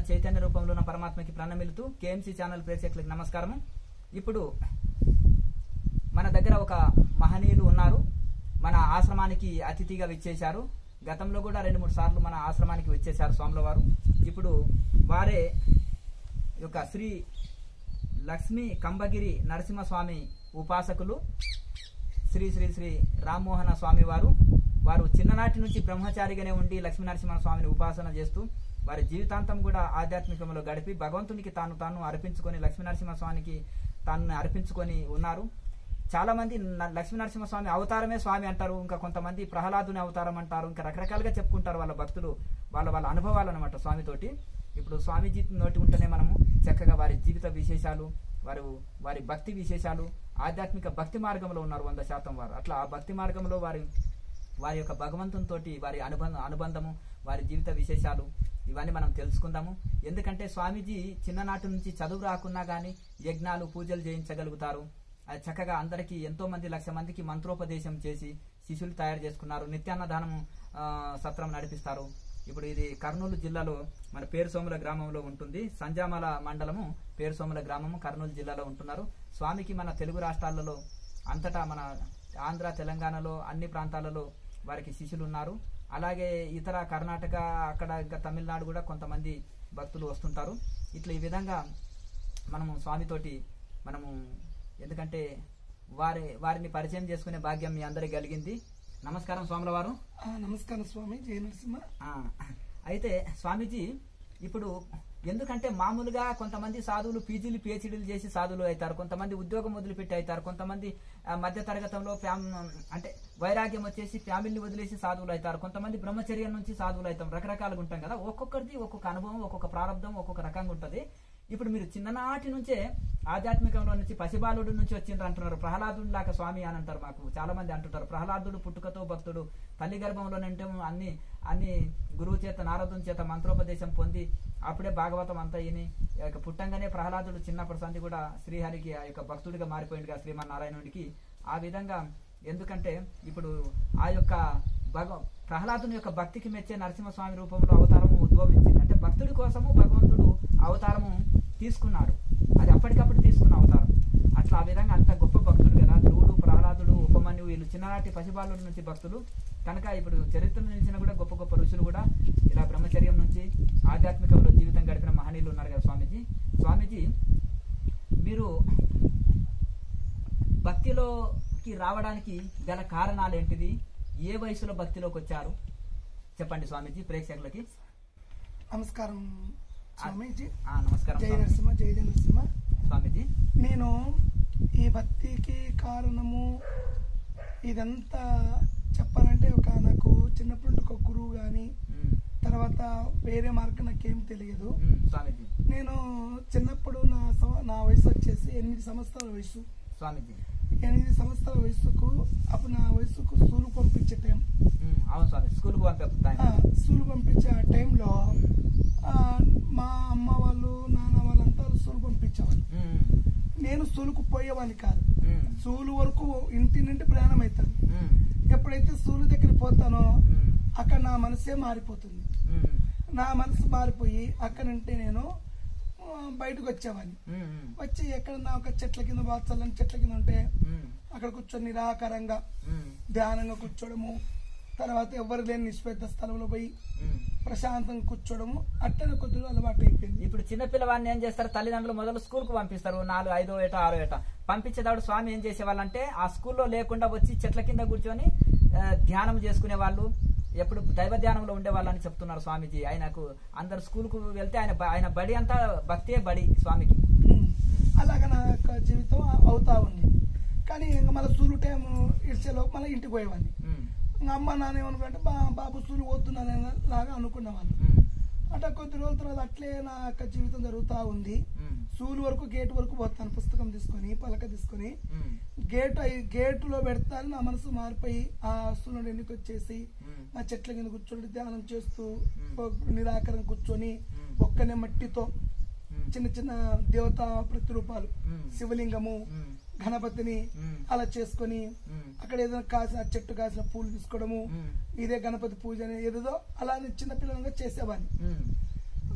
చైతన్య రూపంలో ఉన్న పరమాత్మకి ప్రణమిలుతూ కేఎంసీ ఛానల్ ప్రేక్షకులకు నమస్కారము ఇప్పుడు మన దగ్గర ఒక మహనీయులు ఉన్నారు మన ఆశ్రమానికి అతిథిగా విచ్చేశారు గతంలో కూడా రెండు మూడు సార్లు మన ఆశ్రమానికి వచ్చేశారు స్వాముల వారు ఇప్పుడు వారే ఈ యొక్క శ్రీ లక్ష్మీ కంబగిరి నరసింహస్వామి ఉపాసకులు శ్రీ శ్రీ శ్రీ రామ్మోహన స్వామి వారు వారు చిన్ననాటి నుంచి బ్రహ్మచారిగానే ఉండి లక్ష్మీ నరసింహ స్వామిని ఉపాసన చేస్తూ వారి జీవితాంతం కూడా ఆధ్యాత్మికంలో గడిపి భగవంతునికి తాను తాను అర్పించుకొని లక్ష్మీ నరసింహ స్వామికి తాను అర్పించుకొని ఉన్నారు చాలా మంది న- లక్ష్మీ నరసింహ స్వామి అవతారమే స్వామి అంటారు ఇంకా కొంతమంది ప్రహ్లాదుని అవతారం అంటారు ఇంకా రకరకాలుగా చెప్పుకుంటారు వాళ్ళ భక్తులు వాళ్ళ వాళ్ళ అనుభవాలు అనమాట స్వామితోటి ఇప్పుడు స్వామీజీ నోటి ఉంటేనే మనము చక్కగా వారి జీవిత విశేషాలు వారు వారి భక్తి విశేషాలు ఆధ్యాత్మిక భక్తి మార్గంలో ఉన్నారు వంద శాతం వారు అట్లా ఆ భక్తి మార్గంలో వారి వారి యొక్క భగవంతునితోటి వారి అనుబంధ అనుబంధము వారి జీవిత విశేషాలు ఇవన్నీ మనం తెలుసుకుందాము ఎందుకంటే స్వామీజీ చిన్ననాటి నుంచి చదువు రాకున్నా గానీ యజ్ఞాలు పూజలు చేయించగలుగుతారు అది చక్కగా అందరికీ ఎంతో మంది లక్ష మందికి మంత్రోపదేశం చేసి శిష్యులు తయారు చేసుకున్నారు నిత్యాన్నదానము ఆ, సత్రం నడిపిస్తారు ఇప్పుడు ఇది కర్నూలు జిల్లాలో మన పేరుసోముల గ్రామంలో ఉంటుంది సంజామల మండలము పేరుసోముల గ్రామము కర్నూలు జిల్లాలో ఉంటున్నారు స్వామికి మన తెలుగు రాష్ట్రాలలో అంతటా మన ఆంధ్ర తెలంగాణలో అన్ని ప్రాంతాలలో వారికి శిష్యులు ఉన్నారు అలాగే ఇతర కర్ణాటక అక్కడ ఇంకా తమిళనాడు కూడా కొంతమంది భక్తులు వస్తుంటారు ఇట్లా ఈ విధంగా మనము స్వామితోటి మనము ఎందుకంటే వారి వారిని పరిచయం చేసుకునే భాగ్యం మీ అందరికి కలిగింది నమస్కారం స్వాముల వారు ఆ, నమస్కారం స్వామి జయ నరసింహ ఆ, అయితే స్వామీజీ ఇప్పుడు ఎందుకంటే మామూలుగా కొంతమంది సాధువులు పీజీలు పిహెచ్డీలు చేసి సాధువులు అవుతారు కొంతమంది ఉద్యోగం వదిలిపెట్టి అవుతారు కొంతమంది ఆ, మధ్య తరగతంలో ఫ్యామ్ అంటే వైరాగ్యం వచ్చేసి ఫ్యామిలీని వదిలేసి సాధువులు అవుతారు కొంతమంది బ్రహ్మచర్యం నుంచి సాధువులు అవుతాం రకరకాలుగా ఉంటాం కదా ఒక్కొక్కరిది ఒక్కొక్క అనుభవం ఒక్కొక్క ప్రారంభం ఒక్కొక్క రకంగా ఉంటది ఇప్పుడు మీరు చిన్ననాటి నుంచే ఆధ్యాత్మికంలో నుంచి పసిబాలుడు నుంచి వచ్చిండ్రు అంటున్నారు ప్రహ్లాదుడు లాగా స్వామి అని అంటారు మాకు చాలా మంది అంటుంటారు ప్రహ్లాదుడు పుట్టుకతో భక్తుడు తల్లి గర్భంలోనంటే అన్ని అన్ని గురువు చేత నారదుని చేత మంత్రోపదేశం పొంది అప్పుడే భాగవతం అంతా ఈని ఈ యొక్క పుట్టంగానే ప్రహ్లాదుడు చిన్నప్పటి సంది కూడా శ్రీహరికి ఆ యొక్క భక్తుడిగా మారిపోయిందిగా శ్రీమన్నారాయణుడికి ఆ విధంగా ఎందుకంటే ఇప్పుడు ఆ యొక్క భగ ప్రహ్లాదుని యొక్క భక్తికి మెచ్చే నరసింహస్వామి రూపంలో అవతారము ఉద్భవించింది అంటే భక్తుడి కోసము భగవంతుడు అవతారము తీసుకున్నాడు అది అప్పటికప్పుడు తీసుకున్న అవతారం అట్లా ఆ విధంగా అంత గొప్ప భక్తుడు కదా ధ్రువుడు ప్రహ్లాదుడు ఉపమన్యు వీళ్ళు చిన్ననాటి పసిబాలుల నుంచి భక్తులు కనుక ఇప్పుడు చరిత్రలో నిలిచిన కూడా గొప్ప గొప్ప ఋషులు కూడా ఇలా బ్రహ్మచర్యం నుంచి ఆధ్యాత్మికంలో జీవితం గడిపిన మహనీయులు ఉన్నారు కదా స్వామీజీ స్వామీజీ మీరు భక్తిలోకి రావడానికి గల కారణాలు ఏంటిది ఏ వయసులో భక్తిలోకి వచ్చారు చెప్పండి స్వామీజీ ప్రేక్షకులకి నమస్కారం స్వామీజీ ఆ, నమస్కారం జయ స్వామి- నరసింహ జయ జయ నరసింహ స్వామీజీ నేను ఈ భక్తికి కారణము ఇదంతా చెప్పాలంటే ఒక నాకు చిన్నప్పటి నుండి ఒక గురువు కానీ ఉమ్, తర్వాత వేరే మార్గం నాకేం తెలియదు ఉమ్, స్వామీజీ నేను చిన్నప్పుడు నా సం- నా వయసు వచ్చేసి ఎనిమిది సంవత్సరాల వయసు స్వామీజీ ఎనిమిది సంవత్సరాల వయసుకు అప్పుడు నా వయసుకు స్కూల్ పంపించే టైం ఉమ్, అవును స్వామి స్కూల్కి పంపిస్తాను ఆ, స్కూల్ పంపించే ఆ టైంలో ఆ, మా అమ్మ వాళ్ళు నాన్న వాళ్ళంతా స్కూల్ పంపించేవాళ్ళు నేను స్కూలుకు పోయేవాడిని కాదు స్కూల్ వరకు ఇంటి నుండి ప్రయాణం అవుతాను ఎప్పుడైతే స్కూల్ దగ్గర పోతానో అక్కడ నా మనసే మారిపోతుంది నా మనసు మారిపోయి అక్కడ నుండి నేను ఆ, బయటకు వచ్చేవాడిని వచ్చి ఎక్కడన్నా ఒక చెట్ల కింద బాగా చల్లని చెట్ల కింద ఉంటే అక్కడ కూర్చొని నిరాకారంగా ధ్యానంగా కూర్చోవడము తర్వాత ఎవరు లేని నిష్పెద్ద స్థలంలో పోయి ప్రశాంతంగా కూర్చోవడము అట్టనే కొద్దిగా అలవాటు అయిపోయింది ఇప్పుడు చిన్న పిల్లవాడిని ఏం చేస్తారు తల్లిదండ్రులు మొదలు స్కూల్ కు పంపిస్తారు నాలుగు ఐదో ఏటో ఆరో ఏటో పంపించేటప్పుడు స్వామి ఏం చేసేవాళ్ళంటే ఆ స్కూల్లో లేకుండా వచ్చి చెట్ల కింద కూర్చొని ఆ, ధ్యానం చేసుకునే వాళ్ళు ఎప్పుడు దైవ ధ్యానంలో ఉండే వాళ్ళని చెప్తున్నారు స్వామీజీ ఆయనకు అందరు స్కూల్ కు వెళ్తే ఆయన బ- ఆయన బడి అంతా భక్తే బడి స్వామికి ఉమ్. అలాగ నా యొక్క జీవితం అవుతా ఉంది కానీ ఇంకా మళ్ళీ సూలు టైం ఇడిచేలోపు మళ్ళీ ఇంటికి పోయేవాడిని ఉమ్, ఇంకా అమ్మ నాన్న ఏమనుకుంటే బా బాబు సూలు పోతున్నాను లాగా అనుకునేవాళ్ళు ఉమ్, అట్లా కొద్ది రోజుల తర్వాత అట్లే నా యొక్క జీవితం జరుగుతూ ఉంది ఉమ్, సూలు వరకు గేట్ వరకు పోతాను పుస్తకం తీసుకొని పలక తీసుకొని ఉమ్, గేట్ అయి- గేటులో పెడతాను నా మనసు మారిపోయి ఆ వస్తువుల నుండి వెనక్కి వచ్చేసి ఉమ్, ఆ చెట్ల కింద కూర్చొని ధ్యానం చేస్తూ మ్మ్. ఒక నిరాకరణ కూర్చొని మ్మ్. ఒక్కనే మట్టితో ఉమ్, చిన్న చిన్న దేవతా ప్రతిరూపాలు మ్మ్. శివలింగము ఉమ్, గణపతిని మ్మ్. అలా చేసుకొని ఉమ్, అక్కడ ఏదైనా కాసిన ఆ చెట్టు కాసిన పూలు తీసుకోవడము మ్మ్. ఇదే గణపతి పూజ అని ఏదేదో అలా చిన్న పిల్లలుగా చేసేవాడిని ఉమ్,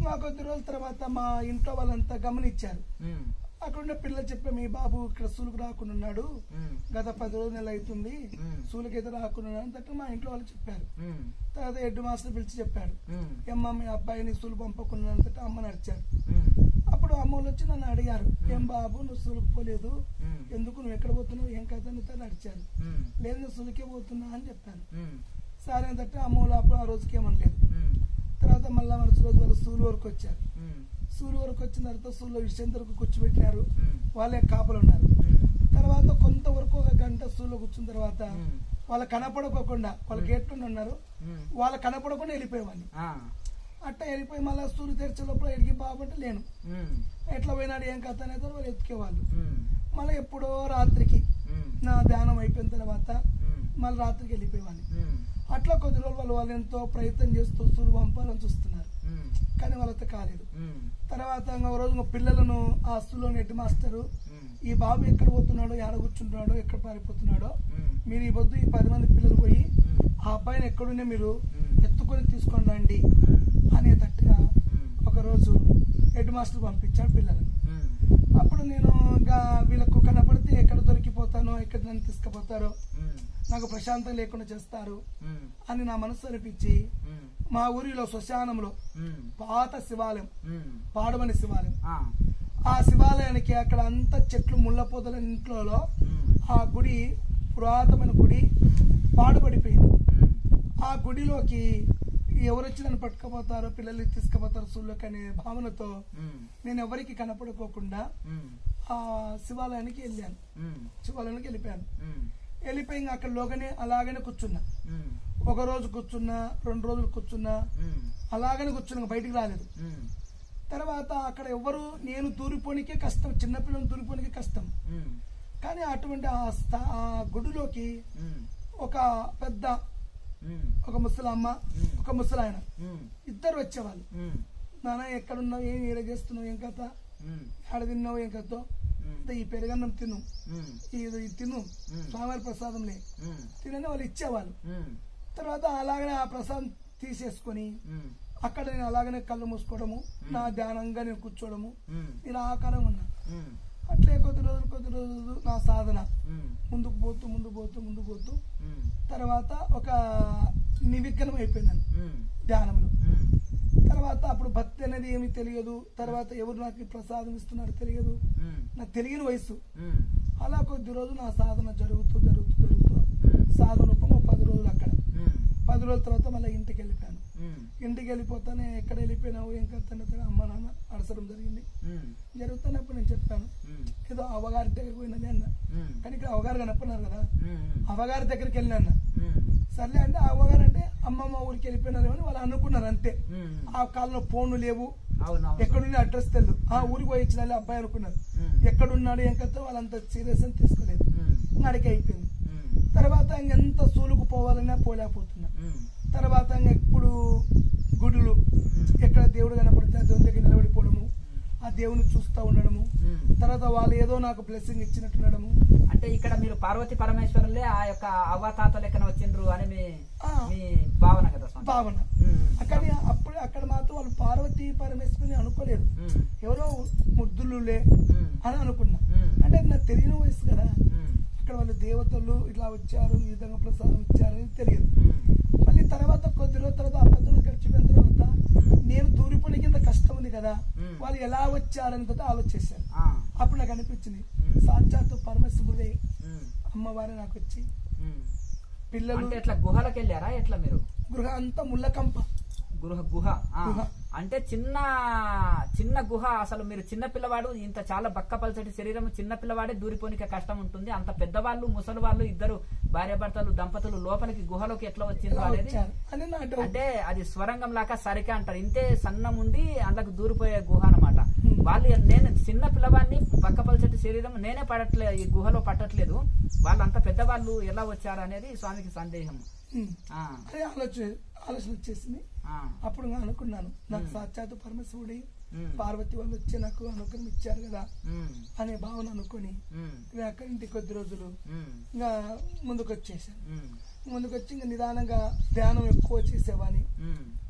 మా కొద్ది రోజుల తర్వాత మా ఇంట్లో వాళ్ళంతా గమనించారు ఉమ్, అక్కడ ఉన్న పిల్లలు చెప్పే మీ బాబు ఇక్కడ సూలుకు రాకుండా ఉన్నాడు ఉమ్, గత పది రోజులు నెల అవుతుంది మ్మ్. సూలుకైతే రాకుండా ఉన్నాడు అంటే మా ఇంట్లో వాళ్ళు చెప్పారు ఉమ్, తర్వాత హెడ్ మాస్టర్ పిలిచి చెప్పాడు ఉమ్, ఏమ్మా మీ అబ్బాయిని సూలు పంపకుండా అంటే అమ్మ నడిచారు ఉమ్, అప్పుడు అమ్మ వాళ్ళు వచ్చి నన్ను అడిగారు ఏం బాబు నువ్వు సూలుకు పోలేదు ఉమ్, ఎందుకు నువ్వు ఎక్కడ పోతున్నావు ఏం కథ అని తను అడిచారు ఉమ్, లేదు నేను సూలుకే పోతున్నా అని చెప్పాను ఉమ్, సరే అంటే అమ్మ వాళ్ళు అప్పుడు ఆ రోజుకి ఏమనలేదు ఉమ్, తర్వాత మళ్ళా మరుసటి రోజు వాళ్ళు సూలు వరకు వచ్చారు ఉమ్, సూలు వరకు వచ్చిన తర్వాత సూలు విషయం వరకు కూర్చోబెట్టినారు ఉమ్, వాళ్ళే కాపలు ఉన్నారు ఉమ్, తర్వాత కొంతవరకు ఒక గంట సూలో కూర్చున్న తర్వాత ఉమ్, వాళ్ళు కనపడకోకుండా వాళ్ళు గేట్లోనే ఉన్నారు ఉమ్, వాళ్ళు కనపడకుండా వెళ్ళిపోయేవాడిని ఆ, అట్ట వెళ్ళిపోయి మళ్ళీ సూర్యు తెరిచే లోపల ఎడిగి బాబంటే లేను ఉమ్, ఎట్లా పోయినాడు ఏం కథ అనేది వాళ్ళు ఎత్తుకేవాళ్ళు ఉమ్, మళ్ళీ ఎప్పుడో రాత్రికి ఉమ్, నా ధ్యానం అయిపోయిన తర్వాత ఉమ్, మళ్ళీ రాత్రికి వెళ్ళిపోయేవాడిని ఉమ్, అట్లా కొద్ది రోజులు వాళ్ళు వాళ్ళు ఎంతో ప్రయత్నం చేస్తూ సూర్యు పంపాలని చూస్తున్నారు ఉమ్, కానీ వాళ్ళతో కాలేదు ఉమ్, తర్వాత ఇంకో రోజు ఇంకో పిల్లలను ఆ స్కూల్లో హెడ్ మాస్టరు ఉమ్, ఈ బాబు ఎక్కడ పోతున్నాడో ఎక్కడ కూర్చుంటున్నాడో ఎక్కడ పారిపోతున్నాడో ఉమ్, మీరు ఈ పొద్దు ఈ పది మంది పిల్లలు పోయి ఉమ్, ఆ అబ్బాయిని ఎక్కడున్నా మీరు ఉమ్, ఎత్తుకొని తీసుకొని రండి ఉమ్, అనేటట్టుగా ఉమ్, ఒకరోజు హెడ్ మాస్టర్ పంపించాడు పిల్లలను ఉమ్, అప్పుడు నేను ఇంకా వీళ్ళకు కనపడితే ఎక్కడ దొరికిపోతానో ఎక్కడ నన్ను తీసుకుపోతారో ఉమ్, నాకు ప్రశాంతం లేకుండా చేస్తారు ఉమ్, అని నా మనసు అనిపించి ఉమ్, మా ఊరిలో శ్మశానంలో ఉమ్, పాత శివాలయం ఉమ్, పాడమని శివాలయం ఆ, ఆ శివాలయానికి అక్కడ అంతా చెట్లు ముళ్ళ పొదల ఇంట్లో ఉమ్, ఆ గుడి పురాతనమైన గుడి ఉమ్, పాడుపడిపోయింది ఉమ్, ఆ గుడిలోకి ఎవరు వచ్చి నన్ను పట్టుకుపోతారో పిల్లల్ని తీసుకుపోతారో సుళ్ళకి అనే భావనతో ఉమ్, నేను ఎవరికి కనపడుకోకుండా ఉమ్, ఆ శివాలయానికి వెళ్ళాను ఉమ్, శివాలయానికి వెళ్ళిపోయాను ఉమ్, వెళ్ళిపోయి ఇంకా అక్కడ లోగానే అలాగనే కూర్చున్నా ఉమ్, ఒక రోజు కూర్చున్నా రెండు రోజులు కూర్చున్నా ఉమ్, అలాగనే కూర్చున్నా ఇంకా బయటికి రాలేదు ఉమ్, తర్వాత అక్కడ ఎవరు నేను దూరిపోనికే కష్టం చిన్నపిల్లలు దూరిపోనికే కష్టం ఉమ్, కానీ అటువంటి ఆ స్థా- ఆ గుడిలోకి ఉమ్, ఒక పెద్ద ఉమ్, ఒక ముసలమ్మ మ్మ్. ఒక ముసలాయన ఉమ్, ఇద్దరు వచ్చేవాళ్ళు ఉమ్, నాన్న ఎక్కడున్నావు ఏం ఈడ చేస్తున్నావు ఏం కథ ఉమ్, ఆడ తిన్నావు ఏం కథ ఉమ్, ఈ పెరుగన్నం తిను ఉమ్, ఇది ఇది తిను మ్మ్. స్వామివారి ప్రసాదంలే ఉమ్, తినని వాళ్ళు ఇచ్చేవాళ్ళు ఉమ్, తర్వాత అలాగనే ఆ ప్రసాదం తీసేసుకొని ఉమ్, అక్కడ నేను అలాగనే కళ్ళు మూసుకోవడము నా ధ్యానంగా నేను కూర్చోవడము ఉమ్, ఇలా ఆకారంగా ఉన్నా ఉమ్, అట్లే కొద్ది రోజులు కొద్ది రోజులు నా సాధన ఉమ్, ముందుకు పోతూ ముందుకు పోతూ ముందుకు పోతూ ఉమ్, తర్వాత ఒక నివిఘ్నం అయిపోయిందని ఉమ్, ధ్యానంలో ఉమ్, తర్వాత అప్పుడు భక్తి అనేది ఏమీ తెలియదు తర్వాత ఎవరు నాకు ఈ ప్రసాదం ఇస్తున్నారో తెలియదు ఉమ్, నాకు తెలియని వయసు ఉమ్, అలా కొద్ది రోజులు నా సాధన జరుగుతూ జరుగుతూ జరుగుతూ ఉమ్, సాధన రూపం ఒక పది రోజులు అక్కడ ఉమ్, పది రోజుల తర్వాత మళ్ళీ ఇంటికి వెళ్ళిపోయాను ఉమ్, ఇంటికి వెళ్ళిపోతానే ఎక్కడ వెళ్ళిపోయినావు ఏం కథ అమ్మ నాన్న అడసడం జరిగింది ఉమ్, జరుగుతున్నప్పుడు నేను చెప్పాను ఉమ్, ఏదో అవగారి దగ్గరికి పోయినది అన్న ఉమ్, కానీ ఇక్కడ అవగారు కనపడినారు కదా ఉమ్, అవగారి దగ్గరికి వెళ్ళినా ఉమ్, సర్లే అంటే అవగారు అంటే అమ్మమ్మ ఊరికి వెళ్ళిపోయినారేమో అని వాళ్ళు అనుకున్నారు అంతే ఉమ్, ఆ కాలంలో ఫోన్లు లేవు అవునవును ఎక్కడుంది అడ్రస్ తెలియదు ఆ ఊరికి పోయి ఇచ్చిన అబ్బాయి అనుకున్నారు ఉమ్, ఎక్కడున్నాడు ఏం కథ వాళ్ళంత సీరియస్ అని తీసుకోలేదు ఉమ్, అడిగి అయిపోయింది ఉమ్, తర్వాత ఇంకెంత సూలుకు పోవాలన్నా పోలేకపోతున్నా ఉమ్, తర్వాత ఇంక ఎప్పుడు గుడులు ఉమ్, ఎక్కడ దేవుడు కనపడితే ఆ దేవుని దగ్గర నిలబడిపోవడము ఆ దేవుని చూస్తూ ఉండడము ఉమ్. తర్వాత వాళ్ళు ఏదో నాకు బ్లెస్సింగ్ ఇచ్చినట్టుండడము అంటే ఇక్కడ మీరు పార్వతి పరమేశ్వరులే ఆ యొక్క అవ్వతాత లెక్కన వచ్చిండ్రు అని మీ ఆ, మీ భావన కదా స్వామి భావన ఉమ్, అక్కడ అప్పుడు అక్కడ మాత్రం వాళ్ళు పార్వతీ పరమేశ్వరిని అనుకోలేదు ఉమ్, ఎవరో ముద్దులులే ఉమ్, అని అనుకున్నా ఉమ్, అంటే అది నాకు తెలియని వయసు కదా ఉమ్, అక్కడ వాళ్ళు దేవతలు ఇట్లా వచ్చారు ఈ విధంగా ప్రసాదం ఇచ్చారని తెలియదు ఉమ్, మళ్ళీ తర్వాత కొద్ది రోజుల తర్వాత ఆ పది రోజులు గడిచిపోయిన తర్వాత నేను తూరిపోయిన కింద కష్టం ఉంది కదా మ్మ్. వాళ్ళు ఎలా వచ్చారని తర్వాత ఆలోచించాను ఆ, అప్పుడు నాకు అనిపించింది మ్మ్. సాక్షాత్తు పరమశివుడే ఉమ్, అమ్మవారి నాకు వచ్చి ఉమ్. పిల్లలు అంటే ఎట్లా గుహలకు వెళ్ళారా ఎట్లా మీరు గృహ అంతా ముళ్ళకంప గృహ గుహ ఆ. గుహ. అంటే చిన్న చిన్న గుహ అసలు మీరు చిన్న పిల్లవాడు ఇంత చాలా బక్కపలసటి శరీరం చిన్న పిల్లవాడే దూరిపోనికే కష్టం ఉంటుంది అంత పెద్దవాళ్ళు ముసలి వాళ్ళు ఇద్దరు భార్యాభర్తలు దంపతులు లోపలికి గుహలోకి ఎట్లా వచ్చిందో ఎలా అనేది వచ్చారు అని నా డౌట్ అంటే అది స్వరంగం లాగా సరిక అంటారు ఇంతే సన్నం ఉండి అందులోకి దూరిపోయే గుహ అన్నమాట వాళ్ళు నేను చిన్న పిల్లవాడిని పక్కపలసటి శరీరం నేనే పడట్లేదు ఈ గుహలో పట్టట్లేదు వాళ్ళంత పెద్దవాళ్ళు ఎలా వచ్చారు అనేది స్వామికి సందేహం మ్మ్. ఆ, అదే ఆలోచన ఆలోచన వచ్చేసింది ఆ, అప్పుడు నేను అనుకున్నాను నాకు మ్మ్. సాక్షాత్తు పరమశివుడి ఉమ్, పార్వతి వాళ్ళు వచ్చి నాకు అనుగ్రహం ఇచ్చారు కదా ఉమ్, అనే భావన అనుకుని ఉమ్, ఇక అక్కడి ఇంటి కొద్ది రోజులు ఉమ్, ఇంకా ముందుకు వచ్చేసాను ఉమ్, ముందుకు వచ్చి ఇంకా నిదానంగా ధ్యానం ఎక్కువ చేసేవాని ఉమ్,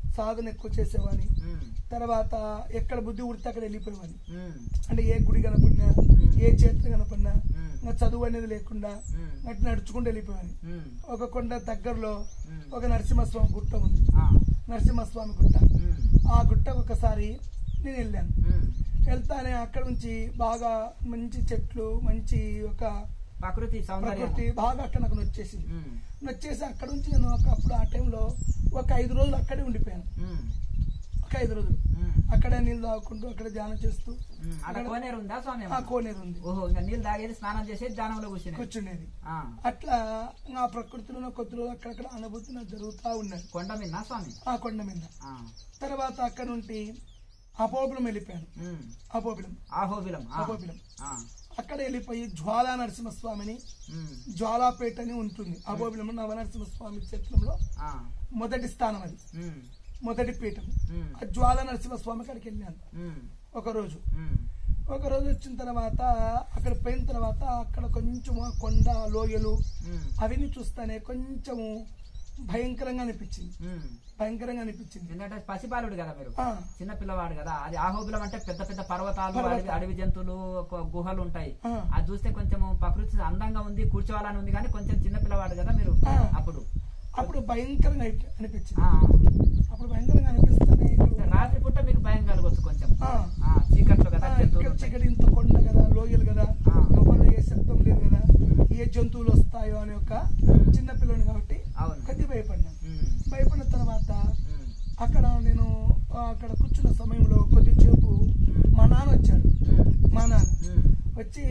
సాధన ఎక్కువ చేసేవాని ఉమ్, తర్వాత ఎక్కడ బుద్ధి ఉడితే అక్కడ వెళ్ళిపోయేవాని ఉమ్, అంటే ఏ గుడి కనపడినా ఏ చేతి కనపడినా ఉమ్, ఇంకా చదువు అనేది లేకుండా ఉమ్, అట్లా నడుచుకుంటూ వెళ్ళిపోయాను ఉమ్, ఒక కొండ దగ్గరలో ఉమ్, ఒక నరసింహస్వామి గుట్ట ఉంది ఆ, నరసింహస్వామి గుట్ట ఉమ్, ఆ గుట్టకు ఒకసారి నేను వెళ్ళాను ఉమ్. వెళ్తానే అక్కడ నుంచి బాగా మంచి చెట్లు మంచి ఒక ప్రకృతి సౌందర్యం ప్రకృతి బాగా అక్కడ నాకు నచ్చేసింది ఉమ్, నచ్చేసి అక్కడ నుంచి నేను ఒక అప్పుడు ఆ టైంలో ఒక ఐదు రోజులు అక్కడే ఉండిపోయాను ఉమ్, ఒక ఐదు రోజులు ఉమ్, అక్కడే నీళ్ళు తాగుకుంటూ అక్కడ ధ్యానం చేస్తూ ఉమ్. అక్కడ కోనేరు ఉందా స్వామి ఆ కోనేరు ఉంది ఓహో ఇంకా నీళ్ళు తాగేది స్నానం చేసేది ధ్యానంలో కూర్చుని కూర్చునేది ఆ, అట్లా నా ప్రకృతిలో నా కొద్ది రోజులు అక్కడక్కడ అనుభూతి నాకు జరుగుతూ ఉన్నది కొండ మీద స్వామి ఆ కొండ మీద ఆ, తర్వాత అక్కడ నుండి అపోబిలం వెళ్ళిపోయాను ఉమ్, అపోబిలం ఆహోబిలం ఆ, అపోబిలం ఆ, అక్కడ వెళ్ళిపోయి జ్వాలా నరసింహస్వామిని ఉమ్, జ్వాలాపేట అని ఉంటుంది అపోబిలం నవనరసింహస్వామి క్షేత్రంలో ఆ, మొదటి స్థానం అది ఉమ్, మొదటి పీఠం ఉమ్, ఆ జ్వాల నరసింహస్వామి అక్కడికి వెళ్ళాను ఉమ్, ఒక రోజు ఉమ్, ఒక రోజు వచ్చిన తర్వాత అక్కడ పోయిన తర్వాత అక్కడ కొంచెం ఆ కొండ లోయలు ఉమ్, అవన్నీ చూస్తానే కొంచెము భయంకరంగా అనిపించింది ఉమ్. భయంకరంగా అనిపించింది ఎందుకంటే పసిబాలుడు కదా మీరు ఆ, చిన్న పిల్లవాడు కదా అది ఆహోబిలం అంటే పెద్ద పెద్ద పర్వతాలు పర్వతాలు. అడవి అడవి జంతువులు ఒక గుహలు ఉంటాయి ఆ. అది చూస్తే కొంచెం ప్రకృతి అందంగా ఉంది కూర్చోవాలని ఉంది కానీ కొంచెం చిన్న పిల్లవాడు కదా మీరు ఆ. అప్పుడు అప్పుడు భయంకరంగా అయిపో- అనిపించింది ఆ. అప్పుడు భయంకరంగా అనిపిస్తానే ఇక్కడ రాత్రి పూట మీకు భయం కలగొచ్చు కొంచెం ఆ. ఆ, చీకట్లో కదా ఆ, జంతువులు ఇక్కడ ఉంటాయి. చికెన్ ఇంత కొండ కదా లోయలు కదా ఆ. ఎవరు ఏ శబ్దం లేదు కదా ఉమ్. ఏ జంతువులు వస్తాయో అని ఒక ఉమ్. చిన్న పిల్లని కాబట్టి అవును కొద్ది భయపడినాను ఉమ్, భయపడిన తర్వాత ఉమ్, అక్కడ నేను ఆ, అక్కడ కూర్చున్న సమయంలో కొద్దిసేపు మా నాన్న వచ్చాడు ఉమ్, మా నాన్న ఉమ్, వచ్చి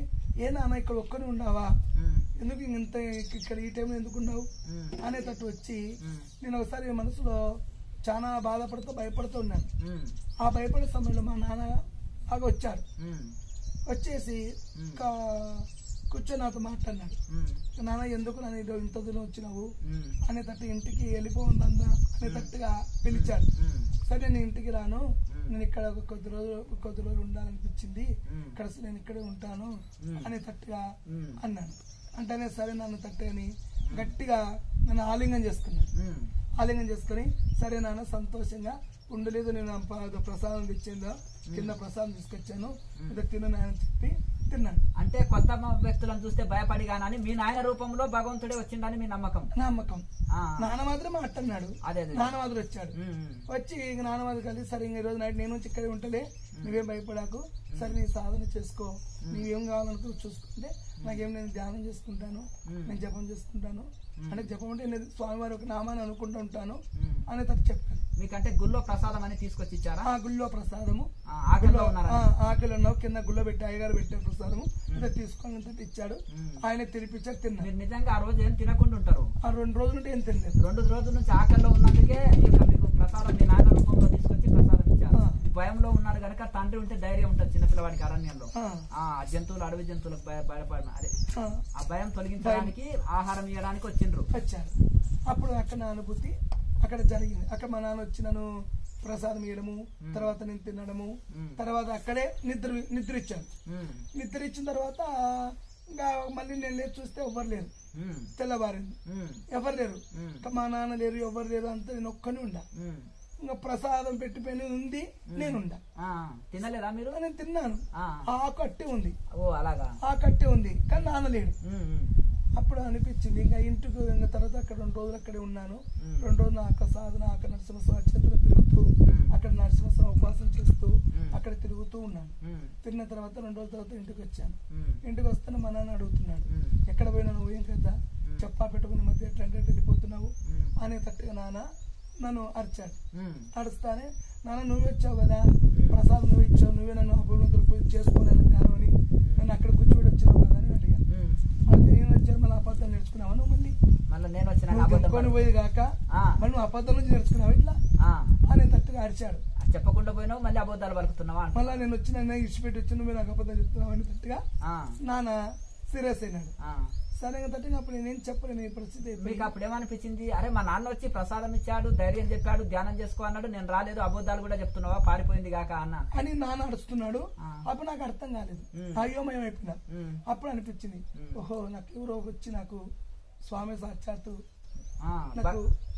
ఏ నాన్న ఇక్కడ ఒక్కని ఉండవా ఉమ్, ఎందుకు ఇంత ఇక్కడ ఈ టైంలో ఎందుకు ఉండవు ఉమ్, అనేటట్టు వచ్చి ఉమ్, నేను ఒకసారి మనసులో చాలా బాధపడుతూ భయపడుతూ ఉన్నాను ఉమ్, ఆ భయపడే సమయంలో మా నాన్న బాగా వచ్చాడు ఉమ్, వచ్చేసి ఉమ్. ఇంకా కూర్చొని నాతో మాట్లాడినాడు ఉమ్, నాన్న ఎందుకు నన్ను ఇదో ఇంత దూరం వచ్చినావు ఉమ్, అనేటట్టు ఇంటికి వెళ్ళిపోతుందా అనేటట్టుగా పిలిచాడు ఉమ్, సరే నేను ఇంటికి రాను నేను ఇక్కడ ఒక కొద్ది రోజులు ఒక కొద్ది రోజులు ఉండాలనిపించింది ఉమ్. ఇక్కడ అసలు నేను ఇక్కడే ఉంటాను ఉమ్. అనేటట్టుగా ఉమ్, అన్నాను అంటేనే సరే నన్ను తట్టే అని గట్టిగా నన్ను ఆలింగం చేసుకున్నాను ఉమ్, ఆలింగం చేసుకుని సరే నాన్న సంతోషంగా ఉండలేదు నేను ఆ ప- ఏదో ప్రసాదం తెచ్చిందో కింద ప్రసాదం తీసుకొచ్చాను ఏదో తిను నాయన చెప్పి తిన్నాను అంటే కొత్త మ- వ్యక్తులను చూస్తే భయపడి కానీ మీ నాయన రూపంలో భగవంతుడే వచ్చిండని మీ నమ్మకం నమ్మకం ఆ, నాన్న మాత్రం మాట్లాడినాడు అదే అదే నాన్న మాత్రం వచ్చాడు ఉమ్, ఉమ్, వచ్చి ఇంక నాన్న మాత్రం కలిసి సరే ఇంక ఈ రోజు నైట్ నేను వచ్చి ఇక్కడే ఉంటలే నువ్వేం భయపడాకు సరే నీ సాధన చేసుకో నీవేం కావాలనుకో చూసుకుంటే నాకేం నేను ధ్యానం చేసుకుంటాను ఉమ్. నేను జపం చేసుకుంటాను అంటే జపం అంటే నేను స్వామివారి ఒక నామాన్ని అనుకుంటూ ఉంటాను ఉమ్. అనేటట్టు చెప్పాను మీకంటే గుళ్ళో ప్రసాదం అని తీసుకొచ్చి ఇచ్చారా ఆ గుళ్ళో ప్రసాదము ఆ, ఆకలిలో గుళ్ళో ఉన్నారా ఆ, ఆకలి ఉన్నావు కింద గుళ్ళో పెట్టి అయ్యగారు పెట్టే ప్రసాదము ఇట్లా తీసుకొని ఇంత ఇచ్చాడు ఉమ్. ఆయన తినిపించాడు తిన్నాను మీరు నిజంగా ఆ రోజు ఏం తినకుండా ఉంటారు ఆ రెండు రోజులు ఉంటే ఏం తినలేదు రెండు రోజుల నుంచి ఆకలిలో ఉన్నందుకే ఇక మీకు ప్రసాదం మీ నాన్న రూపంలో తీసుకొచ్చి ప్రసాదం ఇచ్చారు ఆ. భయంలో ఉన్నారు కనుక తండ్రి ఉంటే ధైర్యం ఉంటుంది చిన్నపిల్లవాడికి అరణ్యంలో ఆ, ఆ జంతువులు అడవి జంతువులకు భయ భయపడిన అదే ఆ, ఆ భయం తొలగించడానికి ఆహారం ఇవ్వడానికి వచ్చిండ్రు వచ్చారు అప్పుడు అక్కడ నా అనుభూతి అక్కడ జరిగింది అక్కడ మా నాన్న వచ్చి నన్ను ప్రసాదం ఇవ్వడము తర్వాత నేను తినడము ఉమ్. తర్వాత అక్కడే నిద్ర నిద్ర ఇచ్చాను ఉమ్, నిద్ర ఇచ్చిన తర్వాత ఇంకా మళ్ళీ నేను లేచి చూస్తే ఎవ్వరు లేరు ఉమ్, తెల్లవారింది ఉమ్, ఎవరు లేరు ఉమ్, ఇంకా మా నాన్న లేరు ఎవరు లేరు అంతా నేను ఒక్కని ఉండా ఉమ్. ఇంకా ప్రసాదం పెట్టిపోయి ఉంది నేనుండా ఆ, తినలేదా మీరు నేను తిన్నాను ఆ, ఆ కట్టే ఉంది ఓ అలాగా ఆ కట్టే ఉంది కానీ నాన్న లేడు ఉమ్, ఉమ్, అప్పుడు అనిపించింది ఇంకా ఇంటికి ఇంకా తర్వాత అక్కడ రెండు రోజులు అక్కడే ఉన్నాను మ్మ్. రెండు రోజులు అక్క సాధన అక్కడ నరసింహస్వామి క్షేత్రం తిరుగుతూ మ్మ్. అక్కడ నరసింహస్వామి ఉపవాసం చేస్తూ మ్మ్. అక్కడ తిరుగుతూ ఉన్నాను ఉమ్, తిన్న తర్వాత రెండు రోజుల తర్వాత ఇంటికి వచ్చాను ఉమ్, ఇంటికి వస్తే మా నాన్న అడుగుతున్నాడు ఉమ్, ఎక్కడ పోయినా నువ్వు ఏం కదా చెప్పా పెట్టుకుని ఈ మధ్య ఎట్లా అంటే వెళ్ళిపోతున్నావు ఉమ్, అనేటట్టుగా నాన్న నన్ను అరిచాడు ఉమ్, అరుస్తానే నాన్న నువ్వు వచ్చావు కదా ప్రసాద్ నువ్వు ఇచ్చావు నువ్వే నన్ను అభివృద్ధులు పోయి చేసుకోలేని ధ్యానం అని నన్ను అక్కడ కూర్చోబెట్టి వచ్చినావు కదా అని అడిగాను ఉమ్. అంటే నేను వచ్చాను మళ్ళీ అబద్ధాలు నేర్చుకున్నావా నువ్వు మళ్ళీ మళ్ళీ నేను వచ్చిన నువ్వు గెలుకొని పోయేది కాక ఆ. మరి నువ్వు అబద్ధం నుంచి నేర్చుకున్నావు ఇట్లా ఆ, అని తట్టుగా అరిచాడు చెప్పకుండా పోయినావు మళ్ళీ అబద్ధాలు పలుకుతున్నావా అంట. మళ్ళీ నేను వచ్చి నన్ను ఇచ్చిపెట్టి వచ్చి నువ్వు నాకు అబద్ధం చెప్తున్నావు అని తట్టుగా ఆ, నాన్న సీరియస్ అయినాడు ఆ. సరే ఇంకా తట్టుగా అప్పుడు నేనేం చెప్పలేను ఈ పరిస్థితి అయిపోయింది. మీకు అప్పుడు ఏమనిపించింది అరే మా నాన్న వచ్చి ప్రసాదం ఇచ్చాడు ధైర్యం చెప్పాడు ధ్యానం చేసుకో అన్నాడు నేను రాలేదు అబద్ధాలు కూడా చెప్తున్నావా పారిపోయింది కాక అన్న అని నాన్న అడుస్తున్నాడు ఆ. అప్పుడు నాకు అర్థం కాలేదు ఉమ్. అయోమయం అయిపోయినా ఉమ్, అప్పుడు అనిపించింది ఉమ్. ఓహో నాకు ఎవరో వచ్చి నాకు స్వామి సాక్షాత్తు ఆ, నాకు భ-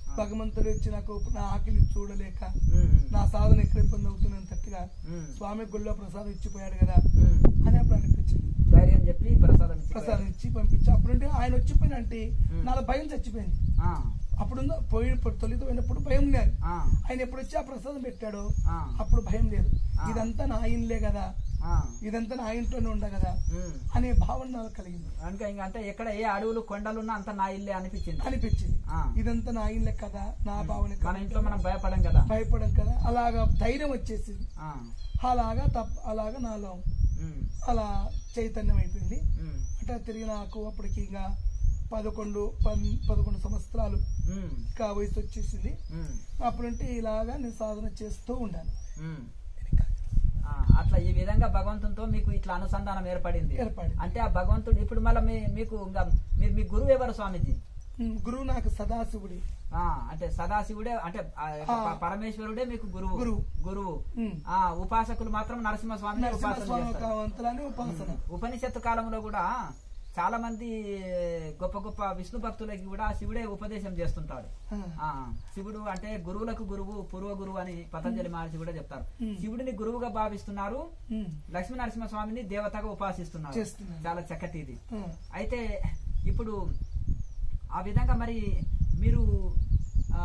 భగవంతుడు వచ్చి నాకు నా ఆకలి చూడలేక ఉమ్, నా సాధన ఎక్కడ ఇబ్బంది అవుతున్నంతట్టుగా ఉమ్, స్వామి గుళ్ళో ప్రసాదం ఇచ్చిపోయాడు కదా ఉమ్. అని అప్పుడు అనిపించింది ధైర్యం చెప్పి ప్రసాదం ఇచ్చి ప్రసాదం ఇచ్చి పంపించి అప్పుడుంటే ఆయన వచ్చిపోయినంటే ఉమ్. నాలో భయం చచ్చిపోయింది ఆ, అప్పుడు పోయి తొలితో పోయినప్పుడు భయం లేదు ఆ, ఆయన ఎప్పుడు వచ్చి ఆ ప్రసాదం పెట్టాడో ఆ, అప్పుడు భయం లేదు ఆ. ఇదంతా నా ఆయనలే కదా ఆ, ఇదంతా నా ఇంట్లోనే ఉండ కదా ఉమ్. అనే భావన నాకు కలిగింది కనుక ఇంకా అంటే ఎక్కడ ఏ అడవులు కొండలున్నా అంత నా ఇల్లే అనిపించింది అనిపించింది ఆ. ఇదంతా నా ఆయనలే కదా నా భావన మన కదా. ఇంట్లో మనం భయపడం కదా భయపడం కదా అలాగా ధైర్యం వచ్చేసింది ఆ, అలాగా తప్ప అలాగా నాలో ఉమ్, అలా చైతన్యం అయిపోయింది ఉమ్, అంటే తిరిగి నాకు అప్పటికి ఇంకా పదకొండు పన్- పదకొండు సంవత్సరాలు ఉమ్, ఇంకా వయసు వచ్చేసింది ఉమ్, అప్పుడంటే ఇలాగా నేను సాధన చేస్తూ ఉండాను ఉమ్. ఆ, అట్లా ఈ విధంగా భగవంతునితో మీకు ఇట్లా అనుసంధానం ఏర్పడింది ఏర్పడింది. అంటే ఆ భగవంతుడు ఇప్పుడు మళ్ళీ మీ మీకు ఇంకా మీరు మీ గురువు ఎవరు స్వామీజీ ఉమ్, గురువు నాకు సదాశివుడి ఆ అంటే సదాశివుడే అంటే ఆ యొక్క ఆ. ప- పరమేశ్వరుడే మీకు గురువు గురువు. గురువు ఉమ్. ఆ ఉపాసకులు మాత్రం నరసింహస్వామిని ఉపాసన నరసింహస్వామి చేస్తారు కావంతులని ఉపాసన ఉపనిషత్తు కాలంలో కూడా చాలా మంది గొప్ప గొప్ప విష్ణు భక్తులకి కూడా శివుడే ఉపదేశం చేస్తుంటాడు ఆ. ఆ శివుడు అంటే గురువులకు గురువు పూర్వ గురువు అని పతంజలి మహర్షి కూడా చెప్తారు ఉమ్. శివుడిని గురువుగా భావిస్తున్నారు ఉమ్, లక్ష్మీ నరసింహస్వామిని దేవతగా ఉపాసిస్తున్నారు చేస్తున్నారు. చాలా చక్కటి ఇది ఆ. అయితే ఇప్పుడు ఆ విధంగా మరి మీరు ఆ,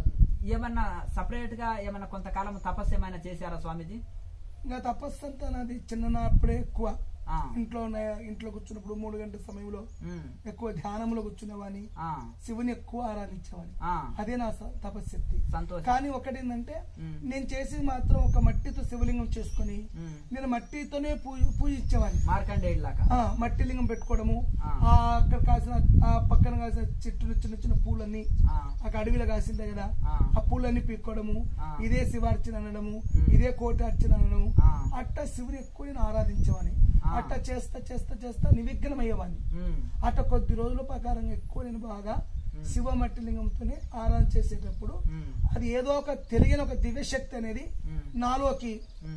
ఏమన్నా సపరేట్ గా ఏమన్నా కొంతకాలం తపస్సు ఏమైనా చేశారా స్వామీజీ ఇంకా తపస్సు అంతా నాది చిన్ననాప్పుడే ఎక్కువ ఆ, ఇంట్లో ఉన్న- ఇంట్లో కూర్చున్నప్పుడు మూడు గంటల సమయంలో ఉమ్, ఎక్కువ ధ్యానంలో కూర్చునేవాని ఆ, శివుని ఎక్కువ ఆరాధించేవాని ఆ, అదే నా స- తపశ్శక్తి సంతోషం కానీ ఒకటి ఏంటంటే ఉమ్, నేను చేసేది మాత్రం ఒక మట్టితో శివలింగం చేసుకొని ఉమ్. నేను మట్టితోనే పూజ పూజించేవాడిని మార్కండేయుడిలాగా ఆ, మట్టి లింగం పెట్టుకోవడము ఆ. ఆ అక్కడ కాసిన ఆ పక్కన కాసిన చెట్లు చిన్న చిన్న పూలన్నీ ఆ, అక్కడ అడవిలో కాసిందే కదా ఆ. ఆ పూలన్నీ పీక్కోవడము ఆ. ఇదే శివార్చన అనడము ఉమ్. ఇదే కోటార్చన అనడము ఆ. అట్ట శివుని ఎక్కువ నేను ఆరాధించేవాని ఆ. అట్ట చేస్తా చేస్తా చేస్తా నివిఘ్నం అయ్యేవాడిని ఉమ్, అట్ట కొద్ది రోజుల ప్రకారంగా ఎక్కువ నేను బాగా ఉమ్. శివ మట్టి లింగంతోనే ఆరాధన చేసేటప్పుడు ఉమ్, అది ఏదో ఒక తెలియని ఒక దివ్యశక్తి అనేది ఉమ్, నాలోకి ఉమ్,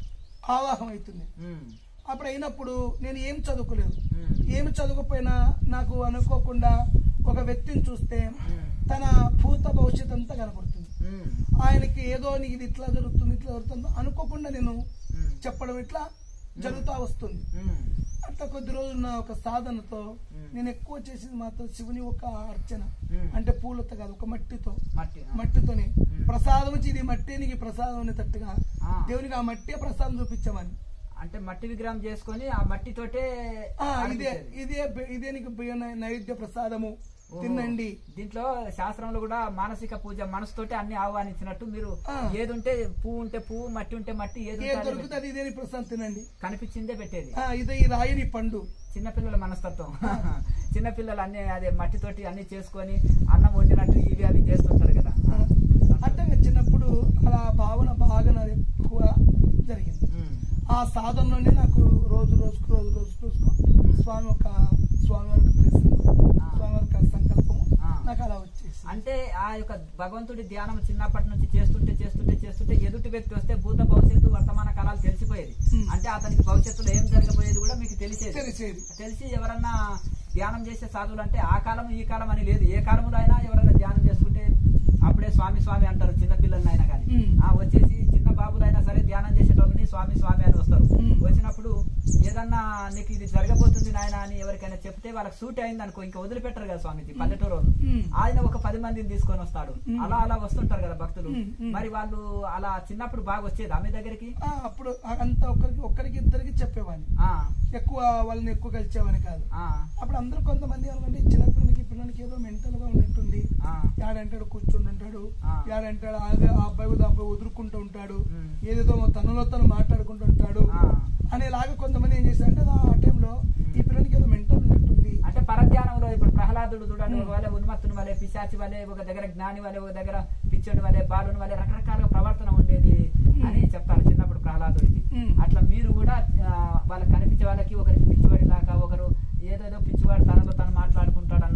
ఆవాహం అవుతుంది ఉమ్, అప్పుడు అయినప్పుడు నేను ఏం చదువుకోలేదు ఉమ్, ఏమి చదువుకపోయినా నాకు అనుకోకుండా ఒక వ్యక్తిని చూస్తే ఉమ్, తన భూత భవిష్యత్ అంతా కనపడుతుంది ఉమ్, ఆయనకి ఏదో నీకు ఇది ఇట్లా జరుగుతుంది ఇట్లా జరుగుతుంది అనుకోకుండా నేను ఉమ్, చెప్పడం ఇట్లా జరుగుతూ వస్తుంది ఉమ్, అట్లా కొద్ది రోజులు నా ఒక సాధనతో మ్మ్. నేను ఎక్కువ చేసింది మాత్రం శివుని ఒక అర్చన మ్మ్. అంటే పూలతో కాదు ఒక మట్టితో మట్టి ఆ. మట్టితోనే మ్మ్. ప్రసాదం ప్రసాదం వచ్చి ఇది మట్టి నీకు ప్రసాదం అనేటట్టుగా ఆ. దేవునికి ఆ మట్టే ప్రసాదం చూపించామని అంటే మట్టి విగ్రహం చేసుకొని ఆ మట్టితోటే ఆ, ఇదే అర్పించేది. ఇదే బె- ఇదే నీకు బియ్య నై- నైవేద్య ప్రసాదము ఓహో. తినండి దీంట్లో శాస్త్రంలో కూడా మానసిక పూజ మనసుతోటి అన్ని ఆహ్వానించినట్టు మీరు ఆ. ఏది ఉంటే పువ్వు ఉంటే పువ్వు మట్టి ఉంటే మట్టి ఏది ఏ ఉంటే అది దొరుకుతుంది అది ఇదే నీ ప్రసాదం తినండి పెట్టి- కనిపించిందే పెట్టేది ఆ, ఇదే ఈ రాయని పండు చిన్నపిల్లల మనస్తత్వం చిన్నపిల్లలు అన్ని అదే మట్టితోటి అన్ని చేసుకొని అన్నం వండినట్టు ఇవి అవి చేస్తుంటారు కదా ఆ, అట్టంగా చిన్నప్పుడు అలా భావన బాగా నాది ఎక్కువ జరిగింది ఉమ్, ఆ సాధనలోనే నాకు రోజు రోజుకు రోజు రోజు రోజుకు స్వామి ఒక స్వామి వారి ప్లేస్ ఆ. స్వామి వారి సంకల్పము ఆ. నాకు అలా వచ్చేసి అంటే ఆ యొక్క భగవంతుడి ధ్యానం చిన్నప్పటి నుంచి చేస్తుంటే చేస్తుంటే చేస్తుంటే ఎదుటి వ్యక్తి వస్తే భూత భవిష్యత్తు వర్తమాన కాలాలు తెలిసిపోయేది ఉమ్. అంటే అతనికి భవిష్యత్తులో ఏం జరగబోయేది కూడా మీకు తెలిసేది తెలిసేది తెలిసి ఎవరన్నా ధ్యానం చేసే సాధువులు అంటే ఆ కాలం ఈ కాలం అని లేదు ఏ కాలంలో అయినా ఎవరైనా ధ్యానం చేసుకుంటే అప్పుడే స్వామి స్వామి అంటారు చిన్న పిల్లల్ని అయినా కానీ ఉమ్. ఆ వచ్చేసి చిన్న బాబులైనా సరే ధ్యానం చేసేటోళ్ళని స్వామి స్వామి అని వస్తారు ఉమ్. వచ్చినప్పుడు ఏదన్నా నీకు ఇది జరగబోతుంది నాయన అని ఎవరికైనా చెప్తే వాళ్ళకి సూట్ అయింది అనుకో ఇంకా వదిలిపెట్టరు కదా స్వామిజీ పల్లెటూరు వాళ్ళు. ఉమ్. ఆయన ఒక పది మందిని తీసుకొని వస్తాడు ఉమ్. అలా అలా వస్తుంటారు కదా భక్తులు ఉమ్, ఉమ్. మరి వాళ్ళు అలా చిన్నప్పుడు బాగా వచ్చేది ఆమె దగ్గరికి ఆ, అప్పుడు అంత ఒక్కరికి ఒక్కరికి ఇద్దరికి చెప్పేవాడిని ఆ ఎక్కువ వాళ్ళని ఎక్కువ కలిసేవాని కాదు ఆ అప్పుడు అందరూ కొంతమంది అనుకుంటే చిన్నపిల్లలకి పిల్లలకి ఏదో మెంటల్ గా ఉన్నట్టుంది ఆ యాడంటాడు కూర్చుంటుంటాడు ఆ. యాడంటాడు అదే ఆ అబ్బాయి కూడా ఆ అబ్బాయి వదులుకుంటూ ఉంటాడు ఉమ్. ఏదేదో తనలో తను మాట్లాడుకుంటూ ఉంటాడు ఆ. అనేలాగా కొంతమంది ఏం చేశారంటే ఆ టైంలో ఈ పిల్లలకి ఏదో మెంటల్ ఉన్నట్టుంది అంటే పరధ్యానంలో ఇప్పుడు ప్రహ్లాదుడు చూడండి ఉమ్. ఒక వలె ఉన్మత్తుని వలె పిశాచి వలె ఒక దగ్గర జ్ఞాని వలె ఒక దగ్గర పిచ్చోడి వలె బాలుని వలె రకరకాలుగా ప్రవర్తన ఉండేది ఉమ్. అని చెప్తారు చిన్నప్పుడు ప్రహ్లాదుడికి ఉమ్. అట్లా మీరు కూడా ఆ, వాళ్ళకి కనిపించే వాళ్ళకి ఒకరికి పిచ్చివాడి లాగా ఒకరు ఏదేదో పిచ్చివాడు తనలో తను మాట్లాడుకుంటాడు అన్నట్టుగా ఏదో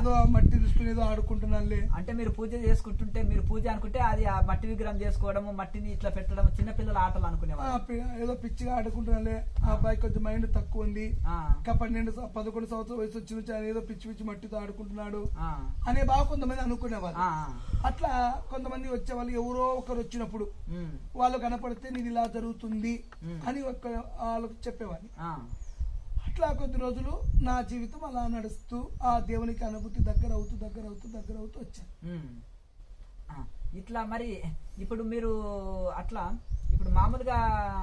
ఏదో ఆ మట్టి తీసుకుని ఏదో ఆడుకుంటున్నానులే అంటే మీరు పూజ చేసుకుంటుంటే మీరు పూజ అనుకుంటే అది ఆ మట్టి విగ్రహం చేసుకోవడము మట్టిని ఇట్లా పెట్టడం చిన్నపిల్లల ఆటలు ఆ, అనుకునేవారు పి- ఏదో పిచ్చిగా ఆడుకుంటున్నానులే ఆ అబ్బాయి కొంచెం మైండ్ తక్కువ ఉంది ఆ, ఇంకా పన్నెండు స- పదకొండు సంవత్సరాల వయసు వచ్చి నుంచి ఆయన ఏదో పిచ్చి పిచ్చి మట్టితో ఆడుకుంటున్నాడు ఆ, అనే బాగా కొంతమంది అనుకునేవారు ఆ, అట్లా కొంతమంది వచ్చేవాళ్ళు ఎవరో ఒకరు వచ్చినప్పుడు ఉమ్, వాళ్ళు కనపడితే నీది ఇలా జరుగుతుంది మ్. అని ఒక వాళ్ళకు చెప్పేవాడిని ఆ, అట్లా కొద్ది రోజులు నా జీవితం అలా నడుస్తూ ఆ దేవునికి అనుభూతి దగ్గర అవుతూ దగ్గర అవుతూ దగ్గర అవుతూ వచ్చాను ఉమ్. ఆ, ఇట్లా మరి ఇప్పుడు మీరు అట్లా ఇప్పుడు మామూలుగా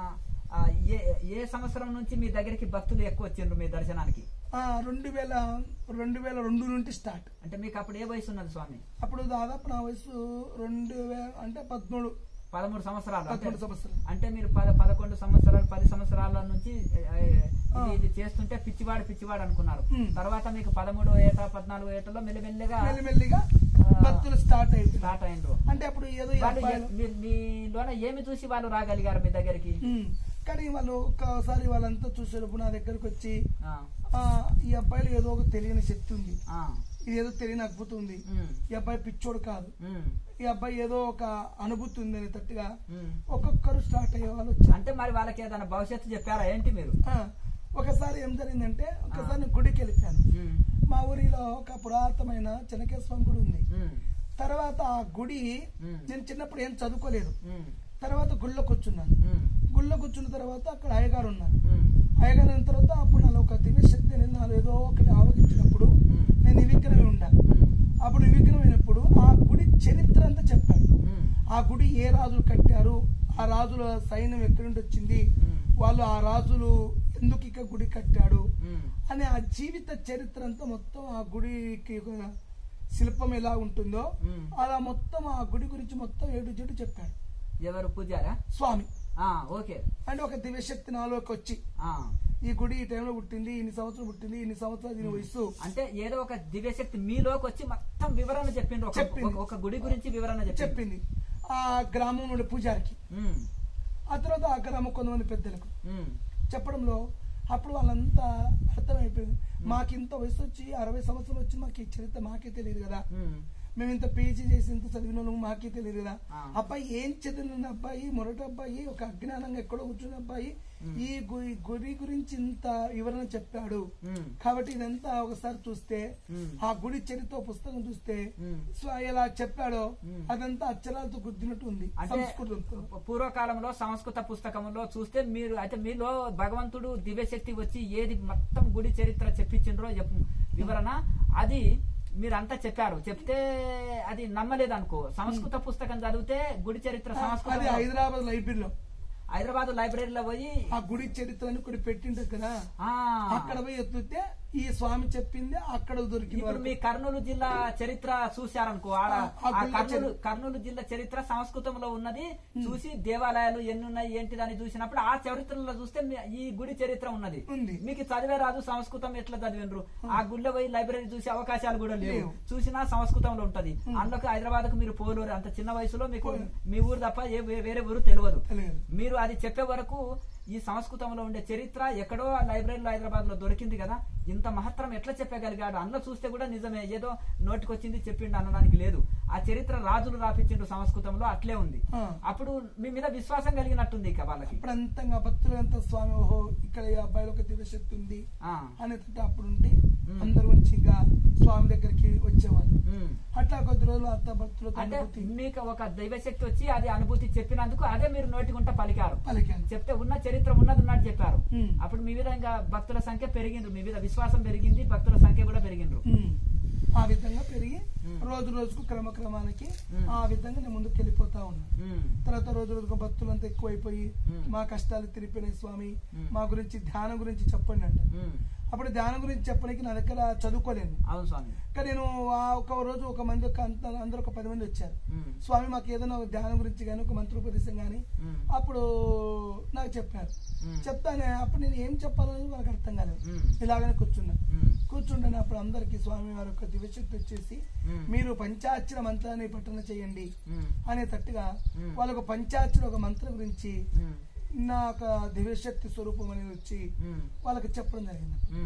ఆ, ఏ ఏ సంవత్సరం నుంచి మీ దగ్గరికి భక్తులు ఎక్కువ వచ్చిండ్రు మీ దర్శనానికి ఆ, రెండు వేల రెండు వేల రెండు నుండి స్టార్ట్ అంటే మీకు అప్పుడు ఏ వయసు ఉన్నది స్వామి అప్పుడు దాదాపు నా వయసు రెండు వేల అంటే పదమూడు పదమూడు సంవత్సరాలు అంటే- పదమూడు సంవత్సరాలు అంటే మీరు పద పదకొండు సంవత్సరాలు పది సంవత్సరాల నుంచి ఏ, ఇది ఇది చేస్తుంటే పిచ్చివాడు పిచ్చివాడు అనుకున్నారు ఉమ్. తర్వాత మీకు పదమూడో ఏట పద్నాలుగో ఏటలో మెల్లిమెల్లిగా మెల్లిమెల్లిగా భక్తులు స్టార్ట్ అయిపోయింది స్టార్ట్ అయిండ్రు అంటే అప్పుడు ఏదో ఈ వాళ్ళు అబ్బాయిలు ఏ- మీ- మీలోన ఏమి చూసి వాళ్ళు రాగలిగారు మీ దగ్గరికి ఉమ్. కానీ వాళ్ళు ఒక్కసారి వాళ్ళంతా చూసేటప్పుడు నా దగ్గరకు వచ్చి ఆ, ఆ, ఈ అబ్బాయిలో ఏదో ఒక తెలియని శక్తి ఉంది ఆ, ఇది ఏదో తెలియని అద్భుతం ఉంది ఉమ్, ఈ అబ్బాయి పిచ్చోడు కాదు ఉమ్, ఈ అబ్బాయి ఏదో ఒక అనుభూతి ఉంది అనేటట్టుగా ఉమ్. ఒక్కొక్కరు స్టార్ట్ అయ్యే వాళ్ళు వచ్చారు అంటే మరి వాళ్ళకి ఏదైనా భవిష్యత్తు చెప్పారా ఏంటి మీరు ఆ, ఒకసారి ఏం జరిగిందంటే ఒకసారి నేను గుడికి వెళ్ళిపోయాను ఉమ్, మా ఊరిలో ఒక పురాతనమైన చెనకేశ్వరం గుడి ఉంది ఉమ్, తర్వాత ఆ గుడి ఉమ్. నేను చిన్నప్పుడు ఏం చదువుకోలేదు ఉమ్, తర్వాత గుళ్ళో కూర్చున్నాను ఉమ్, గుళ్ళో కూర్చున్న తర్వాత అక్కడ అయ్యగారు ఉన్నారు ఉమ్, అయ్యగారు అయిన తర్వాత అప్పుడు నాలో ఒక దివ్య శక్తి అనేది నాలో ఏదో ఒకటి ఆవగించినప్పుడు ఉమ్, నేను నివిగ్రహం ఉండాను ఉమ్, అప్పుడు నివిగ్రహమైనప్పుడు ఆ గుడి చరిత్ర అంతా చెప్పాడు ఉమ్, ఆ గుడి ఏ రాజులు కట్టారు ఆ రాజుల సైన్యం ఎక్కడి నుండి వచ్చింది ఉమ్, వాళ్ళు ఆ రాజులు ఎందుకు ఇక గుడి కట్టాడు ఉమ్, అనే ఆ జీవిత చరిత్ర అంతా మొత్తం ఆ గుడికి ఒక శిల్పం ఎలా ఉంటుందో ఉమ్. అలా మొత్తం ఆ గుడి గురించి మొత్తం ఏడు జడు చెప్పాడు ఎవరు పూజారా స్వామి ఆ, ఓకే అంటే ఒక దివ్యశక్తి నాలోకి వచ్చి ఆ, ఈ గుడి ఈ టైంలో పుట్టింది ఇన్ని సంవత్సరాలు పుట్టింది ఇన్ని సంవత్సరాలు దీని వయసు అంటే ఏదో ఒక దివ్యశక్తి మీలోకి వచ్చి మొత్తం వివరణ చెప్పిండ్రు ఒక- చెప్పింది. ఒక- ఒక గుడి గురించి వివరణ చెప్పింది చెప్పింది ఆ గ్రామం నుండి పూజారికి ఉమ్, ఆ తర్వాత ఆ గ్రామం కొంతమంది పెద్దలకు ఉమ్, చెప్పడంలో అప్పుడు వాళ్ళంతా అర్థమైపోయింది మాకు ఇంత వయసు వచ్చి అరవై సంవత్సరాలు వచ్చి మాకు ఈ చరిత్ర మాకే తెలియదు కదా ఉమ్, మేము ఇంత పీజీ చేసి ఇంత చదివిన వాళ్ళము మాకే తెలియదు కదా ఆ. అబ్బాయి ఏం చదివిన అబ్బాయి మొరటి అబ్బాయి ఒక అజ్ఞానంగా ఎక్కడో కూర్చున్న అబ్బాయి ఈ గు- గురి గురించి ఇంత వివరణ చెప్పాడు ఉమ్, కాబట్టి ఇదంతా ఒకసారి చూస్తే ఉమ్, ఆ గుడి చరిత్ర పుస్తకం చూస్తే ఉమ్. సో ఎలా చెప్పాడో మ్మ్. అదంతా అక్షరాలతో గుద్దినట్టు ఉంది అంటే సంస్కృతంతో పూ- పూర్వకాలంలో సంస్కృత పుస్తకంలో చూస్తే మీరు అయితే మీలో భగవంతుడు దివ్యశక్తి వచ్చి ఏది మొత్తం గుడి చరిత్ర చెప్పించిండ్రో చెప్పు వివరణ అది మీరంతా చెప్పారు చెప్తే అది నమ్మలేదు అనుకో సంస్కృత పుస్తకం చదివితే గుడి చరిత్ర అది సంస్కృత హైదరాబాద్ లైబ్రరీలో హైదరాబాద్ లైబ్రరీలో పోయి ఆ గుడి చరిత్రని కొన్ని పెట్టింటారు కదా ఆ అక్కడ పోయి ఎత్తుతే ఈ స్వామి చెప్పింది అక్కడ దొరికింది ఇప్పుడు మీ వరకు. కర్నూలు జిల్లా చరిత్ర చూశారనుకో ఆడ ఆ, ఆ ఆ గుళ్ళ కర్నూలు చరిత్ర. కర్నూలు జిల్లా చరిత్ర సంస్కృతంలో ఉన్నది చూసి దేవాలయాలు ఎన్ని ఉన్నాయి ఏంటిదని చూసినప్పుడు ఆ చరిత్రలో చూస్తే మీ- ఈ గుడి చరిత్ర ఉన్నది ఉంది మీకు చదివే రాదు సంస్కృతం ఎట్లా చదివినరు ఆ గుళ్ళో పోయి లైబ్రరీ చూసే అవకాశాలు కూడా లేవు లేవు. చూసినా సంస్కృతంలో ఉంటది అందులోకి హైదరాబాద్ కు మీరు పోలేరు అంత చిన్న వయసులో మీకు పోలేరు. మీ ఊరు తప్ప ఏ వే- వేరే ఊరు తెలియదు తెలియదు మీరు అది చెప్పే వరకు ఈ సంస్కృతంలో ఉండే చరిత్ర ఎక్కడో ఆ లైబ్రరీలో హైదరాబాద్ లో దొరికింది కదా ఇంత మహత్తరం ఎట్లా చెప్పగలిగాడు అందులో చూస్తే కూడా నిజమే ఏదో నోటికొచ్చింది చెప్పిండు అనడానికి లేదు ఆ చరిత్ర రాజులు రాపించిండు సంస్కృతంలో అట్లే ఉంది ఆ. అప్పుడు మీ మీద విశ్వాసం కలిగినట్టుంది ఇక వాళ్ళకి ఇప్పుడు అంతంగా భక్తులంతా స్వామి ఓహో ఇక్కడ ఈ అబ్బాయిలో ఒక దివ్యశక్తి ఉంది ఆ, అనేటట్టు అప్పుడు ఉండి మ్మ్. అందరూ వచ్చి ఇంకా స్వామి దగ్గరికి వచ్చేవాళ్ళు ఉమ్. అట్లా కొద్ది రోజులు అంత భక్తులతో అంటే అనుభూతి మీకు ఒక దైవశక్తి వచ్చి అది అనుభూతి చెప్పినందుకు అదే మీరు నోటికుంట పలికారు పలికాను చెప్తే ఉన్న చరిత్ర ఉన్నది ఉన్నట్టు చెప్పారు ఉమ్. అప్పుడు మీ మీద ఇంకా భక్తుల సంఖ్య పెరిగిండ్రు మీ మీద విశ్వాసం పెరిగింది భక్తుల సంఖ్య కూడా పెరిగిండ్రు ఉమ్. ఆ విధంగా పెరిగి ఉమ్. రోజు రోజుకు క్రమక్రమానికి ఉమ్. ఆ విధంగా నేను ముందుకు వెళ్ళిపోతా ఉన్నాను ఉమ్. తర్వాత రోజు రోజుకు భక్తులంతా ఎక్కువైపోయి ఉమ్. మా కష్టాలు తిరిపినాయి స్వామి ఉమ్. మా గురించి ధ్యానం గురించి చెప్పండి అంట ఉమ్. అప్పుడు ధ్యానం గురించి చెప్పడానికి నా దగ్గర చదువుకోలేను అవును స్వామి కానీ నేను ఆ ఒక రోజు ఒక మంది ఒక అంత అందరూ ఒక పది మంది వచ్చారు ఉమ్. స్వామి మాకు ఏదైనా ఒక ధ్యానం గురించి కానీ ఒక మంత్రోపదేశం కానీ ఉమ్. అప్పుడు నాకు చెప్పారు ఉమ్. చెప్తానే అప్పుడు నేను ఏం చెప్పాలని వాళ్ళకి అర్థం కాలేదు ఉమ్. ఇలాగనే కూర్చున్నా ఉమ్. కూర్చుంటాను అప్పుడు అందరికి స్వామి వారి యొక్క దివ్యశక్తి వచ్చేసి ఉమ్. మీరు పంచాక్షర మంత్రాన్ని పఠన చేయండి ఉమ్. అనేటట్టుగా ఉమ్. వాళ్ళకు పంచాక్షర ఒక మంత్రం గురించి ఉమ్. నా యొక్క దివ్యశక్తి స్వరూపం అనేది వచ్చి ఉమ్. వాళ్ళకి చెప్పడం జరిగింది ఉమ్.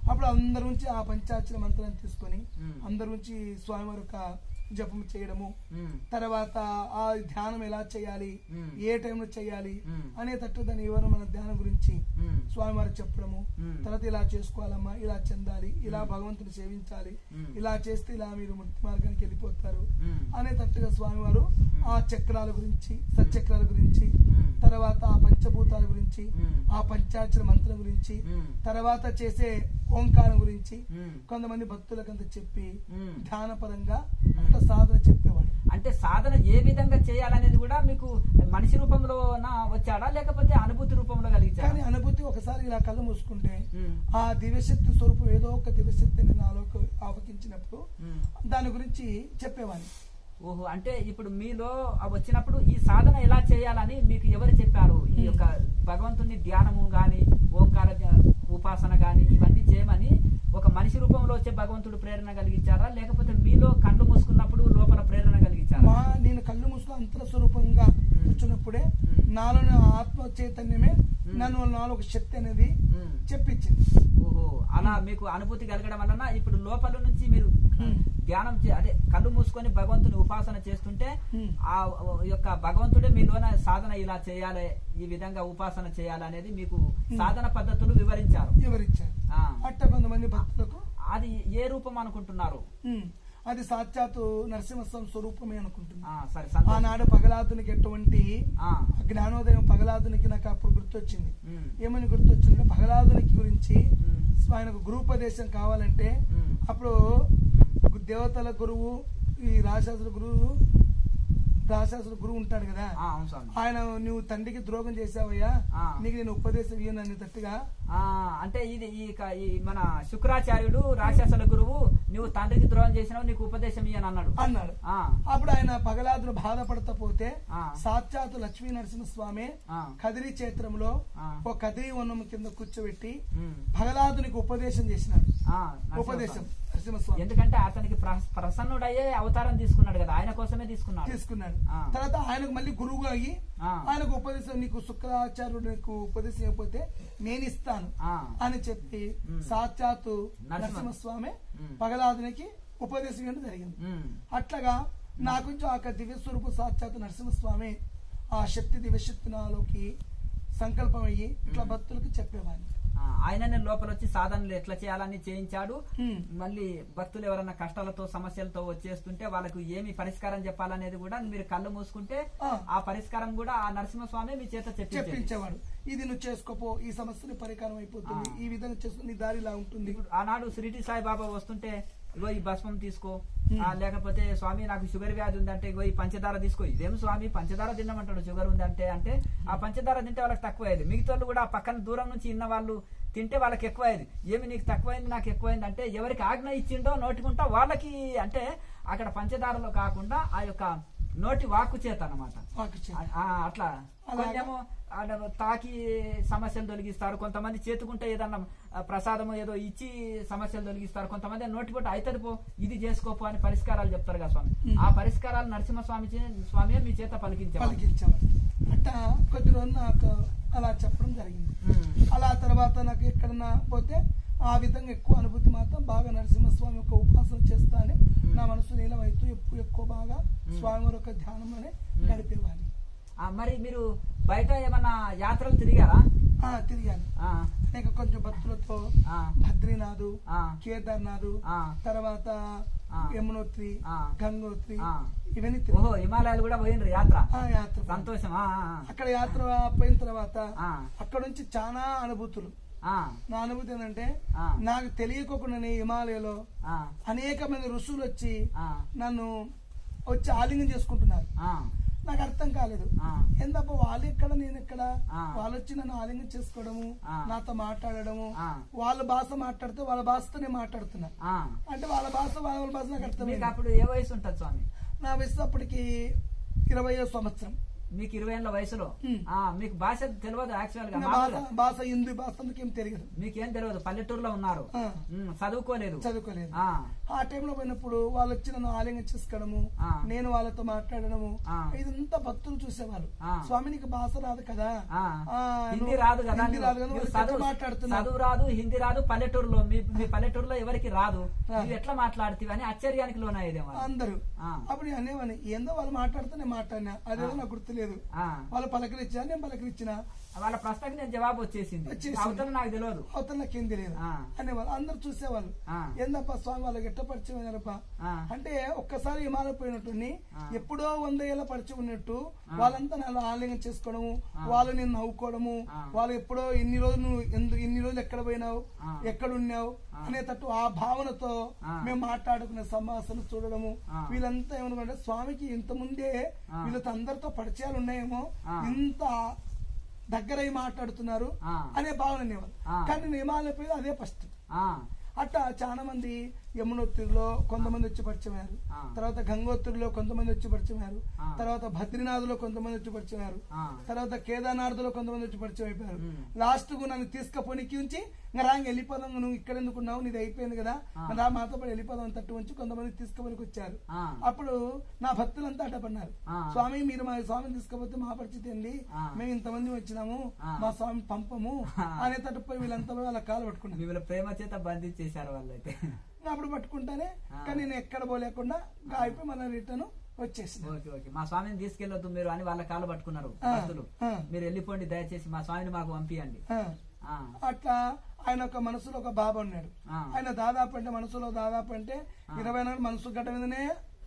అప్పుడు అందరి నుంచి ఆ పంచాక్షర మంత్రాన్ని తీసుకొని మ్మ్. అందరి నుంచి స్వామివారి యొక్క జపం చేయడము ఉమ్, తర్వాత ఆ ధ్యానం ఎలా చేయాలి మ్మ్. ఏ టైంలో చేయాలి మ్మ్. అనేటట్టు దాని వివరం మన ధ్యానం గురించి ఉమ్, స్వామివారు చెప్పడము మ్మ్. తర్వాత ఇలా చేసుకోవాలమ్మా ఇలా చెందాలి ఇలా భగవంతుని సేవించాలి మ్మ్. ఇలా చేస్తే ఇలా మీరు ముక్తి మార్గానికి వెళ్ళిపోతారు ఉమ్, అనేటట్టుగా స్వామివారు ఆ చక్రాల గురించి సచక్రాల గురించి మ్మ్. తర్వాత ఆ పంచభూతాల గురించి మ్మ్. ఆ పంచాక్షర మంత్రం గురించి మ్మ్. తర్వాత చేసే ఓంకారం గురించి ఉమ్. కొంతమంది భక్తులకంత చెప్పి మ్మ్. ధ్యానపరంగా అట్లా సాధన చెప్పేవాడు అంటే సాధన ఏ విధంగా చేయాలనేది కూడా మీకు మనిషి రూపంలో వచ్చాడా లేకపోతే అనుభూతి రూపంలో కానీ కలిగించాడా అనుభూతి ఒకసారి ఇలా కళ్ళు మూసుకుంటే ఉమ్, ఆ దివ్యశక్తి స్వరూపం ఏదో ఒక దివ్యశక్తిని నాలోకి ఆవకించినప్పుడు ఉమ్. దాని గురించి చెప్పేవాడిని ఓహో అంటే ఇప్పుడు మీలో ఆ వచ్చినప్పుడు ఈ సాధన ఎలా చేయాలని మీకు ఎవరు చెప్పారు ఈ యొక్క భగవంతుని ధ్యానము గాని ఓంకార ధ్యా- ఉపాసన గాని ఇవన్నీ చేయమని ఒక మనిషి రూపంలో వచ్చే భగవంతుడు ప్రేరణ కలిగించారా లేకపోతే మీలో కళ్ళు మూసుకున్నప్పుడు లోపల ప్రేరణ కలిగించారా మా నేను కళ్ళు మూసుకుని అంతర స్వరూపంగా కూర్చున్నప్పుడే మ్మ్. నాలోని ఆత్మ చైతన్యమే నన్ను నాలో ఒక శక్తి అనేది ఉమ్. చెప్పించింది ఓహో అలా మీకు అనుభూతి కలగడం వలన ఇప్పుడు లోపల నుంచి మీరు ఉమ్. ధ్యానం చే అదే కళ్ళు మూసుకొని భగవంతుని ఉపాసన చేస్తుంటే ఉమ్. ఆ యొక్క భగవంతుడే మీలోన సాధన ఇలా చేయాలి ఈ విధంగా ఉపాసన చేయాలి అనేది మీకు సాధన పద్ధతులు వివరించారు వివరించారు ఆ. అట్ట కొంతమంది భక్తులకు అది ఏ రూపం అనుకుంటున్నారు ఉమ్, అది సాక్షాత్తు నరసింహస్వామి స్వరూపమే అనుకుంటున్నా ఆ, సరే సంతోషం. ఆనాడు పగలాదునికి ఎటువంటి ఆ, జ్ఞానోదయం పగలాదునికి నాకు అప్పుడు గుర్తొచ్చింది ఉమ్, ఏమని గుర్తొచ్చిందంటే పగలాదునికి గురించి ఉమ్, ఆయనకు గురుపదేశం కావాలంటే ఉమ్, అప్పుడు దేవతల గురువు ఈ రాశాసుల గురువు రాశాసుల గురువు ఉంటాడు కదా ఆ, అవును స్వామి ఆయన నువ్వు తండ్రికి ద్రోహం చేసావయ్యా ఆ. నీకు నేను ఉపదేశం ఇయ్యను అనేటట్టుగా ఆ, అంటే ఇది ఈ క- ఈ మన శుక్రాచార్యుడు రాక్షసుల గురువు నువ్వు తండ్రికి ద్రోహం చేసినావు నీకు ఉపదేశం ఇయ్యని అన్నాడు అన్నాడు ఆ, అప్పుడు ఆయన పగలాదును బాధపడతా పోతే ఆ. సాక్షాత్తు లక్ష్మీ నరసింహస్వామి ఆ, కదిరి క్షేత్రంలో ఆ. ఒక కదిరి వనం కింద కూర్చోబెట్టి ఉమ్, భగలాదునికి ఉపదేశం చేసినాడు ఆ, నరసింహస్వామి. ఉపదేశం నరసింహస్వామి ఎందుకంటే అతనికి ప్ర- ప్రసన్నుడయ్యే అవతారం తీసుకున్నాడు కదా ఆయన కోసమే తీసుకున్నాడు తీసుకున్నాడు ఆ. తర్వాత ఆయనకు మళ్ళీ గురువుగా అయ్యి ఆ. ఆయనకు ఉపదేశం నీకు శుక్రాచార్యుడు నీకు ఉపదేశం అయిపోతే నేను ఇస్తాను ఆ, అని చెప్పి ఉమ్. సాక్షాత్తు నరసింహ- నరసింహస్వామి ఉమ్. పగలాదునికి ఉపదేశం ఇవ్వడం జరిగింది ఉమ్, అట్లాగా నా గురించి ఆ యొక్క దివ్య స్వరూప సాక్షాత్ నరసింహస్వామి ఆ శక్తి దివ్యశక్తి నాలోకి సంకల్పం అయ్యి ఇట్లా భక్తులకు చెప్పేవాడిని ఆ, ఆయననే లోపల వచ్చి సాధనలు ఎట్లా చేయాలని చేయించాడు ఉమ్. మళ్ళీ భక్తులు ఎవరైనా కష్టాలతో సమస్యలతో వచ్చేస్తుంటే వాళ్ళకు ఏమి పరిష్కారం చెప్పాలనేది కూడా మీరు కళ్ళు మూసుకుంటే ఆ. ఆ పరిష్కారం కూడా ఆ నరసింహస్వామి మీ చేత చెప్పించేది చెప్పించేవాడు ఇది నువ్వు చేసుకోపో ఈ సమస్యని పరికారం అయిపోతుంది ఆ. ఈ విధంగా చేస్తుంది నీ దారి ఇలా ఉంటుంది ఇప్పుడు ఆనాడు షిరిడి సాయిబాబా వస్తుంటే ఇగో ఈ భస్మం తీసుకో Hmm. ఆ, లేకపోతే స్వామి నాకు షుగర్ వ్యాధి ఉందంటే ఇగో ఈ పంచదార తీసుకో ఇదేం స్వామి పంచదార తినమంటాడు షుగర్ ఉందంటే అంటే ఆ పంచదార తింటే వాళ్ళకి తక్కువ అయ్యేది మిగతా వాళ్ళు కూడా ఆ పక్కన దూరం నుంచి ఇన్న వాళ్ళు తింటే వాళ్ళకి ఎక్కువ అయ్యేది ఏమి నీకు తక్కువైంది నాకు ఎక్కువైంది అంటే ఎవరికి ఆజ్ఞ ఇచ్చిండో నోటికుంటా వాళ్ళకి అంటే అక్కడ పంచదారలో కాకుండా ఆ యొక్క నోటి వాక్కు చేత అనమాట వాకు చేత. అట్లా అలాగా? కొంచెము ఆడ తాకి సమస్యలు తొలగిస్తారు కొంతమంది చేతుకుంటే ఏదన్నా ఆ, ప్రసాదం ఏదో ఇచ్చి సమస్యలు తొలగిస్తారు కొంతమంది నోటిపోటు అవుతుంది పో ఇది చేసుకోపో అని పరిష్కారాలు చెప్తారు కదా స్వామి ఉమ్. ఆ పరిష్కారాలు నరసింహస్వామి చే- స్వామి మీ చేత పలికించారు పలికించేవాడు అట్టా కొద్ది రోజులు నాకు అలా చెప్పడం జరిగింది అలా తర్వాత నాకు ఎక్కడన్నా పోతే ఆ విధంగా ఎక్కువ అనుభూతి మాత్రం బాగా నరసింహస్వామి యొక్క ఉపాసన చేస్తానే నా మనసు నీలమైతూ ఎక్కువ ఎక్కువ బాగా స్వామి యొక్క ధ్యానంలోనే గడిపేవాడిని మరి మీరు బయట ఏమన్నా యాత్రలు తిరిగారా ఆ తిరిగాను ఆ, అనేక కొంచెం భక్తులతో ఆ, బద్రీనాథ్ ఆ, కేదార్నాథ్ ఆ. తర్వాత ఆ. యమునోత్రి ఆ. గంగోత్రి ఆ. ఇవన్నీ ఓహో తిరిగాను. హిమాలయాలు కూడా పోయినరు యాత్ర ఆ యాత్ర సంతోషం ఆ, ఆ, అక్కడ యాత్ర పోయిన తర్వాత ఆ. అక్కడ నుంచి చాలా అనుభూతులు ఆ, నా అనుభూతి ఏంటంటే ఆ. నాకు తెలియకోకుండా హిమాలయలో ఆ, అనేక మంది ఋషులు వచ్చి ఆ, నన్ను వచ్చి ఆలింగం చేసుకుంటున్నారు ఆ, నాకు అర్థం కాలేదు ఆ. ఏందప్ప వాళ్ళు ఎక్కడ నేను ఎక్కడ ఆ. వాళ్ళు వచ్చి నన్ను ఆలింగం చేసుకోవడము ఆ. నాతో మాట్లాడడము ఆ. వాళ్ళ భాష మాట్లాడితే వాళ్ళ భాషతో నేను మాట్లాడుతున్నా ఆ. అంటే వాళ్ళ భాష వాళ్ళ వాళ్ళ భాష నాకు మీకు అర్థమైంది అప్పుడు ఏ వయసు ఉంటుంది స్వామి నా వయసు అప్పటికి ఇరవయో సంవత్సరం మీకు ఇరవై ఏళ్ళ వయసులో ఉమ్. ఆ మీకు భాష తెలియదు యాక్చువల్ గా నా మామూలుగా. భాష భాష హిందీ భాష అందుకేం తెలియదు మీకేం తెలియదు పల్లెటూరులో ఉన్నారు ఆ. ఉమ్, చదువుకోలేదు చదువుకోలేదు ఆ ఆ టైంలో పోయినప్పుడు వాళ్ళు వచ్చి నన్ను ఆలింగం చేసుకోవడము ఆ. నేను వాళ్ళతో మాట్లాడడము ఆ. ఇదంతా భక్తులు చూసేవాళ్ళు ఆ. స్వామినికి భాష రాదు కదా ఆ. ఆ, హిందీ నువ్వు- రాదు కదా హిందీ నువ్వు- రాదు కదా నువ్వు వాళ్ళు ఎట్లా చదువు మాట్లాడుతున్నావు చదువు రాదు హిందీ రాదు పల్లెటూరులో మీ మీ పల్లెటూరులో ఎవరికి రాదు రాదు. నువ్వు ఎట్లా మాట్లాడుతీవి అని ఆశ్చర్యానికి లోనయ్యేదేమో అందరూ ఆ. అప్పుడు నేను అనేవాని ఏందో వాళ్ళు మాట్లాడితే నేను మాట్లాడినా అదేదో నాకు గుర్తులేదు ఆ. వాళ్ళు పలకరించా నేను పలకరించిన వాళ్ళ ప్రశ్నకి నేను జవాబు వచ్చేసింది వచ్చేసింది. అవతల నాకు తెలియదు అవతల నాకేం తెలియదు ఆ. అనేవాళ్ళు అందరు చూసేవాళ్ళు ఆ. ఏందప్ప స్వామి వాళ్ళకి ఎట్ట పరిచయం అయినారప్ప ఆ. అంటే ఒక్కసారి హిమాలయ పోయినట్టుని ఆ. ఎప్పుడో వంద ఏళ్ళ పరిచయం ఉన్నట్టు ఆ. వాళ్ళంతా నాలో ఆలింగం చేసుకోవడము ఆ. వాళ్ళు నేను నవ్వుకోవడము ఆ. వాళ్ళు ఎప్పుడో ఎన్ని రోజులు నువ్వు ఎందు ఇన్ని రోజులు ఎక్కడ పోయినావు ఆ. ఎక్కడ ఉన్నావు ఆ. అనేటట్టు ఆ భావనతో ఆ. మేము మాట్లాడుకునే సంభాషణ చూడడము ఆ. వీళ్ళంతా ఏమనుకుంటే స్వామికి ఇంత ముందే ఆ. వీళ్ళతో అందరితో పరిచయాలు ఉన్నాయేమో ఆ. ఇంత దగ్గరై మాట్లాడుతున్నారు ఆ. అనే భావన అనేవాళ్ళు ఆ. కానీ నేను హిమాలయ పోయి అదే ఫస్ట్ ఆ అట్లా చాలా మంది యమునోత్రిలో కొంతమంది వచ్చి పరిచయం అయ్యారు ఆ. తర్వాత గంగోత్రిలో కొంతమంది వచ్చి పరిచయం అయ్యారు ఆ. తర్వాత బద్రీనాథ్లో కొంతమంది వచ్చి పరిచయం అయ్యారు ఆ. తర్వాత కేదార్నాథ్లో కొంతమంది వచ్చి పరిచయం అయిపోయారు ఉమ్. లాస్ట్ కు నన్ను తీసుకపోనికి ఉంచి ఇంకా రాంగ్ వెళ్ళిపోదాం నువ్వు ఇక్కడ ఎందుకున్నావు నీది అయిపోయింది కదా ఆ. రా మాతో పాటు వెళ్ళిపోదాం అని తట్టు ఉంచి కొంతమంది తీసుకపోనికి వచ్చారు ఆ. అప్పుడు నా భక్తులంతా అడ్డపడినారు ఆ. స్వామి మీరు మా స్వామిని తీసుకపోతే మా పరిస్థితి ఏంటి ఆ. మేము ఇంతమంది వచ్చినాము ఆ. మా స్వామి పంపము ఆ. అనే తట్టుపై వీళ్ళంతా పోయి వాళ్ళ కాలు పట్టుకున్నారు మిమ్మల్ని ప్రేమ చేత బంధించేశారు వాళ్ళైతే ఇంకా అప్పుడు పట్టుకుంటానే ఆ. కానీ నేను ఎక్కడ పోలేకుండా ఇంకా అయిపోయి మళ్ళీ రిటర్న్ వచ్చేసిన ఓకే ఓకే మా స్వామిని తీసుకెళ్లొద్దు మీరు అని వాళ్ళ కాళ్ళు పట్టుకున్నారు ఆ. భక్తులు ఆ. మీరు వెళ్ళిపోండి దయచేసి మా స్వామిని మాకు పంపియండి ఆ. ఆ. అట్లా ఆయన ఒక మనసులో ఒక బాబా ఉన్నాడు ఆ. ఆయన దాదాపు అంటే మనసులో దాదాపు అంటే ఆ. ఇరవై నాలుగు మనసు గడ్డ మీదనే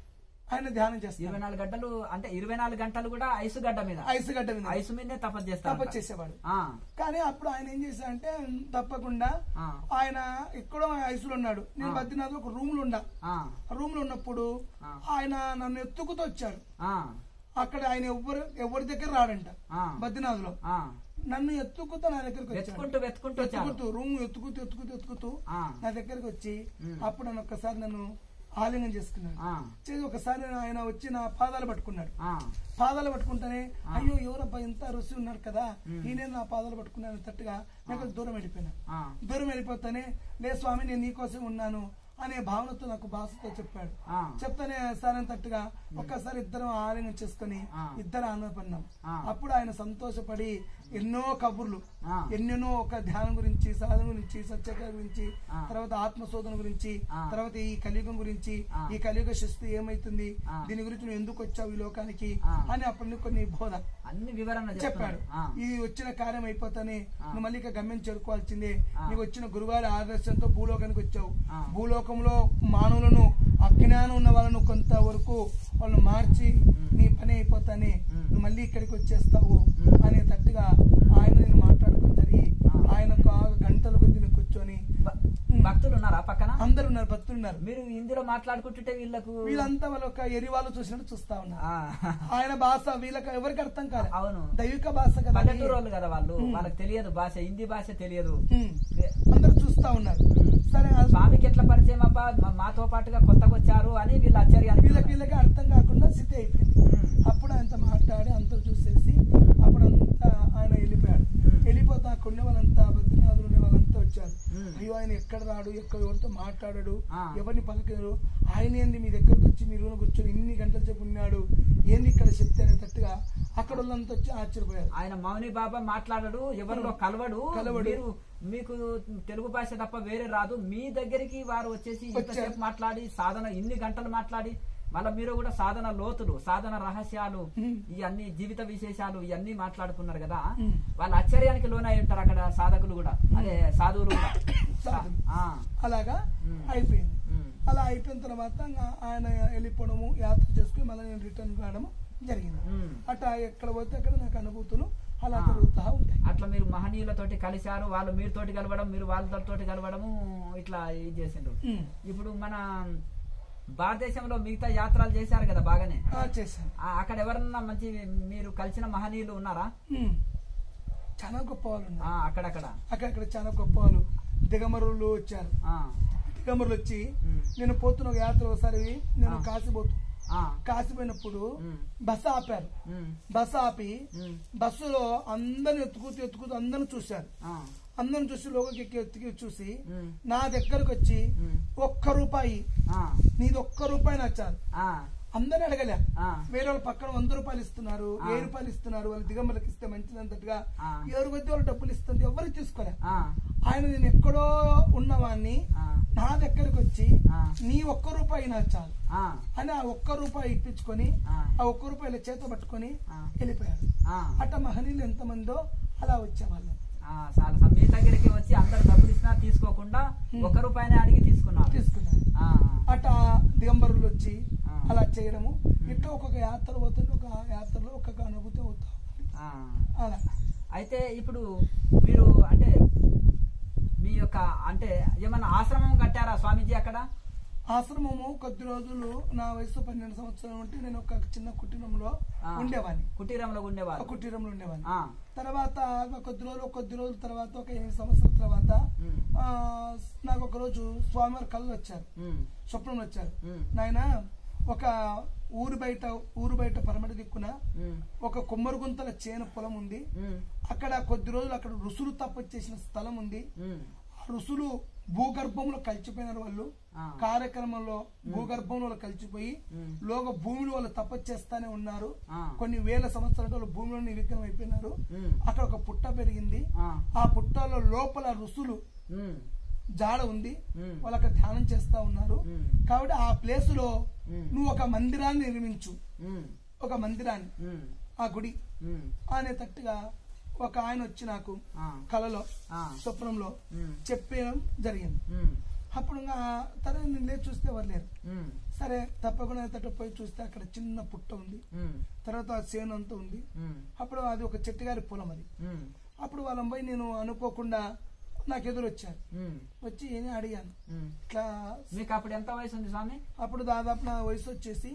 ఆయన ధ్యానం ఇరవై చేస్తాడు నాలుగు గంటలు అంటే ఇరవై నాలుగు గంటలు కూడా ఐసు గడ్డ మీద ఐసు గడ్డ మీద ఐసు మీదనే తపస్సు చేస్తారు తపస్సు చేసేవాడు ఆ. కానీ అప్పుడు ఆయన ఏం చేశాడంటే తప్పకుండా ఆ. ఆయన ఎక్కడో ఐసులో ఉన్నాడు నేను ఆ. బద్రీనాథ్ ఒక రూమ్ లో ఉన్నా ఆ. రూమ్ లో ఉన్నప్పుడు ఆ. ఆయన నన్ను ఎత్తుకుతూ వచ్చాడు ఆ. అక్కడ ఆయన ఎవరు ఎవరి దగ్గర రాడంట ఆ. బద్రీనాథ్ లో ఆ. నన్ను ఎత్తుకుతూ నా దగ్గరకు వచ్చాడు వెతుకుంటూ వెతుకుంటూ వచ్చారు ఎత్తుకుతూ రూమ్ ఎత్తుకుతూ ఎత్తుకుతూ ఎత్తుకుతూ ఆ. నా దగ్గరకు వచ్చి ఉమ్. అప్పుడు నన్ను ఒక్కసారి నన్ను ఆలింగం చేసుకున్నాడు ఆ. చేసి ఒకసారి నేను ఆయన వచ్చి నా పాదాలు పట్టుకున్నాడు ఆ. పాదాలు పట్టుకుంటానే ఆ. అయ్యో ఎవరబ్బా ఇంత రుచి ఉన్నాడు కదా ఉమ్. ఈయన నా పాదాలు పట్టుకున్నాను తట్టుగా నేను కొంచెం దూరం వెళ్ళిపోయినా ఆ. దూరం వెళ్ళిపోతానే లే స్వామి నేను నీకోసం ఉన్నాను అనే భావనతో నాకు భాషతో చెప్పాడు ఆ. చెప్తానే సరే తట్టుగా ఒక్కసారి ఇద్దరం ఆలింగం చేసుకుని ఆ. ఇద్దరు ఆనందపడినాం ఆ. అప్పుడు ఆయన సంతోషపడి ఎన్నో కబుర్లు ఆ. ఎన్నెన్నో ఒక ధ్యానం గురించి సాధన గురించి సత్యత గురించి ఆ. తర్వాత ఆత్మశోధన గురించి ఆ. తర్వాత ఈ కలియుగం గురించి ఆ. ఈ కలియుగ శిస్తు ఏమైతుంది ఆ. దీని గురించి నువ్వు ఎందుకు వచ్చావు ఈ లోకానికి ఆ. అని అప్పుడు నీకు కొన్ని బోధ అన్ని వివరణ చెప్పాడు చెప్పాడు ఆ. ఇది వచ్చిన కార్యం అయిపోతానే ఆ. నువ్వు మళ్ళీ ఇక గమ్యం చేరుకోవాల్సిందే ఆ. నీకు వచ్చిన గురువారి ఆదర్శంతో భూలోకానికి వచ్చావు ఆ. భూలోకంలో మానవులను అజ్ఞానం ఉన్న వాళ్ళను కొంతవరకు వాళ్ళు మార్చి ఉమ్. నీ పని అయిపోతానే ఉమ్. నువ్వు మళ్ళీ ఇక్కడికి వచ్చేస్తావు ఉమ్. అనే తట్టుగా ఆయన నేను మాట్లాడుకుని జరిగి ఆ. ఆయన గంటల కొద్ది నేను కూర్చొని భ- భక్తులు ఉన్నారా పక్కన అందరు ఉన్నారు భక్తులు ఉన్నారు మీరు హిందీలో మాట్లాడుకుంటుంటే వీళ్ళకు వీళ్ళంతా వాళ్ళ ఒక ఎరివాళ్ళు చూసినట్టు చూస్తా ఉన్నారు ఆ. ఆయన భాష వీళ్ళకి ఎవరికి అర్థం కాదు అవును దైవిక భాష కదా అది. పల్లెటూరు వాళ్ళు కదా వాళ్ళు ఉమ్. వాళ్ళకి తెలియదు భాష హిందీ భాష తెలియదు ఉమ్. అందరు చూస్తా ఉన్నారు ఉమ్. సరే ఆ స్వామికి ఎట్లా పరిచయం అబ్బా మా- మాతో పాటుగా కొత్తగా వచ్చారు అని వీళ్ళు ఆశ్చర్యానికి వీళ్ళకి వీళ్ళకి అర్థం కాకుండా స్థితి అయిపోయింది ఉమ్. అప్పుడు ఆయనతో మాట్లాడి అంతా చూసేసి అప్పుడు అంతా ఆయన వెళ్ళిపోయాడు ఉమ్. వెళ్ళిపోతే అక్కడ ఉన్న వాళ్ళంతా బద్రీనాథులు ఉన్న వాళ్ళంతా వచ్చారు ఉమ్. అయ్యో ఆయన ఎక్కడ రాడు ఎక్కడ ఎవరితో మాట్లాడాడు ఆ. ఎవరిని పలకరు ఆయన ఏంది మీ దగ్గరకు వచ్చి మీ రూమ్ కూర్చొని ఇన్ని గంటల సేపు ఉన్నాడు ఏంది ఇక్కడ చెప్తే అనేటట్టుగా అక్కడ వాళ్ళంతా వచ్చి ఆశ్చర్యపోయారు ఆయన మౌని బాబా మాట్లాడడు ఎవరిలో కలవడు కలవడు. మీరు మీకు తెలుగు భాష తప్ప వేరే రాదు మీ దగ్గరికి వారు వచ్చేసి ఇంతసేపు వచ్చారు. మాట్లాడి సాధన ఇన్ని గంటలు మాట్లాడి మళ్ళీ మీరు కూడా సాధన లోతులు సాధన రహస్యాలు ఉమ్. ఇవన్నీ జీవిత విశేషాలు ఇవన్నీ మాట్లాడుకున్నారు కదా ఉమ్. వాళ్ళ ఆశ్చర్యానికి లోనై ఉంటారు అక్కడ సాధకులు కూడా అదే సాధువులు కూడా సాధువులు. ఆ, అలాగా ఉమ్. అయిపోయింది ఉమ్, అలా అయిపోయిన తర్వాత ఇంకా ఆయన వెళ్ళిపోవడము యాత్ర చేసుకుని మళ్ళీ నేను రిటర్న్ రావడము జరిగింది ఉమ్. అట్లా ఎక్కడ పోతే అక్కడ నాకు అనుభూతులు అలా ఆ. జరుగుతూ ఉంటాయి అట్లా మీరు మహనీయులతోటి కలిశారు వాళ్ళు మీరుతోటి కలవడం మీరు వాళ్ళతోటి కలవడము ఇట్లా ఇది చేసిండ్రు ఉమ్. ఇప్పుడు మన భారతదేశంలో మిగతా యాత్రలు చేశారు కదా బాగానే ఆ, చేశాను ఆ, అక్కడ ఎవరన్నా మంచి మీరు కలిసిన మహనీయులు ఉన్నారా ఉమ్. చాలా గొప్ప వాళ్ళు ఆ, ఉన్నారు అక్కడక్కడ అక్కడక్కడ చాలా గొప్ప వాళ్ళు దిగమరులు వచ్చారు ఆ, దిగమరులు వచ్చి ఉమ్, నేను పోతున్న ఒక యాత్ర ఒకసారి నేను ఆ. కాశీ పోతు ఆ. కాసిపోయినప్పుడు ఉమ్. బస్సు ఆపారు ఉమ్. బస్సు ఆపి ఉమ్. బస్సులో అందరిని ఎత్తుకుతూ ఎత్తుకుతూ అందరిని చూశారు ఆ. అందరిని చూసి లోకి ఎక్కి ఎత్తుకి చూసి ఉమ్. నా దగ్గరకు వచ్చి ఉమ్. ఒక్క రూపాయి ఆ. నీది ఒక్క రూపాయి నచ్చారు ఆ. అందరిని అడగలే ఆ. వేరే వాళ్ళ పక్కన వంద రూపాయలు ఇస్తున్నారు ఆ. వెయ్యి రూపాయలు ఇస్తున్నారు వాళ్ళు దిగంబర్లకు ఇస్తే మంచిది అంతట్టుగా ఆ. ఎవరి కొద్ది వాళ్ళు డబ్బులు ఇస్తుంది ఎవరికి తీసుకోలే ఆ. ఆయన నేను ఎక్కడో ఉన్నవాన్ని ఆ. నా దగ్గరకు వచ్చి ఆ. నీ ఒక్క రూపాయి నాకు చాలు ఆ. అని ఆ ఒక్క రూపాయి ఇప్పించుకొని ఆ. ఆ ఒక్క రూపాయల చేత పట్టుకొని ఆ. వెళ్ళిపోయారు ఆ. అట్ట మహనీయులు ఎంతమందో అలా వచ్చేవాళ్ళు ఆ, చాలా సార్ మీ దగ్గరికి వచ్చి అందరు డబ్బులు ఇచ్చినా తీసుకోకుండా ఉమ్. ఒక రూపాయినే అడిగి తీసుకున్నారు తీసుకున్నారు ఆ, అట్ట దిగంబరులు వచ్చి ఆ. అలా చేయడము ఇట్లా ఒక్కొక్క యాత్ర పోతుంది ఒక యాత్రలో ఒక్కొక్క అనుభూతి అవుతా ఆ. అలా అయితే ఇప్పుడు మీరు అంటే మీ యొక్క అంటే ఏమన్నా ఆశ్రమం కట్టారా స్వామీజీ అక్కడ ఆశ్రమము కొద్ది రోజులు నా వయసు పన్నెండు సంవత్సరాలు ఉంటే నేను ఒక చిన్న కుటీరంలో ఆ. ఉండేవాడిని కుటీరంలో ఆ ఉండేవారు కుటీరంలో ఉండేవాడిని ఆ, తర్వాత ఒక కొద్ది రోజులు కొద్ది రోజుల తర్వాత ఒక ఎనిమిది సంవత్సరాల తర్వాత ఉమ్, ఆ, నాకు ఒక రోజు స్వామివారి కళ్ళు వచ్చారు ఉమ్, స్వప్నంలో వచ్చారు ఉమ్, నాయన ఒక ఊరు బయట ఊరు బయట పరమటి దిక్కున ఉమ్, ఒక కొమ్మరి గుంతల చేను పొలం ఉంది ఉమ్, అక్కడ కొద్ది రోజులు అక్కడ రుసులు తప్పొచ్చేసిన స్థలం ఉంది ఉమ్, ఆ రుసులు భూగర్భంలో కలిసిపోయినారు వాళ్ళు ఆ, కార్యక్రమంలో భూగర్భంలో వాళ్ళు కలిసిపోయి ఉమ్, లోక భూమిలో వాళ్ళు తపస్చేస్తానే ఉన్నారు ఆ, కొన్ని వేల సంవత్సరాలు వాళ్ళు భూమిలో నివిగ్నం అయిపోయినారు ఉమ్, అక్కడ ఒక పుట్ట పెరిగింది ఆ, ఆ పుట్టలో లోపల రుసులు ఉమ్, జాడ ఉంది ఉమ్, వాళ్ళు అక్కడ ధ్యానం చేస్తా ఉన్నారు ఉమ్, కాబట్టి ఆ ప్లేస్ లో ఉమ్, నువ్వు ఒక మందిరాన్ని నిర్మించు ఉమ్, ఒక మందిరాన్ని ఉమ్, ఆ గుడి ఉమ్, అనేటట్టుగా ఒక ఆయన వచ్చి నాకు ఆ, కలలో ఆ, స్వప్నంలో ఉమ్, చెప్పడం జరిగింది ఉమ్, అప్పుడు ఇంకా తరే నేను లేచి చూస్తే ఎవరు లేరు ఉమ్, సరే తప్పకుండా తట్టు పోయి చూస్తే అక్కడ చిన్న పుట్ట ఉంది ఉమ్, తర్వాత ఆ చేను అంతా ఉంది ఉమ్, అప్పుడు అది ఒక చెట్టుగారి పొలం అది ఉమ్, అప్పుడు వాళ్ళని పోయి నేను అనుకోకుండా నాకు ఎదురు వచ్చారు ఉమ్, వచ్చి ఏమీ అడిగాను ఉమ్. ఇట్లా మీకు అప్పుడు ఎంత వయసు ఉంది స్వామి అప్పుడు దాదాపు నా వయసు వచ్చేసి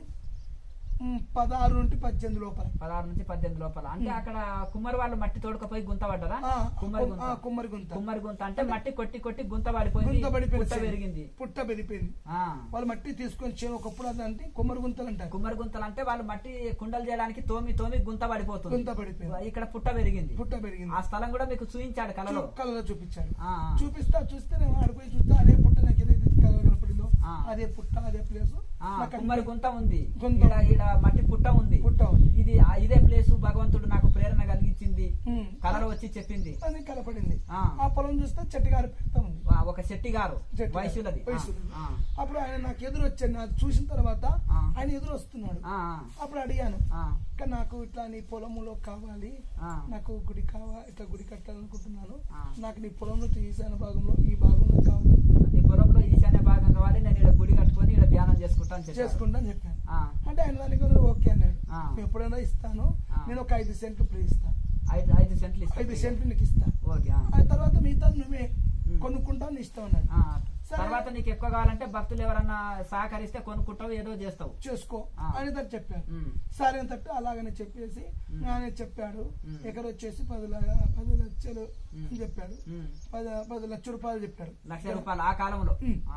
మ్, పదహారు నుండి పద్దెనిమిది లోపల పదహారు నుంచి పద్దెనిమిది లోపల అంటే ఉమ్. అక్కడ కుమ్మరి వాళ్ళు మట్టి తోడుకపోయి గుంత పడ్డారా ఆ, కుమ్మరి ఆ, గుంత కుమ్మరి గుంత కుమ్మరి గుంత అంటే మట్టి కొట్టి కొట్టి గుంత పడిపోయింది గుంత పడిపోయింది పుట్ట పెరిగింది పుట్ట పెరిగిపోయింది ఆ వాళ్ళు మట్టి తీసుకొని చేను ఒకప్పుడు అదంటే కుమ్మరి గుంతలు అంటారు కుమ్మరి గుంతలు అంటే వాళ్ళు మట్టి కుండలు చేయడానికి తోమి తోమి గుంత పడిపోతుంది గుంత పడిపోయింది ఇక్కడ పుట్ట పెరిగింది పుట్ట పెరిగింది ఆ స్థలం కూడా మీకు చూపించాడు కలలో చూ- కళ్ళలో చూపించాడు ఆ, ఆ. చూపిస్తా చూస్తే నేను ఆడిపోయి చూస్తే అదే పుట్ట నాకు ఏదైతే కలలో కనపడిందో ఆ. అదే పుట్ట అదే ప్లేస్ ఆ, కుమ్మరి గుంత ఉంది గుంత ఈడ ఈడ మట్టి పుట్ట ఉంది పుట్ట ఉంది ఇది ఆ, ఇదే ప్లేస్ భగవంతుడు నాకు ప్రేరణ కలిగించింది ఉమ్. కలలో వచ్చి చెప్పింది అది కనపడింది ఆ. ఆ పొలం చూస్తే చెట్టుగారి పెడతా ఉంది ఆ, ఒక శెట్టి గారు చెట్టు వయసులది ఆ, వయసులది. ఆ, అప్పుడు ఆయన నాకు ఎదురు వచ్చాడు నాకు చూసిన తర్వాత ఆ. ఆయన ఎదురు వస్తున్నాడు ఆ, అప్పుడు అడిగాను ఆ, "అక్క, నాకు ఇట్లా నీ పొలములో కావాలి ఆ, నాకు గుడి కావాలి ఇట్లా గుడి కట్టాలనుకుంటున్నాను ఆ. నాకు నీ పొలంలో ఈశాన్య భాగంలో ఈ భాగంలో కావాలి నీ పొలంలో ఈశాన్య భాగం కావాలి నేను ఇక్కడ గుడి కట్టుకొని ఇక్కడ ధ్యానం చేసుకుంటాను చెప్పారు. చేసుకుంటా అని చెప్పాను ఆ, అంటే ఆయన దానికి కూడా ఓకే అన్నాడు ఆ. "నేను ఎప్పుడైనా ఇస్తాను ఆ. నేను ఒక ఐదు సెంట్లు ఫ్రీ ఇస్తా ఐదు ఐదు సెంట్లు ఇస్తా ఐదు సెంట్లు నీకు ఇస్తా ఓకే ఆ. ఆ తర్వాత మిగతా నువ్వే ఉమ్. కొనుక్కుంటావు నీ ఇష్టం అన్నాడు ఆ, సరే. తర్వాత నీకు ఎక్కువ కావాలంటే భక్తులు ఎవరన్నా సహకరిస్తే కొనుక్కుంటావు ఏదో చేస్తావు చేసుకో ఆ. అని తట్టు చెప్పాడు ఉమ్, సరే అని తట్టు అలాగనే చెప్పేసి ఉమ్. ఆయన చెప్పాడు ఉమ్. ఎకర వచ్చేసి పది ల- పది లక్షలు ఉమ్. అని చెప్పాడు ఉమ్. పది పది లక్ష రూపాయలు చెప్పాడు లక్ష రూపాయలు ఆ కాలంలో ఉమ్. ఆ,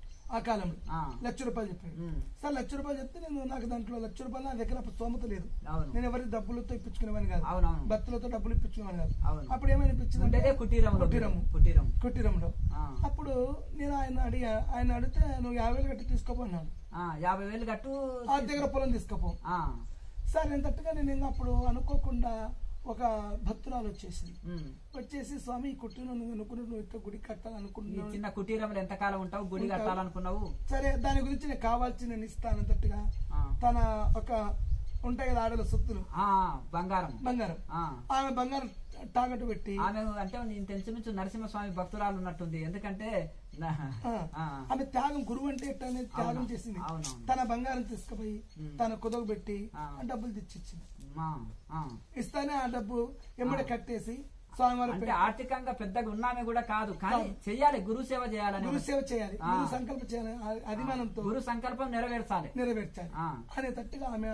ఆ కాలంలో ఆ, లక్ష రూపాయలు చెప్పాడు ఉమ్, సార్ లక్ష రూపాయలు చెప్తే నేను నాకు దాంట్లో లక్ష రూపాయలు నా దగ్గర అప్పుడు స్తోమత లేదు అవును నేను ఎవరి డబ్బులతో ఇప్పించుకునేవాని కాదు అవునవును భక్తులతో డబ్బులు ఇప్పించుకునేవాని కాదు అవును అప్పుడు ఏమైనా ఉండేదే ఇప్పించిందంటే కుటీరంలో కుటీరము. కుటీరం కుటీరంలో ఆ, అప్పుడు నేను ఆయన అడిగా ఆయన అడిగితే నువ్వు యాభై వేలు కట్టి తీసుకోపోన్నాడు ఆ, యాభై వేలు కట్టు ఆ దగ్గర పొలం తీసుకోపో ఆ, సార్ ఎంతట్టుగా నేను ఇంకా అప్పుడు అనుకోకుండా ఒక భక్తురాలు వచ్చేసింది ఉమ్. వచ్చేసి స్వామి ఈ కుట్టిన నువ్వు అనుకుని నువ్వు ఇక్కడ గుడి ఈ కట్టాలనుకుంటున్నావు చిన్న కుటీరంలో ఎంత కాలం ఉంటావు గుడి ఉంటావు. కట్టాలనుకున్నావు సరే దాని గురించి నేను కావాల్సి నేను ఇస్తాను అన్నట్టుగా ఆ, తన ఒక ఉంటాయి కదా ఆడల సొత్తులు ఆ, బంగారం బంగారం ఆ, ఆమె బంగారం తాకట్టు పెట్టి ఆమె అంటే నేను తెలిసి నరసింహస్వామి భక్తురాలు ఉన్నట్టుంది ఎందుకంటే నా- ఆ, ఆ, ఆమె త్యాగం గురువు అంటే ఎట్లా అనేది త్యాగం అవును, చేసింది అవునవును. తన బంగారం తీసుకుపోయి ఉమ్. తన కుదవ పెట్టి ఆ. ఆ డబ్బులు తెచ్చిచ్చింది ఆ, ఆ. ఇస్తానే ఆ డబ్బు ఎమ్మడే ఆ. కట్టేసి స్వామివారి అంటే పెట్టి ఆర్థికంగా పెద్దగా ఉన్నామే కూడా కాదు కానీ కాదు. చెయ్యాలి గురు సేవ చేయాలని గురు సేవ చేయాలి ఆ. గురు సంకల్ప చేయాలి ఆ అభిమానంతో గురు సంకల్పం నెరవేర్చాలి నెరవేర్చాలి ఆ, అనేటట్టుగా ఆమె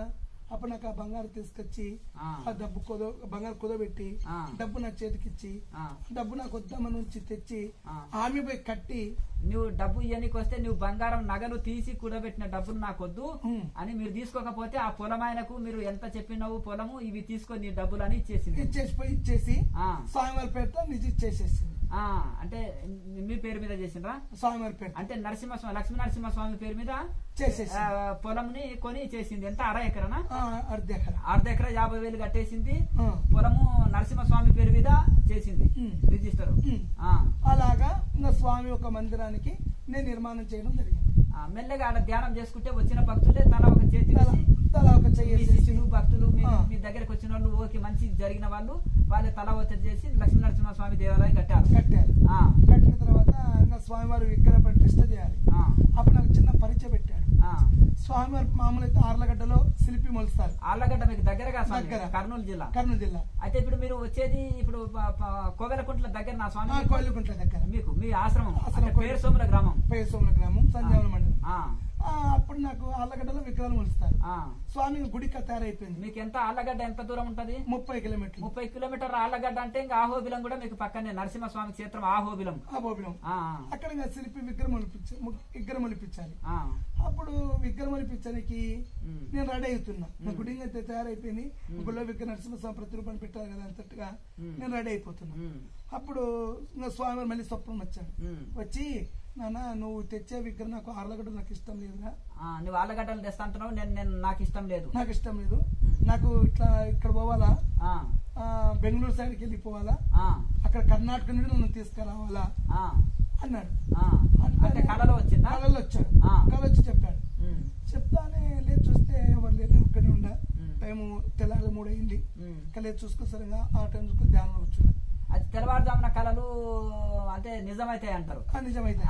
అప్పుడు నాకు ఆ బంగారు తీసుకొచ్చి ఆ. ఆ డబ్బు కుదో బంగారు కుదబెట్టి ఆ. డబ్బు నా చేతికిచ్చి ఆ. డబ్బు నాకు వద్దామని నుంచి తెచ్చి ఆ. ఆమె పోయి కట్టి నువ్వు డబ్బు ఇవ్వనికి వస్తే నువ్వు బంగారం నగలు తీసి కూడబెట్టిన డబ్బులు నాకొద్దు ఉమ్. అని మీరు తీసుకోకపోతే ఆ పొలం ఆయనకు మీరు ఎంత చెప్పినావు పొలము ఇవి తీసుకొని నీ డబ్బులు అని ఇచ్చేసింది ఇచ్చేసి పోయి ఇచ్చేసి ఆ. స్వామివారి పేరుతో నిజ ఇచ్చేసేసింది ఆ, అంటే మీ పేరు మీద చేసిండ్రా స్వామివారి పేరు అంటే నరసింహస్వామి లక్ష్మీ నరసింహస్వామి పేరు మీద చేసేసి ఆ, పొలంని కొని చేసింది ఎంత అర ఎకరనా అర్ధ ఎకరా అర్ధ ఎకరా యాభై వేలు కట్టేసింది ఆ. పొలము నరసింహస్వామి పేరు మీద చేసింది ఉమ్. రిజిస్టర్ ఉమ్. అలాగా ఇంకా స్వామి ఒక మందిరానికి నేను నిర్మాణం చేయడం జరిగింది మెల్లగా ఆడ ధ్యానం చేసుకుంటే వచ్చిన భక్తులే తల ఒక చేతి తల వేసి తల ఒక మీ చెయ్యేసి శిష్యులు భక్తులు మీ ఆ. మీ దగ్గరకు వచ్చిన వాళ్ళు ఓకే మంచి జరిగిన వాళ్ళు వాళ్ళే తల ఒత్తిడి చేసి లక్ష్మీ నరసింహస్వామి దేవాలయం కట్టారు కట్టారు ఆ, కట్టిన తర్వాత ఇంకా స్వామివారి విగ్రహ ప్రతిష్ట చేయాలి ఆ, అప్పుడు నాకు చిన్న పరిచయం పెట్టాడు ఆ. స్వామివారి మామూలు అయితే ఆర్లగడ్డలో శిల్పి మొలుస్తారు ఆళ్ళగడ్డ మీకు దగ్గరగా స్వామి దగ్గర. కర్నూలు జిల్లా కర్నూలు జిల్లా అయితే ఇప్పుడు మీరు వచ్చేది ఇప్పుడు ప- ప- కోవెలకుంట్ల దగ్గర నా ఆ స్వామి కోయిలకుంట్ల దగ్గర మీకు మీ ఆశ్రమం ఆశ్రమం అంటే పేరు సోముల గ్రామం పేసోముల గ్రామం సంజావన మండలం ఆ, ఆ, అప్పుడు నాకు ఆర్లగడ్డలో విగ్రహాలు మొలుస్తారు ఆ. స్వామి గుడిక తయారైపోయింది మీకు ఎంత ఆళ్ళగడ్డ ఎంత దూరం ఉంటది ముప్పై కిలోమీటర్లు ముప్పై కిలోమీటర్ ఆళ్ళగడ్డ అంటే ఇంకా ఆహోబిలం కూడా మీకు పక్కనే నరసింహస్వామి క్షేత్రం ఆహోబిలం ఆ బోబిలం ఆ, అక్కడ ఇంకా శిల్పి విగ్రహం ఒలిపించ విగ్రహం ఒలిపించాలి ఆ, అప్పుడు విగ్రహం ఒలిపించడానికి ఉమ్, నేను రెడీ అవుతున్నా నా గుడి అయితే తయారైపోయింది గుళ్ళో విగ్రహ నరసింహస్వామి ప్రతిరూపాన్ని పెట్టారు కదా అంతట్టుగా ఉమ్. నేను రెడీ అయిపోతున్నా ఉమ్, అప్పుడు ఇంకా స్వామి మళ్ళీ స్వప్నం వచ్చాడు ఉమ్. వచ్చి నాన్న నువ్వు తెచ్చే విగ్రహం నాకు ఆర్లగడ్డ నాకు ఇష్టం లేదురా ఆ, నువ్వు ఆళ్ళగడ్డలు తెస్తా అంటున్నావు నేను నేను నాకు ఇష్టం లేదు నాకు ఇష్టం లేదు నాకు ఇట్లా ఇక్కడ పోవాలా ఆ, ఆ, బెంగళూరు సైడ్కి వెళ్ళిపోవాలా ఆ, అక్కడ కర్ణాటక నుండి నన్ను తీసుకురావాలా ఆ, అన్నాడు ఆ. అంటే కళలో వచ్చిందా కళలో వచ్చాడు ఆ. కళ వచ్చి చెప్పాడు ఉమ్, చెప్తానే లేదు చూస్తే ఎవరు లేరు ఇక్కడే ఉండ ఉమ్. టైము తెల్లారి మూడు అయింది ఉమ్. ఇంకా లేదు చూసుకో సరిగా ఆ టైం చూసుకొని ధ్యానంలో కూర్చున్నా అది తెల్లవారుజామున కళలు అంటే నిజమైతాయి అంటారు ఆ నిజమైతే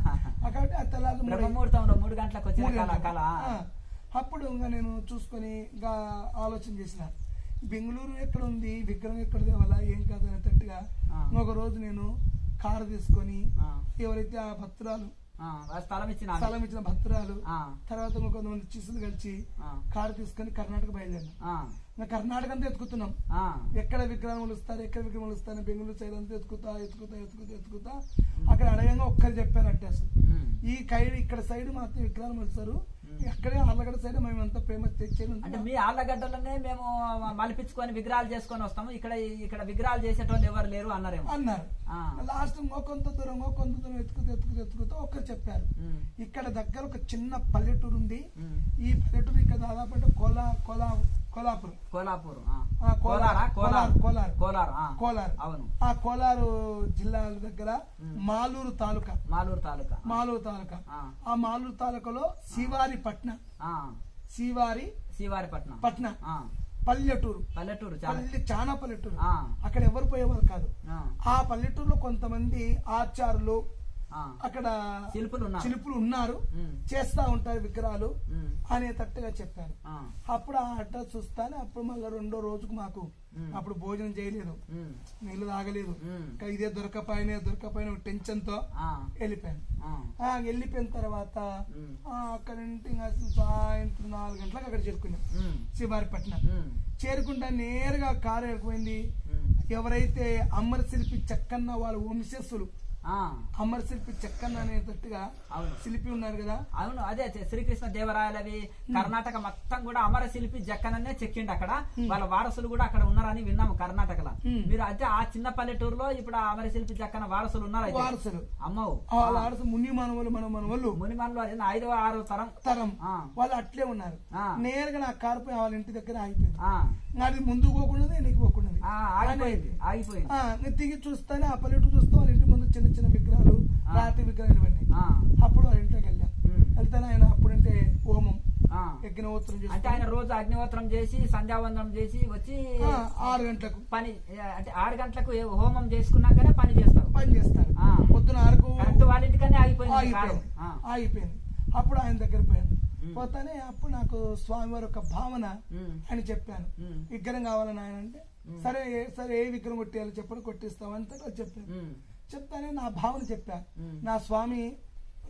ఆ కాబట్టి ఆ తెల్లారి మూడు అయింది. బ్రహ్మముహూర్తంలో మూడు గంటలకు వచ్చిన మూడు కళ గంటలకు. కళ ఆ. అప్పుడు ఇంకా నేను చూసుకొని ఇంకా ఆలోచన చేసిన బెంగళూరు ఎక్కడ ఉంది విగ్రహం ఎక్కడ తేవాలా ఏం కాదు అనేటట్టుగా ఆ. ఒక రోజు నేను కారు తీసుకొని ఆ, ఎవరైతే ఆ భక్తురాలు ఆ, ఆ స్థలం ఇచ్చిన ఆమె. స్థలం ఇచ్చిన భక్తురాలు ఆ, తర్వాత ఇంకో కొంతమంది చీసులు కలిసి ఆ, కారు తీసుకొని కర్ణాటక బయలుదేరినాం ఆ, ఇంకా కర్ణాటక అంతా ఎత్తుకుతున్నాం ఆ, ఎక్కడ విగ్రహములు ఇస్తారు ఎక్కడ విగ్రహములు ఇస్తారు బెంగళూరు సైడ్ అంతా ఎత్తుకుతా ఎత్తుకుతా ఎత్తుకుతా ఎత్తుకుతా అక్కడ అడగంగా ఒక్కరు చెప్పారు అంటే అసలు ఉమ్, ఈ కైడ్ ఇక్కడ సైడ్ మాత్రం విగ్రహాలు మొలుస్తారు అక్కడే ఆళ్ళగడ్డ సైడ్ మేము అంతా ప్రేమ తెచ్చేది అంటే మీ ఆళ్ళగడ్డలోనే మేము మలిపించుకొని విగ్రహాలు చేసుకొని వస్తాము ఇక్కడ ఇక్కడ విగ్రహాలు చేసేటోళ్ళు ఎవరు లేరు అన్నారేమో అన్నారు ఆ, లాస్ట్ ఇంకో కొంత దూరం ఇంకో కొంత దూరం ఎత్తుకుతూ ఎత్తుకుతూ ఎత్తుకుతూ ఒక్కరు చెప్పారు ఉమ్, ఇక్కడ దగ్గర ఒక చిన్న పల్లెటూరు ఉంది ఉమ్. ఈ పల్లెటూరు ఇక్కడ దాదాపు అంటే కోలా కోలా కోలాపురం కోలాపూర్ ఆ. ఆ, కోలార్, కోలారా కోలార్ కోలార్. కోలార్ ఆ. కోలార్ అవును ఆ కోలారు జిల్లా దగ్గర మాలూరు తాలూకా మాలూరు తాలూకా మాలూరు తాలూకా ఆ, ఆ మాలూరు తాలూకాలో శివారి పట్న ఆ. శివారి శ్రీవారిపట్నం పట్న ఆ, పల్లెటూరు పల్లెటూరు చాలా పల్లె చాలా పల్లెటూరు ఆ, అక్కడ ఎవరు పోయేవారు కాదు ఆ, ఆ పల్లెటూరులో కొంతమంది ఆచారులు ఆ. అక్కడ శిల్పులు ఉన్నారు శిల్పులు ఉన్నారు ఉమ్, చేస్తా ఉంటారు విగ్రహాలు ఉమ్, అనేటట్టుగా చెప్పారు ఆ, అప్పుడు ఆ అడ్రస్ చూస్తానే అప్పుడు మళ్ళీ రెండో రోజుకు మాకు ఉమ్, అప్పుడు భోజనం చేయలేదు ఉమ్, నీళ్లు తాగలేదు ఉమ్, ఇంకా ఇదే దొరకపోయినా దొరకపోయిన టెన్షన్ తో ఆ, వెళ్ళిపోయాను ఆ, ఆ, వెళ్ళిపోయిన తర్వాత ఉమ్, ఆ, అక్కడ నుండి ఇంకా సాయంత్రం నాలుగు గంటలకు అక్కడ చేరుకున్నాం ఉమ్, శివారిపట్నం ఉమ్, చేరుకుంటా నేరుగా కారు వెళ్ళిపోయింది ఉమ్, ఎవరైతే అమర శిల్పి చెక్కన్న వాళ్ళ వంశస్థులు ఆ, అమర శిల్పి చెక్కన్న అనేటట్టుగా అవును శిల్పి ఉన్నారు కదా అవును అదే చే- శ్రీకృష్ణ దేవరాయలవి కర్ణాటక మొత్తం కూడా అమర శిల్పి జక్కనన్నే చెక్కిండు అక్కడ వాళ్ళ వారసులు కూడా అక్కడ ఉన్నారని విన్నాము కర్ణాటకలో ఉమ్. మీరు అయితే ఆ చిన్న పల్లెటూరులో ఇప్పుడు ఆ అమర శిల్పి జక్కన వారసులు ఉన్నారు అయితే. వారసులు అమ్మవు ఆ వాళ్ళ ఆడసు ముని మనవలు మన మనవళ్ళు మునిమన్లో అది నా ఐదవ ఆరో తరం తరం ఆ, వాళ్ళు అట్లే ఉన్నారు ఆ. నేరుగా నా కారు పోయి వాళ్ళ ఇంటి దగ్గర ఆగిపోయింది ఆ, నాది ముందుకు పోకుండా వెనక్కి పోకుండా ఆ, ఆగిపోయింది ఆగిపోయింది దిగి చూస్తానే ఆ పల్లెటూరు చూస్తే వాళ్ళ ఇంటి ముందు చిన్న చిన్న విగ్రహాలు ఆ. రాతి విగ్రహాలు ఇవన్నీ ఆ, అప్పుడు వాళ్ళ ఇంట్లోకి వెళ్ళాం ఉమ్, వెళ్తానే ఆయన అప్పుడంటే హోమం ఆ. యజ్ఞోత్తరం అంటే చేసి ఆయన రోజు అగ్నిహోత్రం చేసి సంధ్యావందనం చేసి వచ్చి ఆరు గంటలకు పని అంటే ఆరు గంటలకు ఏ- హోమం చేసుకున్నాకనే పని చేస్తారు పని చేస్తారు ఆ. పొద్దున ఆరుకు కరెక్ట్ వాళ్ళ ఇంటికనే ఆగిపోయింది కారు ఆగిపోయింది ఆ, ఆగిపోయింది అప్పుడు ఆయన దగ్గర పోయాను ఉమ్. పోతానే అప్పుడు నాకు స్వామివారి ఒక భావన ఉమ్, అని చెప్పాను ఉమ్, విగ్రహం కావాలని ఆయన అంటే ఉమ్. సరే ఏ- సరే ఏ విగ్రహం కొట్టేయాలో చెప్పండి కొట్టిస్తాం అంతా చెప్పాను ఉమ్, చెప్తానే నా భావన చెప్పా ఉమ్. నా స్వామి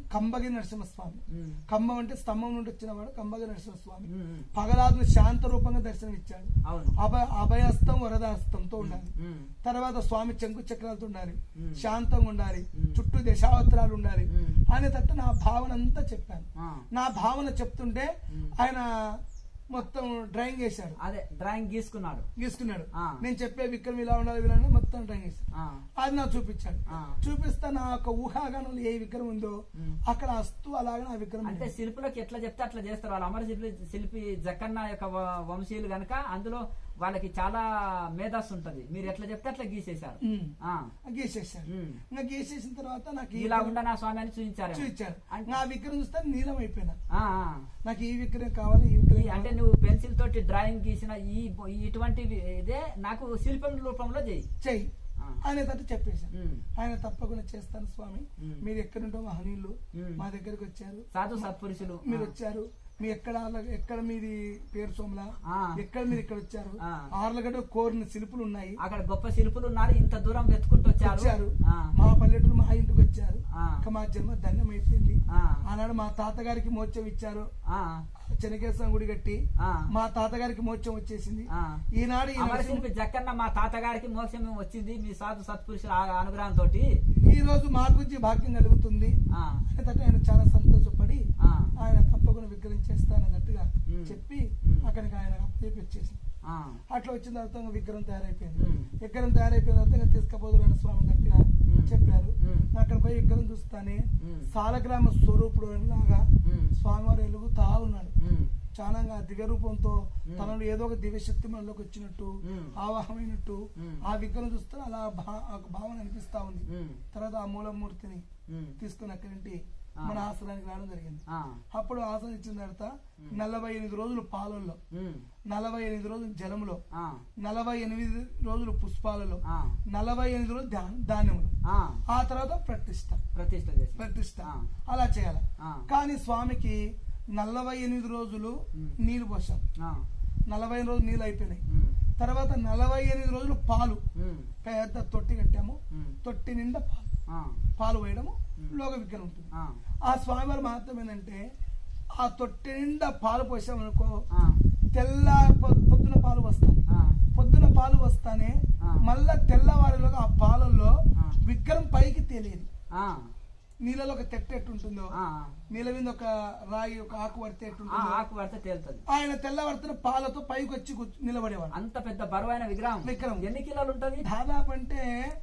కంబగి నరసింహస్వామి ఉమ్, కంబం అంటే స్తంభం నుండి వచ్చినవాడు కంబగి నరసింహస్వామి ఉమ్, ఉమ్. పగలాదులు శాంత రూపంగా దర్శనం ఇచ్చాడు అవును అభయ అభయస్తం వరదాస్తంతో ఉండాలి ఉమ్, తర్వాత స్వామి చెంకు చక్రాలతో ఉండాలి మ్మ్. శాంతంగా ఉండాలి మ్మ్. చుట్టూ దశావతారాలు ఉండాలి మ్మ్. అనే తట్టు నా భావన అంతా చెప్పాను ఆ. నా భావన చెప్తుంటే మ్మ్. ఆయన మొత్తం డ్రాయింగ్ వేశాడు అదే డ్రాయింగ్ గీసుకున్నాడు గీసుకున్నాడు ఆ. నేను చెప్పే విక్రమ్ ఇలా ఉండాలి ఇలా ఉండాలి మొత్తం డ్రాయింగ్ వేశాడు ఆ, అది నాకు చూపించాడు ఆ. చూపిస్తా నా యొక్క ఊహాగానంలో ఏ విగ్రహం ఉందో మ్మ్. అక్కడ అస్తు అలాగే నా విగ్రహం అంటే ఉంది. శిల్పులకు ఎట్లా చెప్తే అట్లా చేస్తారు వాళ్ళు అమర శిల్పి శిల్పి జక్కన్న యొక్క వ- వంశీయులు గనక అందులో వాళ్ళకి చాలా మేధస్సు ఉంటది మీరు ఎట్లా చెప్తే అట్లా గీసేశారు మ్మ్. ఆ, గీసేసాడు మ్మ్. ఇంకా గీసేసిన తర్వాత నాకు ఈ ఇలా విగ్రహం ఉండనా స్వామి అని చూపించారు చూపించాడు అంటే- నా విగ్రహం చూస్తే నీలం అయిపోయినా ఆ, ఆ. నాకు ఈ విగ్రహం కావాలి ఈ విగ్రహం ఈ- అంటే కావాలి. నువ్వు పెన్సిల్ తోటి డ్రాయింగ్ గీసిన ఈ ఈ ఇటువంటి ఇదే నాకు శిల్పం రూపంలో చెయ్యి చెయ్యి ఆ. అనేటట్టు చెప్పేశాను ఉమ్, ఆయన తప్పకుండా చేస్తాను స్వామి మ్మ్. మీరు ఎక్కడుంటో మహనీయులు మ్మ్. మా దగ్గరికి వచ్చారు సాధు సత్పురుషులు మీరు ఆ. వచ్చారు మీ ఎక్కడ ఆర్ల- ఎక్కడ మీది పేరు సోమల ఆ. ఎక్కడ మీరు ఇక్కడ వచ్చారు ఆ. ఆర్లగడ్డ కోరిన శిల్పులు ఉన్నాయి అక్కడ గొప్ప శిల్పులు ఉన్నారు ఇంత దూరం వెతుకుంటూ వచ్చారు వచ్చారు ఆ, మా పల్లెటూరు మా ఇంటికి వచ్చారు ఆ. ఇక మా జన్మ ధన్యం అయిపోయింది ఆ, ఆనాడు మా తాతగారికి మోక్షం ఇచ్చారు ఆ, చెనకేశ్వరం గుడి కట్టి ఆ. మా తాతగారికి మోక్షం వచ్చేసింది ఆ. ఈనాడు ఈ అమర నరసింహ- శిల్పి జక్కన్న మా తాతగారికి మోక్షం వచ్చింది మీ సాధు సత్పురుషుల ఆ- అనుగ్రహంతో ఈ రోజు మాకు ఈ భాగ్యం కలుగుతుంది ఆ, అనేటట్టు ఆయన చాలా సంతోషపడి ఆ, ఆయన తప్పకుండా విగ్రహం చేస్తానన్నట్టుగా మ్మ్. చెప్పి మ్మ్. అక్కడికి ఆయన అప్పచెప్పి వచ్చేసి ఆ, అట్లా వచ్చిన తర్వాత ఇంకా విగ్రహం తయారైపోయింది మ్మ్. విగ్రహం తయారైపోయిన తర్వాత ఇంకా తీసుకపోదురు స్వామి దగ్గర మ్మ్. చెప్పారు మ్మ్. అక్కడ పోయి విగ్రహం చూస్తానే మ్మ్. సాలగ్రామ స్వరూపుడు లాగా మ్మ్. స్వామివారు వెలుగుతా ఉన్నాడు ఉమ్, చాలా దివ్య రూపంతో మ్మ్. తనలో ఏదో ఒక దివ్య శక్తి మనలోకి వచ్చినట్టు మ్మ్. ఆవాహమైనట్టు మ్మ్. ఆ విగ్రహం చూస్తే అలా భా- ఆ భావన అనిపిస్తా ఉంది ఉమ్, తర్వాత ఆ మూలమూర్తిని ఉమ్, తీసుకుని అక్కడి నుండి ఆ. మన ఆశ్రమానికి రావడం జరిగింది ఆ, అప్పుడు ఆసనం ఇచ్చిన తర్వాత మ్మ్. నలభై ఎనిమిది రోజులు పాలల్లో ఉమ్, నలభై ఎనిమిది రోజులు జలములో ఆ, నలభై ఎనిమిది రోజులు పుష్పాలలో ఆ, నలభై ఎనిమిది రోజులు ధ్యాన- ధాన్యములు ఆ, ఆ తర్వాత ప్రతిష్ట ప్రతిష్ట చేసి ప్రతిష్ట ఆ. అలా చేయాలి ఆ, కానీ స్వామికి నలభై ఎనిమిది రోజులు మ్మ్. నీళ్లు పోసాం ఆ, నలభై ఎనిమిది రోజులు నీళ్ళు అయిపోయినాయి ఉమ్, తర్వాత నలభై ఎనిమిది రోజులు పాలు ఉమ్, పెద్ద తొట్టి కట్టాము ఉమ్, తొట్టి నిండా పాలు ఆ, పాలు వేయడము మ్మ్. లోక విగ్రహం ఉంటుంది ఆ, ఆ స్వామివారి మహత్వం ఏంటంటే ఆ తొట్టి నిండా పాలు పోసామనుకో ఆ, తెల్ల పొ- పొద్దున పాలు వస్తాం ఆ, పొద్దున పాలు వస్తానే ఆ. మళ్ళా తెల్లవారిలోగా ఆ పాలల్లో ఆ. విగ్రహం పైకి తేలియదు ఆ, నీళ్ళలో ఒక తెట్ట ఎట్టుంటుందో ఆ, నీళ్ళ మీద ఒక రాయి ఒక ఆకు పడితే ఆ, ఎట్టుంటుందో ఆకు పడితే తేలుతుంది ఆయన తెల్లవారుతున్న పాలతో పైకి వచ్చి కూర్చు- నిలబడేవాడు అంత పెద్ద బరువైన విగ్రహం విగ్రహం. ఎన్ని కిలోలు ఉంటది దాదాపు అంటే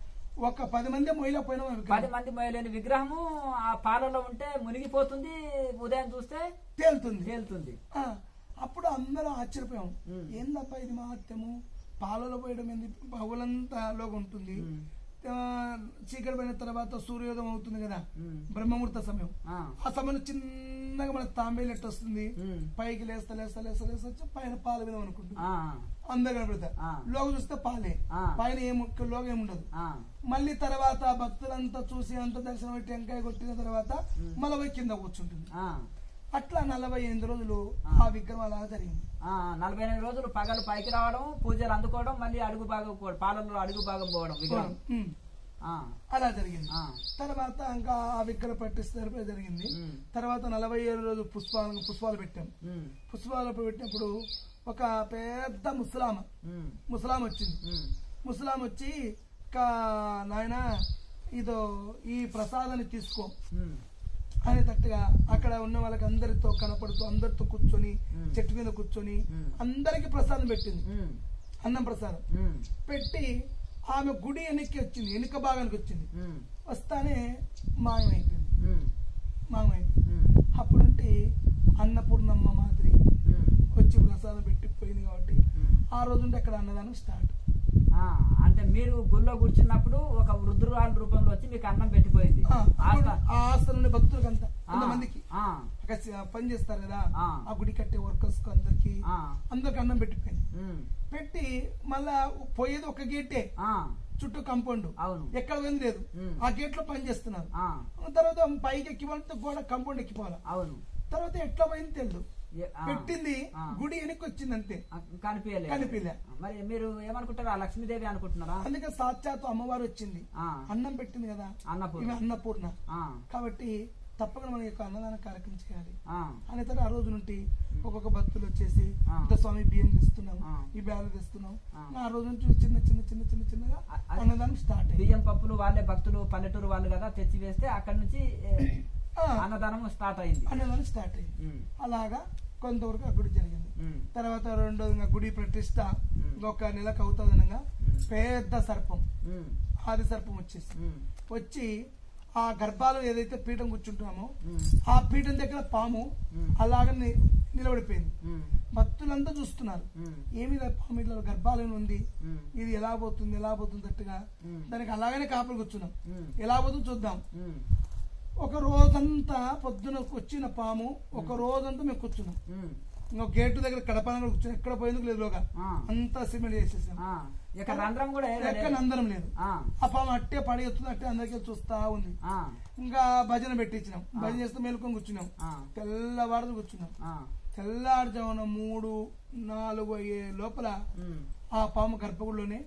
ఒక పది మంది మొయిల పోయిన పది మంది మోయలేని విగ్రహము ఆ పాలలో ఉంటే మునిగిపోతుంది ఉదయం చూస్తే తేలుతుంది తేలుతుంది ఆ, అప్పుడు అందరూ ఆశ్చర్యపోయాం ఉమ్. ఏందబ్బా ఇది మహత్యము పాలలో పోయడం ఏంది పగులంతా లోగా ఉంటుంది ఉమ్, ఆ, చీకటి పడిన తర్వాత సూర్యోదయం అవుతుంది కదా ఉమ్, బ్రహ్మముహూర్త సమయం ఆ, ఆ సమయంలో చిన్నగా మన తాంబేలు ఎట్టు వస్తుంది ఉమ్, పైకి లేస్తా లేస్తా లేస్తా లేస్తా వచ్చి పైన పాల మీద అనుకుంటుంది ఆ, అందరు కనబడతారు ఆ. లోగ చూస్తే పాలే ఆ. పైన ఏం లోగ ఏముండదు ఆ, మళ్ళీ తర్వాత భక్తులంతా చూసి అంత దర్శనం పెట్టి టెంకాయ కొట్టిన తర్వాత ఉమ్. మళ్ళీ పోయి కింద కూర్చుంటుంది ఆ, అట్లా నలభై ఎనిమిది రోజులు ఆ. ఆ విగ్రహం అలా జరిగింది ఆ, నలభై ఎనిమిది రోజులు పగలు పైకి రావడం పూజలు అందుకోవడం మళ్ళీ అడుగు భాగం పోవడం పాలల్లో అడుగు భాగం పోవడం విగ్రహం ఉమ్. ఆ, అలా జరిగింది ఆ, తర్వాత ఇంకా ఆ విగ్రహ పట్టిస్తే జరిగింది ఉమ్, తర్వాత నలభై ఏడు రోజు పుష్పాలు పుష్పాలు పెట్టాం ఉమ్, పుష్పాలు పెట్టినప్పుడు ఒక పెద్ద ముసలామ ఉమ్, ముసలాం వచ్చింది ఉమ్, ముసలాం వచ్చి "కా నాయన ఇదో ఈ ప్రసాదాన్ని తీసుకో ఉమ్, అనేటట్టుగా అక్కడ ఉన్న వాళ్ళకి అందరితో కనపడుతూ అందరితో కూర్చొని మ్మ్. చెట్టు మీద కూర్చొని మ్మ్. అందరికి ప్రసాదం పెట్టింది ఉమ్, అన్నం ప్రసాదం ఉమ్, పెట్టి ఆమె గుడి వెనక్కి వచ్చింది వెనుక భాగానికి వచ్చింది ఉమ్, వస్తానే మాయమైపోయింది ఉమ్, మాయమైపోయింది ఉమ్, అప్పుడంటే అన్నపూర్ణమ్మ మాదిరి ఉమ్, వచ్చి ప్రసాదం పెట్టి పోయింది కాబట్టి ఉమ్. ఆ రోజు నుండి అక్కడ అన్నదానం స్టార్ట్ ఆ, అంటే మీరు గుళ్ళో కూర్చున్నప్పుడు ఒక వృద్ధురాల రూపంలో వచ్చి మీకు అన్నం పెట్టిపోయింది ఆ, అప్పుడు ఆస్థ- ఆ ఆస్తులు ఉండే భక్తులకు అంతా ఆ, కొంతమందికి ఆ, అక్కడ స- పని చేస్తారు కదా ఆ. ఆ గుడి కట్టే వర్కర్స్ కు అందరికి ఆ, అందరికి అన్నం పెట్టిపోయింది ఉమ్, పెట్టి మళ్ళా పోయేది ఒక గేటే ఆ, చుట్టూ కంపౌండ్ అవును ఎక్కడ పోయింది లేదు ఉమ్. ఆ గేట్ లో పని చేస్తున్నారు ఆ, తర్వాత పైకి ఎక్కిపోవాలంటే గోడ కంపౌండ్ ఎక్కిపోవాలి అవును తర్వాత ఎట్లా పోయింది తెలియదు ఏ- ఆ, పెట్టింది ఆ. గుడి వెనక్కి వచ్చింది అంతే ఆ, కనిపించలేదు కనిపించలే. మరి మీరు ఏమనుకుంటారా లక్ష్మీదేవి అనుకుంటున్నారా అందుకే సాక్షాత్ అమ్మవారు వచ్చింది ఆ, అన్నం పెట్టింది కదా అన్నపూర్ణ ఇవి అన్నపూర్ణ ఆ, కాబట్టి తప్పకుండా మన యొక్క అన్నదాన కార్యక్రమం చేయాలి ఆ, అనే తర్వాత ఆ రోజు నుండి ఒక్కొక్క భక్తులు వచ్చేసి ఆ. ఇంత స్వామి బియ్యం తెస్తున్నాం ఆ. ఈ బ్యాలు తెస్తున్నాం ఆ. ఆ రోజు నుంచి చిన్న చిన్న చిన్న చిన్న చిన్నగా అ- అది- అన్నదానం స్టార్ట్ అయ్యింది బియ్యం పప్పులు వాళ్ళే భక్తులు పల్లెటూరు వాళ్ళు కదా తెచ్చి వేస్తే అక్కడ నుంచి ఏ, ఆ. అన్నదానం స్టార్ట్ అయింది అన్నదానం స్టార్ట్ అయ్యింది ఉమ్, అలాగా కొంతవరకు ఆ గుడి జరిగింది ఉమ్, తర్వాత రెండోది ఇంకా గుడి ప్రతిష్ట ఉమ్. ఇంకొక నెలకు అవుతుంది అనగా ఉమ్. పెద్ద సర్పం ఉమ్, ఆది సర్పం వచ్చేసి ఉమ్, వచ్చి ఆ గర్భాలు ఏదైతే పీఠం కూర్చుంటున్నామో ఉమ్, ఆ పీఠం దగ్గర పాము ఉమ్. అలాగ ని- నిలబడిపోయింది ఉమ్, భక్తులంతా చూస్తున్నారు ఉమ్, ఏమి ఇలా పాము ఇట్లా గర్భాలయం ఉంది ఉమ్, ఇది ఎలా పోతుంది ఎలా పోతుంది అట్టుగా ఉమ్. దానికి అలాగనే కాపలు కూర్చున్నాం ఉమ్, ఎలా పోతుందో చూద్దాం ఉమ్, ఒక రోజంతా పొద్దున వచ్చిన పాము ఒక రోజంతా మేము కూర్చున్నాం ఉమ్, ఇంకో గేటు దగ్గర కడపన కూర్చున్నాం ఎక్కడ పోయేందుకు లేదు లోగా ఆ, అంతా సిమెంట్ చేసేసాం ఆ, ఇక రంధ్రం కూడా ఏం ఎక్కడ లేదు. అందరం లేదు ఆ, ఆ పాము అట్టే పడేస్తుంది అట్టే అందరికీ చూస్తా ఉంది ఆ, ఇంకా భజన పెట్టించినాం భజన చేస్తే మేలుకొని కూర్చున్నాం ఆ, తెల్లవారు కూర్చున్నాం ఆ, తెల్లారుజామున మూడు నాలుగు అయ్యే లోపల ఉమ్. ఆ పాము గర్భగుడిలోనే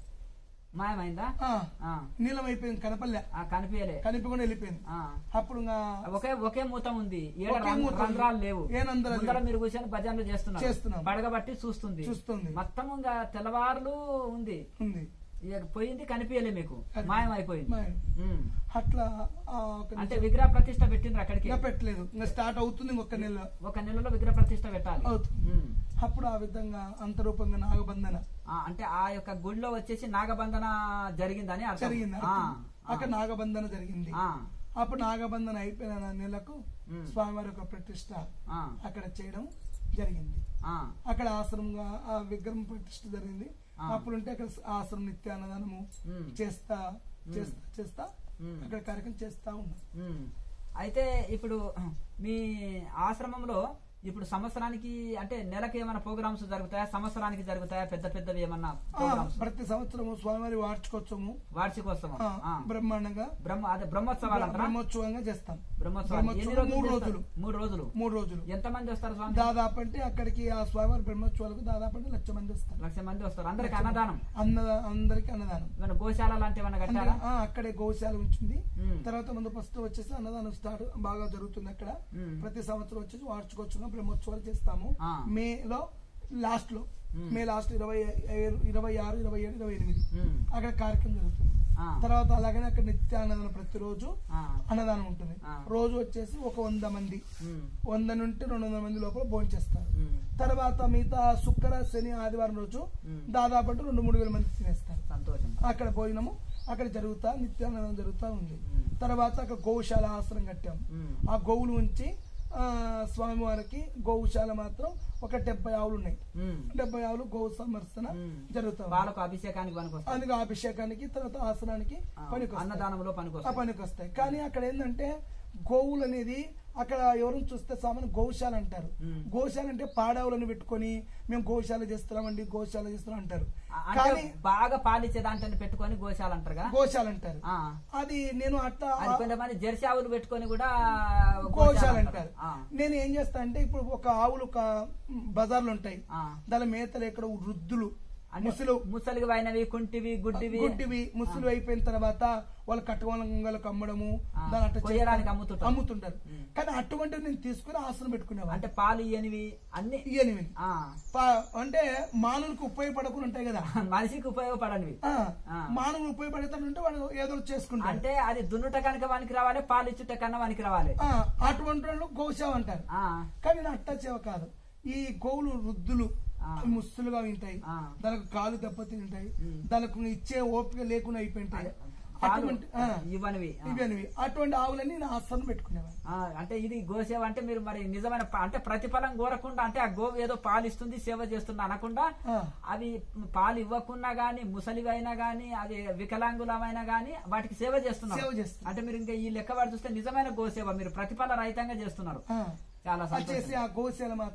మాయమైందా ఆ, ఆ, నీలం అయిపోయింది కనపల్లె ఆ, కనిపించలే కనిపకుండా వెళ్ళిపోయింది ఆ, అప్పుడు ఇంకా ఒకే ఒకే మూతం ఉంది ఏడ ఒకే రం- మూతం. రంధ్రాలు లేవు ఏ రంధ్రాలు ముందర లేవు. మీరు కూర్చొని భజనలు చేస్తున్నారు చేస్తున్నాం. పడగబట్టి చూస్తుంది చూస్తుంది మొత్తం ఇంకా తెల్లవారులు ఉంది ఉంది ఇక పోయింది కనిపించలే మీకు కనిపి- మాయం అయిపోయింది మాయం. ఉమ్. అట్లా ఆ, ఒక అంటే నిమిషం. విగ్రహ ప్రతిష్ట పెట్టిండ్రు అక్కడికి ఇంకా పెట్టలేదు ఇంకా స్టార్ట్ అవుతుంది ఇంకొక నెల ఒక నెలలో విగ్రహ ప్రతిష్ట పెట్టాలి అవుతుంది ఉమ్. అప్పుడు ఆ విధంగా అంతరూపంగా నాగబంధన ఆ, అంటే ఆ యొక్క గుడిలో వచ్చేసి నాగబంధన జరిగిందని అర్థం. జరిగింది ఆ, అర్థం. అక్కడ నాగబంధన జరిగింది ఆ, అప్పుడు నాగబంధన అయిపోయిన నెలకు ఉమ్. స్వామివారి యొక్క ప్రతిష్ట ఆ, అక్కడ చేయడం జరిగింది ఆ, అక్కడ ఆశ్రమంగా ఆ విగ్రహం ప్రతిష్ట జరిగింది ఆ. అప్పుడుంటే అక్కడ ఆశ్రమం నిత్యాన్నదానము ఉమ్. చేస్తా చేస్తా చేస్తా ఉమ్. అక్కడ కార్యక్రమం చేస్తా ఉన్నాం ఉమ్. అయితే ఇప్పుడు మీ ఆశ్రమంలో ఇప్పుడు సంవత్సరానికి అంటే నెలకి ఏమైనా ప్రోగ్రామ్స్ జరుగుతాయా సంవత్సరానికి జరుగుతాయా పెద్ద పెద్దవి ఏమన్నా ఆ, ప్రోగ్రామ్స్ ప్రతి సంవత్సరము స్వామివారి వార్షికోత్సవము వార్షికోత్సవం ఆ, ఆ. బ్రహ్మాండంగా బ్రహ్మ అదే బ్రహ్మోత్సవాలు అంటారా బ్రహ్మోత్సవంగా చేస్తాం బ్రహ్మోత్సవాలు ఎన్ని బ్రహ్మోత్సవం రోజులు మూడు చేస్తారు? రోజులు మూడు రోజులు మూడు రోజులు ఎంత మంది వస్తారు స్వామి దాదాపు అంటే అక్కడికి ఆ స్వామివారి బ్రహ్మోత్సవాలకు దాదాపు అంటే లక్ష మంది వస్తారు లక్ష మంది వస్తారు అందరికి అన్నదానం అన్న అందరికి అన్నదానం ఏమైనా గోశాల లాంటి ఏమైనా కట్టారా అందులో, ఆ, అక్కడే గోశాల ఉంచింది ఉమ్. తర్వాత ముందు ఫస్ట్ వచ్చేసి అన్నదానం స్టార్ట్ బాగా జరుగుతుంది అక్కడ ఉమ్. ప్రతి సంవత్సరం వచ్చేసి వార్షికోత్సవం బ్రహ్మోత్సవాలు చేస్తాము ఆ. మేలో లాస్ట్ లో ఉమ్. మే లాస్ట్ ఇరవై ఐ- ఇరవై ఆరు ఇరవై ఏడు ఇరవై ఎనిమిది ఉమ్. అక్కడ కార్యక్రమం జరుగుతుంది ఆ. తర్వాత అలాగనే అక్కడ నిత్య అన్నదానం ప్రతిరోజు ఆ. అన్నదానం ఉంటుంది ఆ. రోజు వచ్చేసి ఒక వంద మంది ఉమ్. వంద నుండి రెండు వందల మంది లోపల భోజనం చేస్తారు ఉమ్. తర్వాత మిగతా శుక్ర శని ఆదివారం రోజు ఉమ్. దాదాపు అంటే రెండు మూడు వేల మంది తినేస్తారు సంతోషం అక్కడ భోజనము అక్కడ జరుగుతా నిత్యాన్నదానం జరుగుతా ఉంది ఉమ్. తర్వాత అక్కడ గోశాల ఆశ్రమం కట్టాం ఉమ్. ఆ గోవులు ఉంచి ఆ, స్వామివారికి గోవుశాల మాత్రం ఒక డెబ్బై ఆవులు ఉన్నాయి ఉమ్. డెబ్బై ఆవులు గోవు సమర్శన ఉమ్. జరుగుతా ఉంది. వాళ్ళకు అభిషేకానికి పనికొస్తారు అందుకే అభిషేకానికి తర్వాత ఆసనానికి ఆ, పనికి అన్నదానంలో ఆ పనికొస్తారు పనికి వస్తాయి కానీ అక్కడ ఏంటంటే గోవులు అనేది అక్కడ ఎవరు చూస్తే సామాన్య గోశాల అంటారు ఉమ్. గోశాల అంటే పాడావులను పెట్టుకొని మేము గోశాల చేస్తున్నామండి గోశాల చేస్తున్నాం అంటారు ఆ, అంటే కానీ బాగా పాలిచ్చే దాంట్లో పెట్టుకొని గోశాల అంటారు కదా గోశాల అంటారు ఆ. అది నేను అట్లా అది కొంతమంది జెర్సీ ఆవులు పెట్టుకొని కూడా గోశాల అంటారు. అంటారు ఆ. నేను ఏం చేస్తా అంటే ఇప్పుడు ఒక ఆవులు ఒక బజార్లు ఉంటాయి ఆ. దాని మేతలు ఎక్కడ వృద్ధులు అంటే ముసలు ముసలికి పోయినవి కుంటివి గుడ్డివి గుడ్డివి ముసలు అయిపోయిన తర్వాత వాళ్ళు కట్టుకోవాలకు అమ్మడము ఆ. దాని అట్లా కొయ్యడానికి చేస్తారు. అమ్ముతుంటారు. అమ్ముతుంటారు ఉమ్. కానీ అటువంటివి నేను తీసుకుని ఆసనం పెట్టుకునేవాడిని అంటే పాలు ఇయ్యనివి అన్ని ఇయ్యనివి ఆ. పా- అంటే మానవులకు ఉపయోగపడకుండా ఉంటాయి కదా మనిషికి ఉపయోగపడనివి ఆ, ఆ. మానవులు ఉపయోగపడేటట్టు వాడు ఏదో ఒకటి చేసుకుంటారు అంటే అది దున్నుట కనుక వానికి రావాలి పాలు ఇచ్చుట కన్నా వానికి రావాలి ఆ, అటువంటి వాళ్ళు గోసేవ అంటారు ఆ. కానీ నా అట్టా సేవ కాదు ఈ గోవులు వృద్ధులు ఆ. అవి ముస్తులుగా ఉంటాయి ఆ. దానికి కాలు దెబ్బతిని ఉంటాయి ఉమ్. దానికి ఇచ్చే ఓపిక లేకుండా అయిపోయింటాయి అదే, పాలు అటువంటి ఆ, ఇవ్వనివి ఆ. ఇవి అనేవి అటువంటి ఆవులన్నీ నా ఆస్థానం పెట్టుకునేవాడిని ఆ, అంటే ఇది గోసేవ అంటే మీరు మరి నిజమైన ప- అంటే ప్రతిఫలం కోరకుండా అంటే ఆ గోవు ఏదో పాలు ఇస్తుంది సేవ చేస్తుంది అనకుండా ఆ. అవి పాలు ఇవ్వకున్నా గానీ ముసలివైనా గానీ అది వికలాంగులమైనా గానీ వాటికి సేవ చేస్తున్నారు సేవ చేస్తున్నారు. అంటే మీరు ఇంకా ఈ లెక్క వాడు చూస్తే నిజమైన గోసేవ మీరు ప్రతిఫల రహితంగా చేస్తున్నారు ఆ. చాలా అది చేసి సంతోషం ఆ గోశాల మాత్రం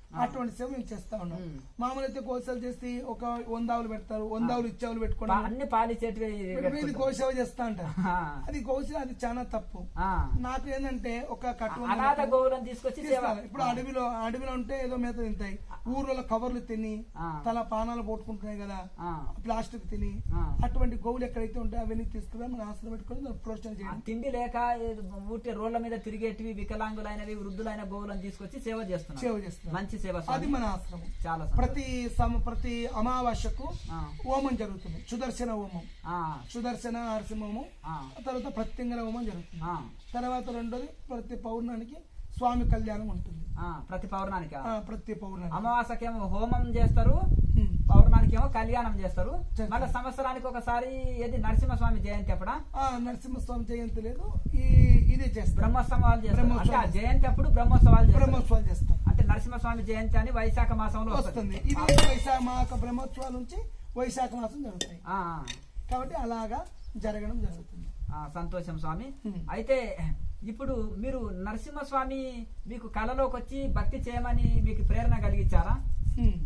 అటువంటి సేవ మేము చేస్తా ఉన్నాం ఉమ్. మామూలు అయితే గోసేవ చేసి ఒక వందావులు పెడతారు వందావులు ఇచ్చావులు పెట్టుకోవడం పా- అన్ని పాలిచ్చేటివి ఇది గోసేవ చేస్తా అంటారు ఆ. అది గోసేవ అది చాలా తప్పు ఆ. నాకు ఏంటంటే ఒక కట్టు అనాథ గోవులను తీసుకొచ్చి సేవ తీసుకోవాలి. ఇప్పుడు అడవిలో అడవిలో ఉంటే ఏదో మేత తింటాయి ఊర్లో కవర్లు తిని ఆ. తల పానాలు పోట్టుకుంటున్నాయి కదా ఆ. ప్లాస్టిక్ తిని ఆ. అటువంటి గోవులు ఎక్కడైతే ఉంటాయో అవన్నీ తీసుకుని మనం ఆసనం పెట్టుకొని దాన్ని ప్రోత్సహం ఆ చేయండి తిండి లేక ఊటి రోడ్ల మీద తిరిగేటివి వికలాంగులైనవి వృద్ధులైన గోవులను తీసుకొచ్చి సేవ చేస్తున్నారు సేవ చేస్తున్నాం మంచి సేవ అది స్వామి మన ఆశ్రమం చాలా సంతోషం. ప్రతి సమ ప్రతి అమావాస్యకు ఆ. హోమం జరుగుతుంది సుదర్శన హోమం ఆ, సుదర్శన నరసింహము ఆ, తర్వాత ప్రత్యంగర హోమం జరుగుతుంది ఆ, తర్వాత రెండోది ప్రతి పౌర్ణానికి స్వామి కళ్యాణం ఉంటుంది ఆ, ప్రతి పౌర్ణానికి ఆ, ప్రతి పౌర్ణానికి అమావాసకేమో హోమం చేస్తారు ఉమ్. పౌర్ణానికేమో కళ్యాణం చేస్తారు చేస్తారు. మళ్ళీ సంవత్సరానికి ఒకసారి ఏది నరసింహస్వామి జయంతి అప్పుడా ఆ నరసింహస్వామి జయంతి లేదు ఈ ఇదే చేస్తాం బ్రహ్మోత్సవాలు చేస్తారు అంటే ఆ బ్రహ్మోత్సవాలు. జయంతి అప్పుడు బ్రహ్మోత్సవాలు చేస్తారు బ్రహ్మోత్సవాలు చేస్తాం అంటే నరసింహస్వామి జయంతి అని వైశాఖ మాసంలో వస్తుంది ఇది వైశాఖ మాస బ్రహ్మోత్సవాల నుంచి వైశాఖ మాసం జరుగుతాయి ఆ, కాబట్టి అలాగా జరగడం జరుగుతుంది ఆ, సంతోషం స్వామి ఉమ్. అయితే ఇప్పుడు మీరు నరసింహస్వామి మీకు కళలోకి వచ్చి భక్తి చేయమని మీకు ప్రేరణ కలిగించారా ఉమ్.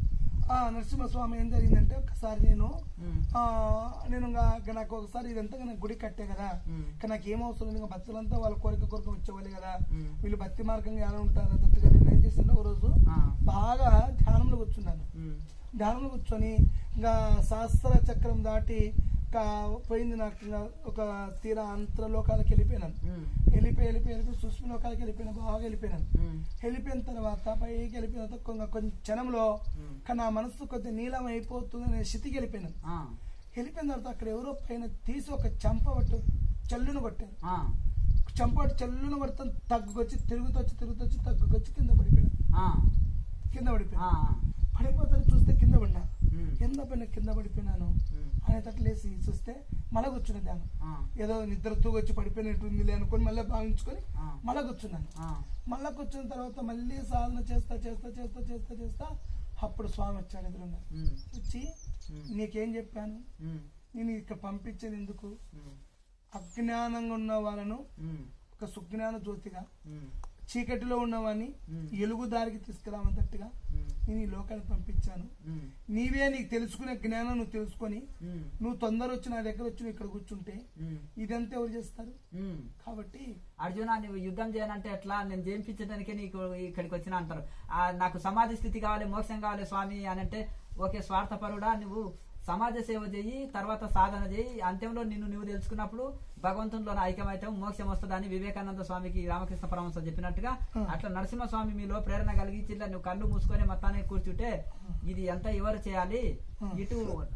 ఆ నరసింహస్వామి ఏం జరిగిందంటే ఒకసారి నేను ఉమ్, ఆ నేను ఇంకా ఇంకా నాకు ఒకసారి ఇదంతా ఇంకా నాకు గుడి కట్టే కదా ఉమ్, ఇంకా నాకు ఏం అవసరం లేదు ఇంకా భక్తులంతా వాళ్ళ కోరిక కోరిక వచ్చేవాళ్ళు కదా ఉమ్, వీళ్ళు భక్తి మార్గంగా ఎలా ఉంటారు అన్నట్టుగా నేను ఏం చేశాను ఒక రోజు ఆ, బాగా ధ్యానంలో కూర్చున్నాను ఉమ్, ధ్యానంలో కూర్చొని ఇంకా శాస్త్ర చక్రం దాటి ఇంకా పోయింది నాకు ఇంకా ఒక తీర అంతరలోకాలకు వెళ్ళిపోయినాను ఉమ్, వెళ్ళిపోయి వెళ్ళిపోయి వెళ్ళిపోయి సూక్ష్మ లోకాలకు వెళ్ళిపోయినా బాగా వెళ్ళిపోయినాను ఉమ్, వెళ్ళిపోయిన తర్వాత పైకి వెళ్ళిపోయిన తర్వాత కొంచెం కొంచెం క్షణంలో ఉమ్, కానీ నా మనసు కొద్దిగా నీలం అయిపోతుంది అనే స్థితికి వెళ్ళిపోయినాను ఆ, వెళ్ళిపోయిన తర్వాత అక్కడ ఎవరో పైన తీసి ఒక చెంప పట్టు చల్లును కొట్టారు ఆ, చెంప పట్టు చల్లును కొడతాను తగ్గుకొచ్చి తిరుగుతొచ్చి తిరుగుతొచ్చి తగ్గుకొచ్చి కింద పడిపోయాను ఆ, కింద ఆ, పడిపోయాను పడిపోతాను చూస్తే కింద పడినా ఉమ్, కింద పడిన కింద పడిపోయినాను ఉమ్, అనేటట్లు లేసి చూస్తే మళ్ళా కూర్చున్న ధ్యానం ఆ, ఏదో నిద్రతో వచ్చి పడిపోయినట్టుందిలే అనుకొని మళ్ళీ భావించుకొని ఆ, మళ్ళా కూర్చున్నాను ఆ, మళ్ళా కూర్చున్న తర్వాత మళ్ళీ సాధన చేస్తా చేస్తా చేస్తా చేస్తా చేస్తా అప్పుడు స్వామి వచ్చాడు ఎదురుగా ఉమ్, వచ్చి ఉమ్, నీకేం చెప్పాను ఉమ్, నేను ఇక్కడ పంపించేది ఎందుకు ఉమ్, అజ్ఞానంగా ఉన్న వాళ్ళను ఉమ్, ఒక సుజ్ఞాన జ్యోతిగా ఉమ్, చీకటిలో ఉన్నవాడిని ఉమ్, ఎలుగు దారికి తీసుకురామన్నట్టుగా ఉమ్, నేను ఈ లోకానికి పంపించాను ఉమ్, నీవే నీకు తెలుసుకునే జ్ఞానం నువ్వు తెలుసుకొని ఉమ్, నువ్వు తొందర వచ్చి నా దగ్గర వచ్చి నువ్వు ఇక్కడ కూర్చుంటే ఉమ్, ఇదంతా ఎవరు చేస్తారు ఉమ్. కాబట్టి అర్జున నువ్వు యుద్ధం చేయనంటే ఎట్లా నేను జయించడానికే నీకు ఇక్కడికి వచ్చిన అంటారు ఆ, నాకు సమాధి స్థితి కావాలి మోక్షం కావాలి స్వామి అని అంటే ఓకే స్వార్థపరుడా నువ్వు సమాజ సేవ చేయి తర్వాత సాధన చేయి అంత్యంలో నిన్ను నువ్వు తెలుసుకున్నప్పుడు భగవంతునిలో ఐక్యమైతే మోక్షం వస్తుందని వివేకానంద స్వామికి రామకృష్ణ పరమహంస చెప్పినట్టుగా Hmm. అట్లా నరసింహస్వామి మీలో ప్రేరణ కలిగించి ఇట్లా నువ్వు కళ్ళు మూసుకొని మొత్తానికి కూర్చుంటే ఇది ఎంత ఎవరు చేయాలి Hmm. ఇటు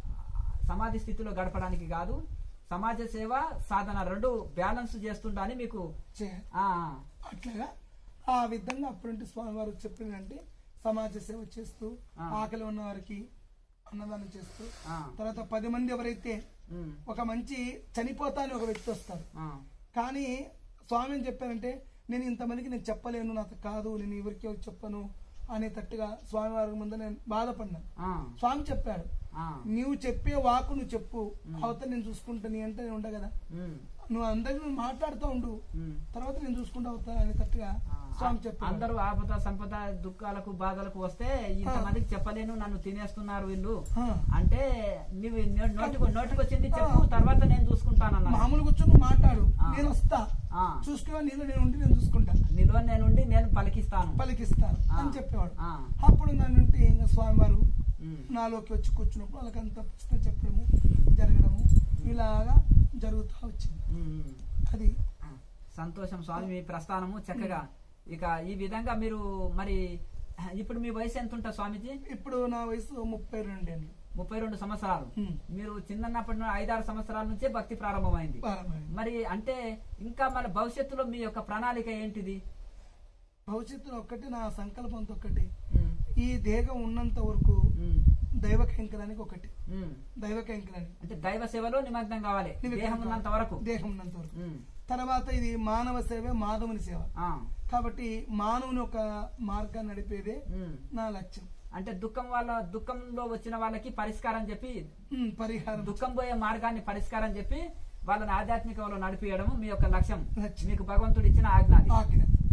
సమాధి స్థితిలో గడపడానికి కాదు సమాజ సేవ సాధన రెండు బ్యాలెన్స్ చేస్తుంటా అని మీకు చేయాలి ఆ అట్లాగా ఆ విధంగా అప్పుడంటే స్వామి వారు చెప్పిందంటే సమాజ సేవ చేస్తూ ఆ. ఆకలి ఉన్న వారికి అన్నదానం చేస్తూ ఆ, తర్వాత పది మంది ఎవరైతే ఉమ్, ఒక మంచి చనిపోతా అని ఒక వ్యక్తి వస్తారు ఆ, కానీ స్వామి ఏం చెప్పారంటే నేను ఇంతమందికి నేను చెప్పలేను నాకు కాదు నేను ఎవరికి ఎవరికి చెప్పను అనేటట్టుగా స్వామి వారి ముందు నేను బాధపడినాను ఆ, స్వామి చెప్పాడు ఆ, నీవు చెప్పే వాకు నువ్వు చెప్పు అవతల నేను చూసుకుంటా నీ అంటే నేను ఉండ కదా ఉమ్, నువ్వు అందరికి నువ్వు మాట్లాడుతూ ఉండు ఉమ్, తర్వాత నేను చూసుకుంటా అవుతా అనేటట్టుగా ఆ, స్వామి చెప్పాడు అందరూ ఆపద సంపద దుఃఖాలకు బాధలకు వస్తే ఇంతమందికి చెప్పలేను నన్ను తినేస్తున్నారు వీళ్ళు ఆ. అంటే నువ్వు నో- నోటికి నోటికి వచ్చింది చెప్పు తర్వాత నేను చూసుకుంటానన్నా మామూలు కూర్చొని నువ్వు మాట్లాడు ఆ. నేను వస్తా ఆ, చూసుకున్నా నీలో నేను ఉండి నేను చూసుకుంటా నీలో నేనుండి నేను పలికిస్తాను పలికిస్తాను ఆ. అని చెప్పేవాడు ఆ, అప్పుడు నన్ను ఉంటే ఇంకా స్వామివారు ఉమ్, నాలోకి వచ్చి కూర్చున్నప్పుడు వాళ్ళకంతా ప్రశ్న చెప్పడము జరగడము ఇలాగా జరుగుతూ వచ్చింది ఉమ్, ఉమ్. అది ఆ, సంతోషం స్వామి మీ ప్రస్థానము చక్కగా ఇక ఈ విధంగా మీరు మరి ఇప్పుడు మీ వయసు ఎంత ఉంటుంది స్వామీజీ ఇప్పుడు నా వయసు ముప్పై రెండేళ్ళు ముప్పై రెండు సంవత్సరాలు ఉమ్. మీరు చిన్నప్పటి నుండి ఐదారు సంవత్సరాల నుంచే భక్తి ప్రారంభమైంది ప్రారంభమైంది. మరి అంటే ఇంకా మన భవిష్యత్తులో మీ యొక్క ప్రణాళిక ఏంటిది భవిష్యత్తులో ఒక్కటి నా సంకల్పంతో ఒకటి ఉమ్, ఈ దేహం ఉన్నంత వరకు ఉమ్, దైవ కైంకరానికి ఒకటి ఉమ్. దైవ కైంకరానికి అంటే దైవ సేవలో నిమగ్నం కావాలి దేహం ఉన్నంత వరకు దేహం ఉన్నంత వరకు ఉమ్, తర్వాత ఇది మానవ సేవ మాధవుని సేవ ఆ, కాబట్టి మానవుని ఒక మార్గాన్ని నడిపేదే ఉమ్. నా లక్ష్యం అంటే దుఃఖం వాళ్ళ దుఃఖంలో వచ్చిన వాళ్ళకి పరిష్కారం చెప్పి ఉమ్, పరిహారం దుఃఖం పోయే మార్గాన్ని పరిష్కారం చెప్పి వాళ్ళని ఆధ్యాత్మికంలో నడిపియడం మీ యొక్క లక్ష్యం లక్ష్యం. మీకు భగవంతుడు ఇచ్చిన ఆజ్ఞ అది. ఆజ్ఞ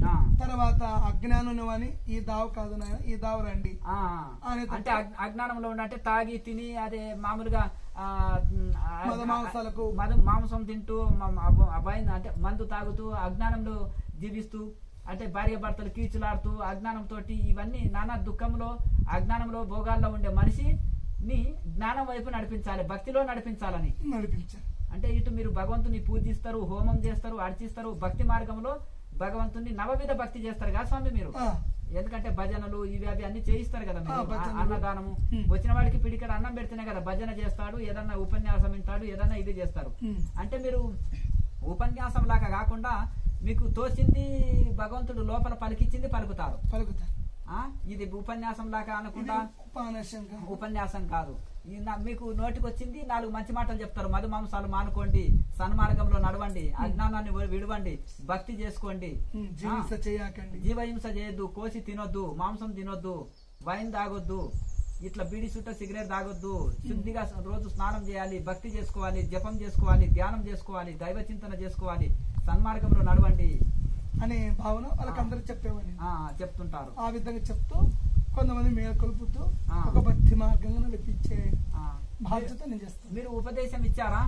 ఆ. తర్వాత అజ్ఞానం అని ఈ దావ కాదు నాయన ఈ దావ రండి ఆ, అనే తప్ప- అంటే అగ్- అజ్ఞానంలో ఉండి అంటే తాగి తిని అదే మామూలుగా ఆ, మ్, ఆ, మద మాంసాలకు మద మాంసం తింటూ మ- మ- అబ్బ- అబ్బాయి అంటే మందు తాగుతూ అజ్ఞానంలో జీవిస్తూ అంటే భార్య భర్తలు కీచులాడుతూ అజ్ఞానంతో ఇవన్నీ నానా దుఃఖంలో అజ్ఞానంలో భోగాల్లో ఉండే మనిషిని జ్ఞానం వైపు నడిపించాలి భక్తిలో నడిపించాలని నడిపించారు అంటే ఇటు మీరు భగవంతుని పూజిస్తారు హోమం చేస్తారు అర్చిస్తారు భక్తి మార్గంలో భగవంతుని నవవిధ భక్తి చేస్తారు కదా స్వామి మీరు ఆ, ఎందుకంటే భజనలు ఇవి అవి అన్ని చేయిస్తారు కదా మీరు ఆ, భజనలు. ఆ- అన్నదానము హ్మ్. వచ్చిన వాడికి పిడికడ అన్నం పెడితేనే కదా భజన చేస్తాడు ఏదన్నా ఉపన్యాసం వింటాడు ఏదన్నా ఇది చేస్తారు ఉమ్. అంటే మీరు ఉపన్యాసం లాగా కాకుండా మీకు తోచింది భగవంతుడు లోపల పలికిచ్చింది పలుకుతారు పలుకుతారు ఆ ఇది ఉపన్యాసం లాగా ఇది అనకుండా ఉపానశంగా ఉపన్యాసం కాదు ఈ నా- మీకు నోటికి వచ్చింది నాలుగు మంచి మాటలు చెప్తారు మధు మాంసాలు మానుకోండి సన్మార్గంలో నడవండి అజ్ఞానాన్ని వి- విడవండి భక్తి చేసుకోండి ఉమ్, ఆ, జీవించ చేయకండి జీవహింస చేయొద్దు కోసి తినొద్దు మాంసం తినొద్దు వైన్ తాగొద్దు ఇట్లా బీడి చుట్ట సిగరెట్ తాగొద్దు శుద్ధిగా స- రోజు స్నానం చేయాలి భక్తి చేసుకోవాలి జపం చేసుకోవాలి ధ్యానం చేసుకోవాలి దైవ చింతన చేసుకోవాలి సన్మార్గంలో నడవండి అనే భావన వాళ్ళకందరూ చెప్పేవాడిని ఆ చెప్తుంటారు ఆ విధంగా చెప్తూ కొంతమంది మేల్కొల్పుతూ ఆ. ఒక భక్తి మార్గంగా నడిపించే ఆ. బాధ్యత నేను చేస్తాను మీరు ఉపదేశం ఇచ్చారా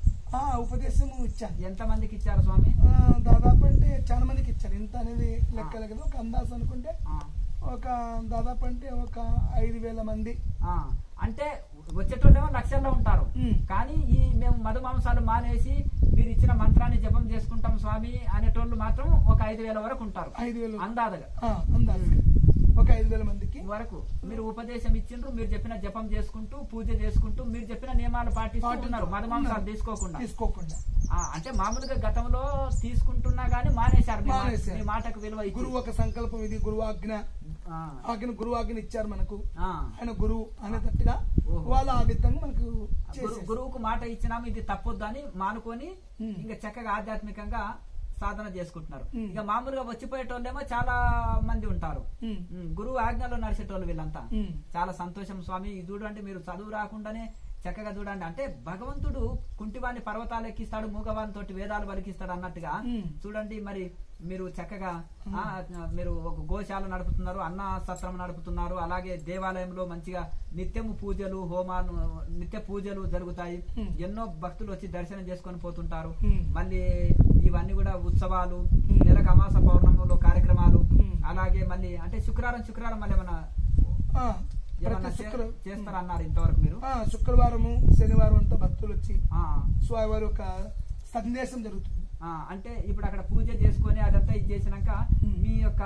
ఆ ఉపదేశం ఇచ్చాను ఎంత మందికి ఇచ్చారు స్వామి ఆ, దాదాపు అంటే చాలా మందికి ఇచ్చాను ఎంత అనేది లెక్కలు కదా ఒక అందాజు అనుకుంటే ఆ, ఒక దాదాపు అంటే ఒక ఐదు వేల మంది ఆ. అంటే వచ్చేటోళ్ళేమో లక్షల్లో ఉంటారు ఉమ్. కానీ ఈ మేము మధు మాంసాలు మానేసి మీరు ఇచ్చిన మంత్రాన్ని జపం చేసుకుంటాం స్వామి అనేటోళ్ళు మాత్రం ఒక ఐదు వేల వరకు ఉంటారు ఐదు వేలు అందాదగా ఆ, అందాజు ఒక ఐదు వేల మందికి వరకు మీరు ఉపదేశం ఇచ్చిండ్రు మీరు చెప్పిన జపం చేసుకుంటూ పూజ చేసుకుంటూ మీరు చెప్పిన నియమాలు పాటిస్తూ పాటిస్తూ ఉన్నారు మధు మాంసాలు ఉన్నారు. తీసుకోకుండా తీసుకోకుండా ఆ, అంటే మామూలుగా గతంలో తీసుకుంటున్నా గానీ మానేశారు మీ మా- మానేశారు. మీ మాటకు విలువ ఇచ్చి. గురువు ఒక సంకల్పం ఇది గురువు ఆజ్ఞ ఆ, ఆజ్ఞ గురువు ఆజ్ఞ ఇచ్చారు మనకు ఆ. ఆయన గురువు అనేటట్టుగా ఓహో. వాళ్ళు ఆ విధంగా మనకు గురు- చేసేసారు. గురువుకు మాట ఇచ్చినాము ఇది తప్పొద్దు అని మానుకొని ఉమ్. ఇంకా చక్కగా ఆధ్యాత్మికంగా సాధన చేసుకుంటున్నారు ఉమ్. ఇక మామూలుగా వచ్చిపోయేటోళ్ళేమో చాలా మంది ఉంటారు ఉమ్, ఉమ్, గురువు ఆజ్ఞలో నడిచేటోళ్ళు వీళ్ళంతా ఉమ్. చాలా సంతోషం స్వామి ఇది చూడండి మీరు చదువు రాకుండానే చక్కగా చూడండి అంటే భగవంతుడు కుంటివాణ్ణి పర్వతాలు ఎక్కిస్తాడు మూగవాని తోటి వేదాలు పలికిస్తాడు అన్నట్టుగా ఉమ్. చూడండి మరి మీరు చక్కగా ఆ, మీరు ఒక గోశాల నడుపుతున్నారు అన్న సత్రం నడుపుతున్నారు అలాగే దేవాలయంలో మంచిగా నిత్యము పూజలు హోమాలు నిత్య పూజలు జరుగుతాయి ఉమ్. ఎన్నో భక్తులు వచ్చి దర్శనం చేసుకొని పోతుంటారు ఉమ్. మళ్ళీ ఇవన్నీ కూడా ఉత్సవాలు ఉమ్. నెలకు అమాస పౌర్ణములో కార్యక్రమాలు ఉమ్. అలాగే మళ్ళీ అంటే శుక్రవారం శుక్రవారం మళ్ళీ ఏమన్నా ఆ, ఏమన్నా ప్రతి చే- శుక్ర చేస్తారన్నారు ఇంతవరకు మీరు ఆ, శుక్రవారము శనివారం అంతా భక్తులు వచ్చి ఆ, స్వామివారి ఒక సందేశం జరుగుతుంది ఆ, అంటే ఇప్పుడు అక్కడ పూజ చేసుకొని అదంతా ఇది చేసినాక ఉమ్. మీ యొక్క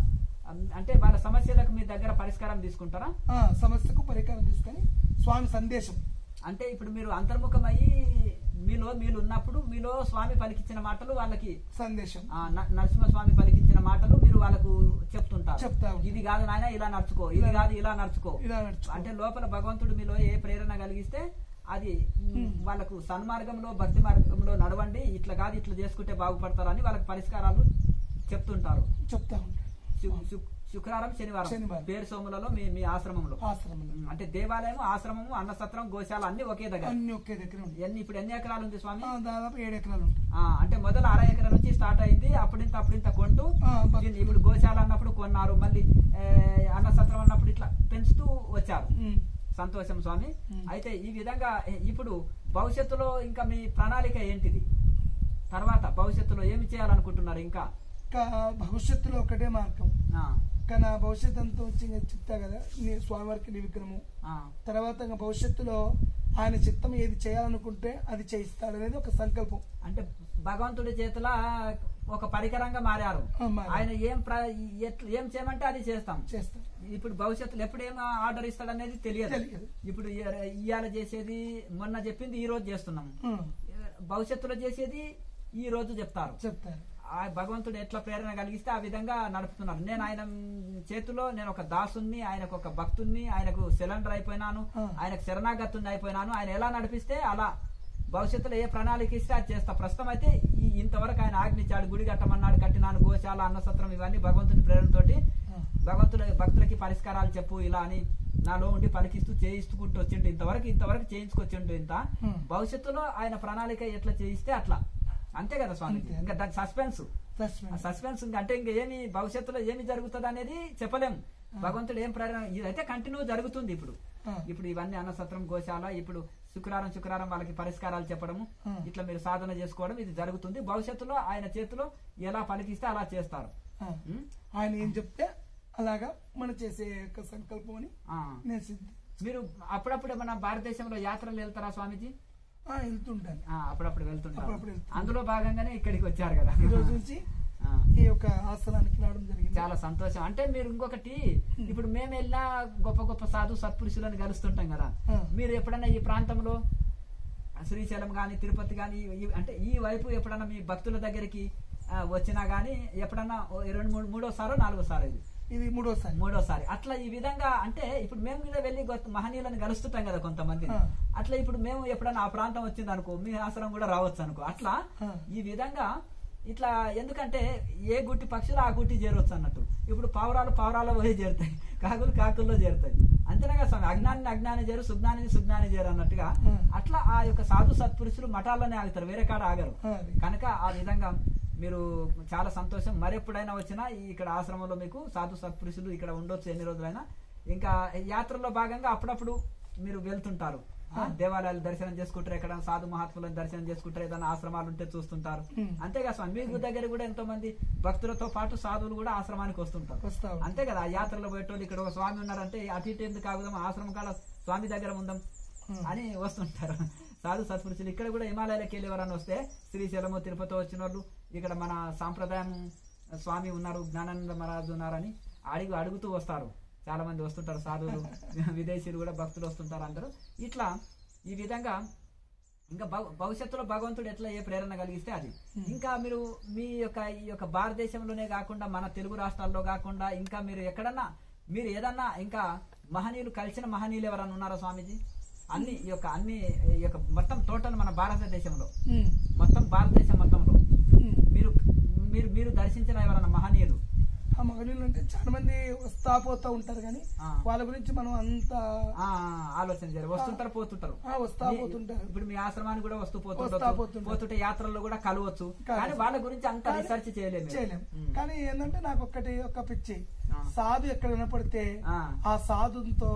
అం, అంటే వాళ్ళ సమస్యలకు మీ దగ్గర పరిష్కారం తీసుకుంటారా ఆ సమస్యకు పరిష్కారం తీసుకొని స్వామి సందేశం అంటే ఇప్పుడు మీరు అంతర్ముఖమయ్యి మీలో మీరు ఉన్నప్పుడు మీలో స్వామి పలికించిన మాటలు వాళ్ళకి సందేశం ఆ, న- నరసింహస్వామి పలికించిన మాటలు మీరు వాళ్ళకు చెప్తుంటారు చెప్తా ఉంటా. ఇది కాదు నాయన ఇలా నడుచుకో ఇది ఇలా- కాదు ఇలా నడుచుకో ఇలా నడుచుకో. అంటే లోపల భగవంతుడు మీలో ఏ ప్రేరణ కలిగిస్తే అది మ్, హ్మ్. వాళ్ళకు సన్మార్గంలో భక్తి మార్గంలో నడవండి ఇట్లా కాదు ఇట్లా చేసుకుంటే బాగుపడతారని వాళ్ళకి పరిష్కారాలు చెప్తుంటారు చెప్తా ఉంటాడు శు- శు- శుక్రవారం శనివారం శనివారం. పేరు సోములలో మీ మీ ఆశ్రమంలో ఆశ్రమంలో మ్, అంటే దేవాలయం ఆశ్రమము అన్నసత్రం గోశాల అన్ని ఒకే దగ్గర అన్ని ఒకే దగ్గర ఉంటాయి ఎన్ని ఇప్పుడు ఎన్ని ఎకరాలు ఉంది స్వామి ఆ, దాదాపు ఏడు ఎకరాలు ఉంటాయి ఆ, అంటే మొదలు అర ఎకరం నుంచి స్టార్ట్ అయింది అప్పుడింత అప్పుడింత కొంటూ ఆ, భక్తులు. దీన్ని ఇప్పుడు గోశాల అన్నప్పుడు కొన్నారు మళ్ళీ ఏ, అన్నసత్రం అన్నప్పుడు ఇట్లా పెంచుతూ వచ్చారు ఉమ్. సంతోషం స్వామి ఉమ్. అయితే ఈ విధంగా ఏ, ఇప్పుడు భవిష్యత్తులో ఇంకా మీ ప్రణాళిక ఏంటిది తర్వాత భవిష్యత్తులో ఏమి చేయాలనుకుంటున్నారు ఇంకా ఇంకా భవిష్యత్తులో ఒకటే మార్గం ఆ, కానీ ఆ భవిష్యత్తు అంతా వచ్చి ఇంకా చెప్తా కదా నీ స్వామివారికి నీ విగ్రహము ఆ, తర్వాత ఇంకా భవిష్యత్తులో ఆయన చిత్తం ఏది చేయాలనుకుంటే అది చేయిస్తాడు అనేది ఒక సంకల్పం అంటే భగవంతుడి చేతుల ఒక పరికరంగా మారారు ఆ, మారారు. ఆయన ఏం ప్ర- ఎట్ల- ఏం చేయమంటే అది చేస్తాం చేస్తాడు ఇప్పుడు భవిష్యత్తులో ఎప్పుడు ఏం ఆర్డర్ ఇస్తాడు అనేది తెలియదు తెలియదు. ఇప్పుడు ఇయ- ఇవాళ చేసేది మొన్న చెప్పింది ఈ రోజు చేస్తున్నాం ఉమ్. భవిష్యత్తులో చేసేది ఈ రోజు చెప్తారు చెప్తారు ఆ భగవంతుడు ఎట్లా ప్రేరణ కలిగిస్తే ఆ విధంగా నడుపుతున్నారు నేను ఆయన చేతిలో నేను ఒక దాసుని ఆయనకు ఒక భక్తుణ్ణి ఆయనకు సిలిండర్ అయిపోయినాను ఆ. ఆయనకు శరణాగతుని అయిపోయినాను ఆయన ఎలా నడిపిస్తే అలా భవిష్యత్తులో ఏ ప్రణాళిక ఇస్తే అది చేస్తా ప్రస్తుతం అయితే ఈ ఇంతవరకు ఆయన ఆజ్ఞించాడు గుడి కట్టమన్నాడు కట్టినాను గోశాల అన్నసత్రం ఇవన్నీ భగవంతుని ప్రేరణతోటి ఆ. భగవంతుల భక్తులకి పరిష్కారాలు చెప్పు ఇలా అని నాలో ఉండి పలికిస్తూ చేయిస్తుకుంటూ వచ్చిండు ఇంతవరకు ఇంతవరకు చేయించుకొచ్చిండు ఇంత Hmm. భవిష్యత్తులో ఆయన ప్రణాళిక ఎట్లా చేయిస్తే అట్లా అంతే కదా స్వామి అంతే. ఇంకా దాని సస్పెన్స్ Suspense. సస్పెన్స్ ఉంది అంటే ఇంకా ఏమి భవిష్యత్తులో ఏమి జరుగుతుంది అనేది చెప్పలేం భగవంతుడు ఏం ప్రేరణ ఇదైతే కంటిన్యూ జరుగుతుంది ఇప్పుడు ఆ. ఇప్పుడు ఇవన్నీ అన్నసత్రం గోశాల ఇప్పుడు శుక్రవారం శుక్రవారం వాళ్ళకి పరిష్కారాలు చెప్పడము ఆ. ఇట్లా మీరు సాధన చేసుకోవడం ఇది జరుగుతుంది భవిష్యత్తులో ఆయన చేతిలో ఎలా పలికిస్తే అలా చేస్తారు ఆ. ఉం? ఆయన ఏం చెప్తే అలాగా మనం చేసే యొక్క సంకల్పం అని ఆ. నేను సిద్ధి మీరు అప్పుడప్పుడు మన భారతదేశంలో యాత్రలు వెళ్తారా స్వామీజీ ఆ, వెళ్తుంటాను ఆ, అప్పుడప్పుడు వెళ్తుంటారు అప్పుడప్పుడు వెళ్తుంటాను. అందులో భాగంగానే ఇక్కడికి వచ్చారు కదా ఈ రోజు నుంచి ఆ. ఈ యొక్క ఆసనానికి రావడం జరిగింది చాలా సంతోషం అంటే మీరు ఇంకొకటి ఇప్పుడు మేము వెళ్ళినా గొప్ప గొప్ప సాధు సత్పురుషులను కలుస్తుంటాం కదా ఆ. మీరు ఎప్పుడైనా ఈ ప్రాంతంలో శ్రీశైలం గాని తిరుపతి గాని ఈ- అంటే ఈ వైపు ఎప్పుడన్నా మీ భక్తుల దగ్గరికి ఆ, వచ్చినా గానీ ఎప్పుడన్నా ఓ రెండు మూడు మూడోసారో నాలుగోసారో ఇది ఇది మూడోసారి మూడోసారి అట్లా ఈ విధంగా అంటే ఇప్పుడు మేము కూడా వెళ్ళి గొప్ప మహనీయులను కలుస్తుంటాం కదా కొంతమంది ఆ. అట్లా ఇప్పుడు మేము ఎప్పుడన్నా ఆ ప్రాంతం వచ్చింది అనుకో మీ ఆశ్రమం కూడా రావచ్చు అనుకో అట్లా ఆ. ఈ విధంగా ఇట్లా ఎందుకంటే ఏ గుట్టి పక్షులు ఆ గుట్టి చేరవచ్చు అన్నట్టు ఇప్పుడు పావురాలు పావురాలు పోయి చేరుతాయి కాకులు కాకుల్లో చేరుతాయి అంతేనా కదా స్వామి అజ్ఞాని అజ్ఞాని చేరు సుజ్ఞాని సుజ్ఞాని చేరు అన్నట్టుగా ఆ. అట్లా ఆ యొక్క సాధు సత్పురుషులు మఠాల్లోనే ఆగుతారు వేరే కాడ ఆగరు ఆ, అది. కనుక ఆ విధంగా మీరు చాలా సంతోషం మరెప్పుడైనా వచ్చినా ఈ ఇక్కడ ఆశ్రమంలో మీకు సాధు సత్పురుషులు ఇక్కడ ఉండొచ్చు ఎన్ని రోజులైనా ఇంకా యాత్రలో భాగంగా అప్పుడప్పుడు మీరు వెళ్తుంటారు ఆ, దేవాలయాలు దర్శనం చేసుకుంటారు ఎక్కడ సాధు మహాత్ములను దర్శనం చేసుకుంటారు ఏదైనా ఆశ్రమాలు ఉంటే చూస్తుంటారు ఉమ్. అంతేగా స్వామి మీకు దగ్గర కూడా ఎంతో మంది భక్తులతో పాటు సాధువులు కూడా ఆశ్రమానికి వస్తుంటారు వస్తా ఉంటారు. అంతే కదా ఆ యాత్రలో పోయేటోళ్ళు ఇక్కడ ఒక స్వామి ఉన్నారంటే అటు ఇటు ఎందుకు ఆగుదాం ఆశ్రమం కాడ స్వామి దగ్గర ఉందాం ఉమ్. అని వస్తుంటారు సాధు సత్పురుషులు ఇక్కడ కూడా హిమాలయాలకు వెళ్ళి ఎవరన్నా వస్తే శ్రీశైలము తిరుపతి వచ్చిన వాళ్ళు ఇక్కడ మన సాంప్రదాయం స్వామి ఉన్నారు జ్ఞానానంద మహారాజు ఉన్నారని అడిగి అడుగుతూ వస్తారు చాలా మంది వస్తుంటారు సాధువులు విదేశీయులు కూడా భక్తులు వస్తుంటారు అందరూ ఇట్లా ఈ విధంగా ఇంకా భవ- భవిష్యత్తులో భగవంతుడు ఎట్లా ఏ ప్రేరణ కలిగిస్తే అది ఇంకా మీరు మీ యొక్క ఈ యొక్క భారతదేశంలోనే కాకుండా మన తెలుగు రాష్ట్రాల్లో కాకుండా ఇంకా మీరు ఎక్కడన్నా మీరు ఏదన్నా ఇంకా మహనీయులు కలిసిన మహనీయులు ఎవరన్నా ఉన్నారా స్వామీజీ అన్ని ఈ యొక్క అన్ని ఈ యొక్క మొత్తం టోటల్ మన భారతదేశంలో ఉమ్. మొత్తం భారతదేశం మొత్తంలో ఉమ్. మీరు మీరు మీరు దర్శించిన ఎవరన్నా మహనీయులు ఆ మగనీళ్ళు అంటే చాలా మంది వస్తా పోతా ఉంటారు కానీ ఆ. వాళ్ళ గురించి మనం అంత ఆ, ఆలోచన చేయాలి వస్తుంటారు పోతుంటారు ఆ, వస్తా మీ- పోతుంటారు ఇప్పుడు మీ ఆశ్రమానికి కూడా వస్తూ వస్తా పోతుంటారు పోతుంటారు. పోతుంటే యాత్రల్లో కూడా కలవచ్చు కలవచ్చు. కానీ వాళ్ళ గురించి అంత కానీ రీసెర్చ్ చేయలేము చేయలేం ఉమ్. కానీ ఏంటంటే నాకు ఒక్కటి ఒక్క పిచ్చి ఆ. సాధు ఎక్కడ వినపడితే ఆ. ఆ సాధుతో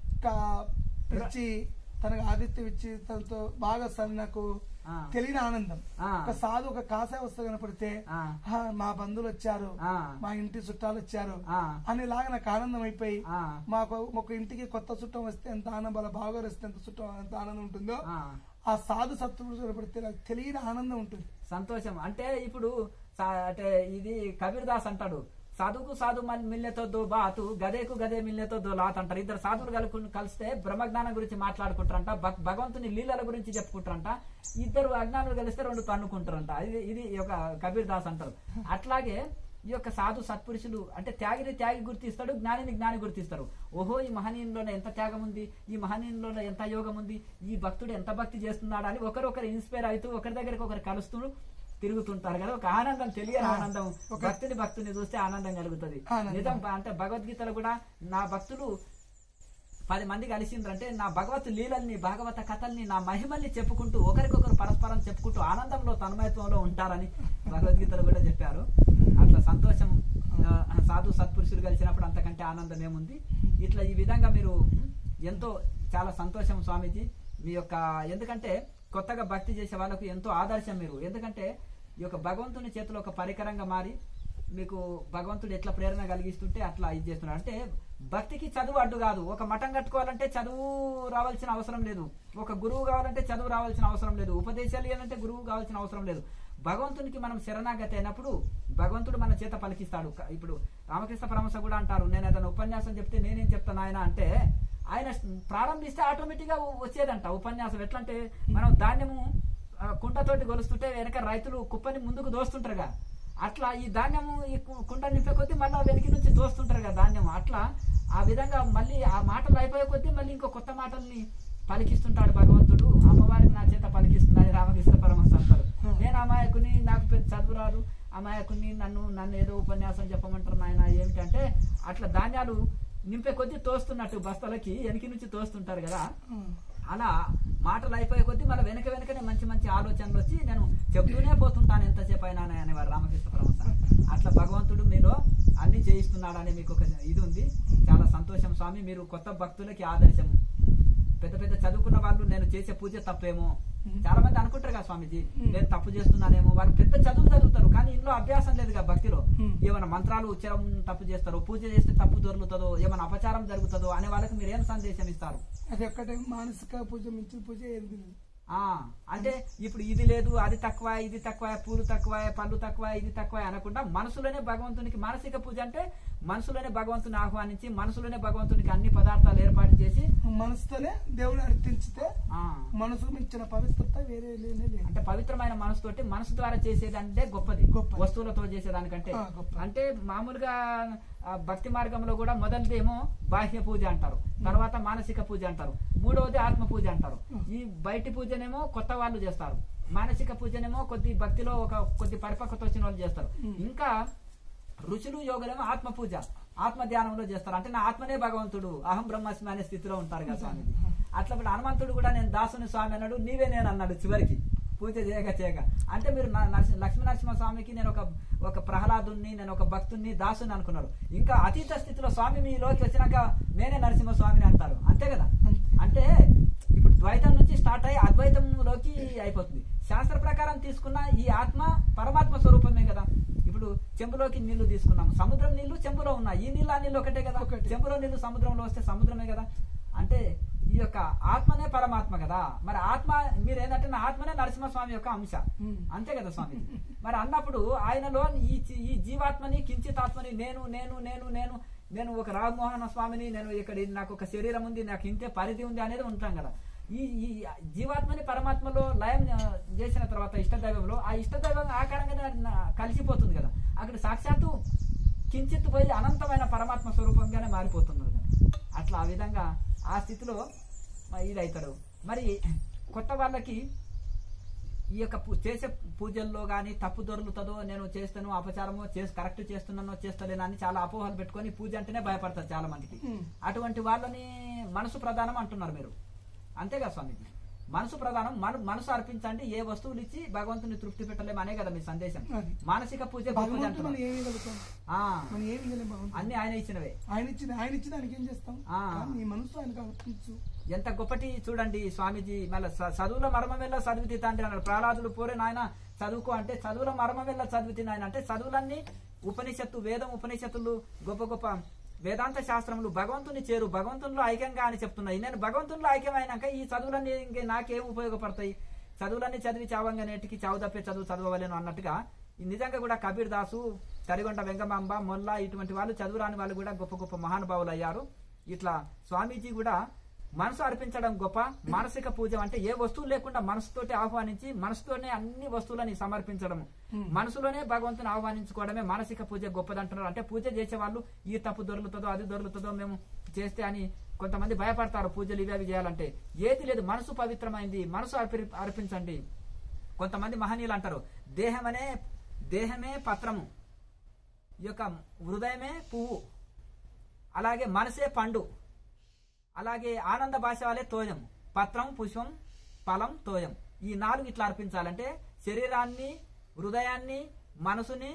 కా- పిచ్చి తనకు ఆదిత్యం ఇచ్చి తనతో బాగా అసలు నాకు ఆ. తెలియని ఆనందం ఆ. ఒక సాధు ఒక కాషాయ వస్తువు కనపడితే ఆ. "ఆ, మా బంధువులు వచ్చారు ఆ. మా ఇంటి చుట్టాలు వచ్చారు ఆ. అనేలాగా నాకు ఆనందం అయిపోయి ఆ. మాకు ఒక ఇంటికి కొత్త చుట్టం వస్తే ఎంత ఆనందం వాళ్ళ బాగా వస్తే ఎంత చుట్టం ఎంత ఆనందం ఉంటుందో ఆ. ఆ సాధు సత్తుడు కనపడితే నాకు తెలియని ఆనందం ఉంటుంది సంతోషం అంటే ఇప్పుడు సా- అంటే ఇది కబీర్ దాస్ అంటాడు సాధుకు సాధు మల్- మిల్లెతో దో బాతు గదేకు గదే మిల్లెతో దో లాత్ అంటారు ఇద్దరు సాధువులు కలుపు కలిస్తే బ్రహ్మజ్ఞానం గురించి మాట్లాడుకుంటారంట భక్- భగవంతుని లీలల గురించి చెప్పుకుంటారంట ఇద్దరు అజ్ఞానులు కలిస్తే రెండు తన్నుకుంటారంట ఇది ఇది ఈ యొక్క కబీర్ దాస్ అంటారు అట్లాగే ఈ యొక్క సాధు సత్పురుషులు అంటే త్యాగిని త్యాగి గుర్తిస్తాడు జ్ఞానిని జ్ఞాని గుర్తిస్తారు ఓహో ఈ మహనీయుల్లోనే ఎంత త్యాగం ఉంది ఈ మహనీయుల్లోనే ఎంత యోగం ఉంది ఈ భక్తుడు ఎంత భక్తి చేస్తున్నాడు అని ఒకరొకరు ఇన్స్పైర్ అవుతూ ఒకరి దగ్గరికి ఒకరు కలుస్తూ తిరుగుతుంటారు కదా ఒక ఆనందం తెలియని ఆ, ఆనందం ఒక- భక్తుని భక్తుని చూస్తే ఆనందం కలుగుతుంది ఆనందం. నిజం అంటే భగవద్గీతలో కూడా నా భక్తులు పది మంది కలిసిండ్రంటే నా భగవత్ లీలల్ని భాగవత కథల్ని నా మహిమల్ని చెప్పుకుంటూ ఒకరికొకరు పరస్పరం చెప్పుకుంటూ ఆనందంలో తన్మయత్వంలో ఉంటారని భగవద్గీతలో కూడా చెప్పారు అట్లా సంతోషం ఆ, సాధు సత్పురుషులు కలిసినప్పుడు అంతకంటే ఆనందం ఏముంది ఇట్లా ఈ విధంగా మీరు ఎంతో చాలా సంతోషం స్వామీజీ మీ యొక్క ఎందుకంటే కొత్తగా భక్తి చేసే వాళ్ళకు ఎంతో ఆదర్శం మీరు ఎందుకంటే ఈ యొక్క భగవంతుని చేతిలో ఒక పరికరంగా మారి మీకు భగవంతుడు ఎట్లా ప్రేరణ కలిగిస్తుంటే అట్లా ఇది చేస్తున్నాడు అంటే భక్తికి చదువు అడ్డు కాదు ఒక మఠం కట్టుకోవాలంటే చదువు రావాల్సిన అవసరం లేదు ఒక గురువు కావాలంటే చదువు రావాల్సిన అవసరం లేదు ఉపదేశాలు ఇవ్వాలంటే గురువు కావాల్సిన అవసరం లేదు భగవంతునికి మనం శరణాగతి అయినప్పుడు భగవంతుడు మన చేత పలికిస్తాడు క- ఇప్పుడు రామకృష్ణ పరమహంస కూడా అంటారు నేను ఏదైనా ఉపన్యాసం చెప్తే నేనేం చెప్తాను ఆయన అంటే ఆయన ప్రారంభిస్తే ఆటోమేటిక్ గా వచ్చేదంట ఉపన్యాసం ఎట్లా అంటే మనం ధాన్యము ఆ, కుంటతోటి గొలుస్తుంటే వెనక రైతులు కుప్పని ముందుకు దోస్తుంటారుగా అట్లా ఈ ధాన్యము ఈ కు- కుంట నింపే కొద్దీ మళ్ళీ వెనక నుంచి దోస్తుంటారు కదా ధాన్యం అట్లా ఆ విధంగా మళ్ళీ ఆ మాటలు అయిపోయే కొద్దీ మళ్ళీ ఇంకో కొత్త మాటల్ని పలికిస్తుంటాడు భగవంతుడు అమ్మవారిని నా చేత పలికిస్తున్నాడు రామకృష్ణ పరమహంస అంటారు నేను అమాయకుని నాకు పెద్ద చదువు రాదు అమాయకుని నన్ను నన్ను ఏదో ఉపన్యాసం చెప్పమంటారు నాయన ఏమిటంటే అట్లా ధాన్యాలు నింపే కొద్దీ తోస్తున్నట్టు బస్తలకి వెనక నుంచి తోస్తుంటారు కదా అలా మాటలు అయిపోయే కొద్దీ మళ్ళీ వెనక వెనకనే మంచి మంచి ఆలోచనలు వచ్చి నేను చెప్తూనే పోతుంటాను ఎంతసేపు అయినా అనేవారు రామకృష్ణ పరమహంస చేయిస్తున్నాడని మీకు ఒక ఇది ఉంది చాలా సంతోషం స్వామి మీరు కొత్త భక్తులకి ఆదర్శం పెద్ద పెద్ద చదువుకున్న వాళ్ళు నేను చేసే పూజ తప్పేమో చాలా మంది అనుకుంటారు కదా స్వామీజీ నేను తప్పు చేస్తున్నానేమో వాళ్ళు పెద్ద చదువు చదువుతారు కానీ ఇంట్లో అభ్యాసం లేదు కదా భక్తిలో Hmm. ఏమైనా మంత్రాలు ఉచ్చారం తప్పు చేస్తారో పూజ చేస్తే తప్పు దొరుకుతుందో ఏమైనా అపచారం జరుగుతుందో అనే వాళ్ళకి మీరు ఏం సందేశం ఇస్తారు అది ఒక్కటే మానసిక పూజ మించిన పూజ ఏది లేదు ఆ అంటే ఇప్పుడు ఇది లేదు అది తక్కువ ఇది తక్కువ పూలు తక్కువ పళ్ళు తక్కువ ఇది తక్కువ అనకుండా మనసులోనే భగవంతునికి మానసిక పూజ అంటే మనసులోనే భగవంతుని ఆహ్వానించి మనసులోనే భగవంతునికి అన్ని పదార్థాలు ఏర్పాటు చేసి మనసుతోనే దేవుడు అర్థించితే ఆ మనసుకు మించిన పవిత్రత వేరే లేనే లేదు అంటే పవిత్రమైన మనసుతోటి మనసు ద్వారా చేసేది అంటే గొప్పది గొప్పది. వస్తువులతో చేసేదానికంటే ఆ, గొప్పది. అంటే మామూలుగా ఆ, భక్తి మార్గంలో కూడా మొదటిదేమో బాహ్య పూజ అంటారు తర్వాత మానసిక పూజ అంటారు మూడవది ఆత్మ పూజ అంటారు ఈ బయటి పూజనేమో కొత్త వాళ్ళు చేస్తారు మానసిక పూజనేమో కొద్ది భక్తిలో ఒక కొద్ది పరిపక్వత వచ్చిన వాళ్ళు చేస్తారు ఇంకా ఋషులు యోగులేమో ఆత్మ పూజ ఆత్మ ధ్యానంలో చేస్తారు అంటే నా ఆత్మనే భగవంతుడు అహం బ్రహ్మస్మి అనే స్థితిలో ఉంటారు కదా స్వామిజీ అట్లా ఇప్పుడు హనుమంతుడు కూడా నేను దాసుని స్వామి అన్నాడు నీవే నేను అన్నాడు చివరికి పూజ చేయక చేయక అంటే మీరు నా- నరసి- లక్ష్మీ నరసింహ స్వామికి నేను ఒక ఒక ప్రహ్లాదుని నేను ఒక భక్తుని దాసుని అనుకున్నాడు ఇంకా అతీత స్థితిలో స్వామి మీలోకి వచ్చినాక నేనే నరసింహ స్వామిని అంటారు అంతే కదా అంటే ఇప్పుడు ద్వైతం నుంచి స్టార్ట్ అయ్యి అద్వైతంలోకి అయిపోతుంది శాస్త్ర ప్రకారం తీసుకున్న ఈ ఆత్మ పరమాత్మ స్వరూపమే కదా ఇప్పుడు చెంబులోకి నీళ్లు తీసుకున్నాం సముద్రం నీళ్లు చెంబులో ఉన్నాయి ఈ నీళ్ళు ఆ నీళ్ళు ఒకటే కదా ఒకటే. చెంబులో నీళ్లు సముద్రంలో వస్తే సముద్రమే కదా అంటే ఈ యొక్క ఆత్మనే పరమాత్మ కదా మరి ఆత్మ మీరు ఏంటంటే నా ఆత్మనే నరసింహస్వామి యొక్క అంశ ఉమ్. అంతే కదా స్వామి మరి అన్నప్పుడు ఆయనలో ఈ జీ- ఈ జీవాత్మని కించితాత్మని నేను నేను నేను నేను నేను ఒక రామమోహన స్వామిని నేను ఇక్కడ నాకు ఒక శరీరం ఉంది నాకు ఇంతే పరిధి ఉంది అనేది ఉంటాం కదా ఈ ఈ జీవాత్మని పరమాత్మలో లయం ఆ, చేసిన తర్వాత ఇష్టదైవంలో ఆ ఇష్టదైవం ఆకారంగానే నా- కలిసిపోతుంది కదా అక్కడ సాక్షాత్తు కించిత్ పోయి అనంతమైన పరమాత్మ స్వరూపంగానే మారిపోతున్నారు కదా అట్లా ఆ విధంగా ఆ స్థితిలో మ- ఇది అవుతాడు మరి కొత్త వాళ్ళకి ఈ యొక్క పూ- చేసే పూజల్లో కానీ తప్పు దొరుకుతుందో నేను చేస్తాను అపచారమో చేసి కరెక్ట్ చేస్తున్నానో చేస్తలేనో అని చాలా అపోహలు పెట్టుకొని పూజ అంటేనే భయపడతారు చాలా మందికి ఉమ్. అటువంటి వాళ్ళని మనసు ప్రధానం అంటున్నారు మీరు అంతేగా స్వామిజీ మనసు ప్రధానం మన మనసు అర్పించండి ఏ వస్తువులు ఇచ్చి భగవంతుని తృప్తి పెట్టలేము అనే కదా మీ సందేశం అది. మానసిక పూజ గొప్పది భగవంతుడు మనం అంటున్నారు ఏమి ఇవ్వగలుగుతాం ఆ, మనం ఏమి ఇవ్వలేం భగవంతుడు అన్ని ఆయన ఇచ్చినవే ఆయన ఇచ్చింది ఆయన ఇచ్చింది ఆయనకి ఏం చేస్తాం ఆ. కానీ నీ మనసు ఆయనకు అర్పించు ఎంత గొప్పటి చూడండి స్వామీజీ మళ్ళీ చదువుల మర్మం వెళ్ళ చదివితే తండ్రి అన్నాడు ప్రహ్లాదుడు పోరే నాయన చదువుకో అంటే చదువుల మర్మం వెళ్ళ చదివితే నాయన అంటే చదువులన్నీ ఉపనిషత్తు వేదం ఉపనిషత్తులు గొప్ప గొప్ప వేదాంత శాస్త్రములు భగవంతుని చేరు భగవంతునిలో ఐక్యంగా అని చెప్తున్నాయి నేను భగవంతునిలో ఐక్యమైనాక ఈ చదువులన్నీ ఇంకే నాకేం ఉపయోగపడతాయి చదువులన్నీ చదివి చావంగా నేటికి చావు తప్పే చదువు చదవలేను అన్నట్టుగా ఈ నిజంగా కూడా కబీర్ దాసు తరిగొండ వెంగమాంబ మొల్ల ఇటువంటి వాళ్ళు చదువురాని వాళ్ళు కూడా గొప్ప గొప్ప మహానుభావులు అయ్యారు ఇట్లా స్వామీజీ కూడా మనసు అర్పించడం గొప్ప మానసిక పూజ అంటే ఏ వస్తువు లేకుండా మనసుతోటి ఆహ్వానించి మనసుతోనే అన్ని వస్తువులని సమర్పించడం మనసులోనే భగవంతుని ఆహ్వానించుకోవడమే మానసిక పూజ గొప్పదంటున్నారు అంటే పూజ చేసే వాళ్ళు ఈ తప్పు దొరుకుతుందో అది దొరుకుతుందో మేము చేస్తే అని కొంతమంది భయపడతారు పూజలు ఇవి అవి చేయాలంటే ఏది లేదు మనసు పవిత్రమైంది మనసు అర్పి అర్పించండి కొంతమంది మహనీయులు అంటారు దేహమనే దేహమే పత్రము ఈ యొక్క హృదయమే పువ్వు అలాగే మనసే పండు అలాగే ఆనంద భాష వాళ్ళే తోయం పత్రం పుష్పం ఫలం తోయం ఈ నాలుగు ఇట్లా అర్పించాలంటే శరీరాన్ని హృదయాన్ని మనసుని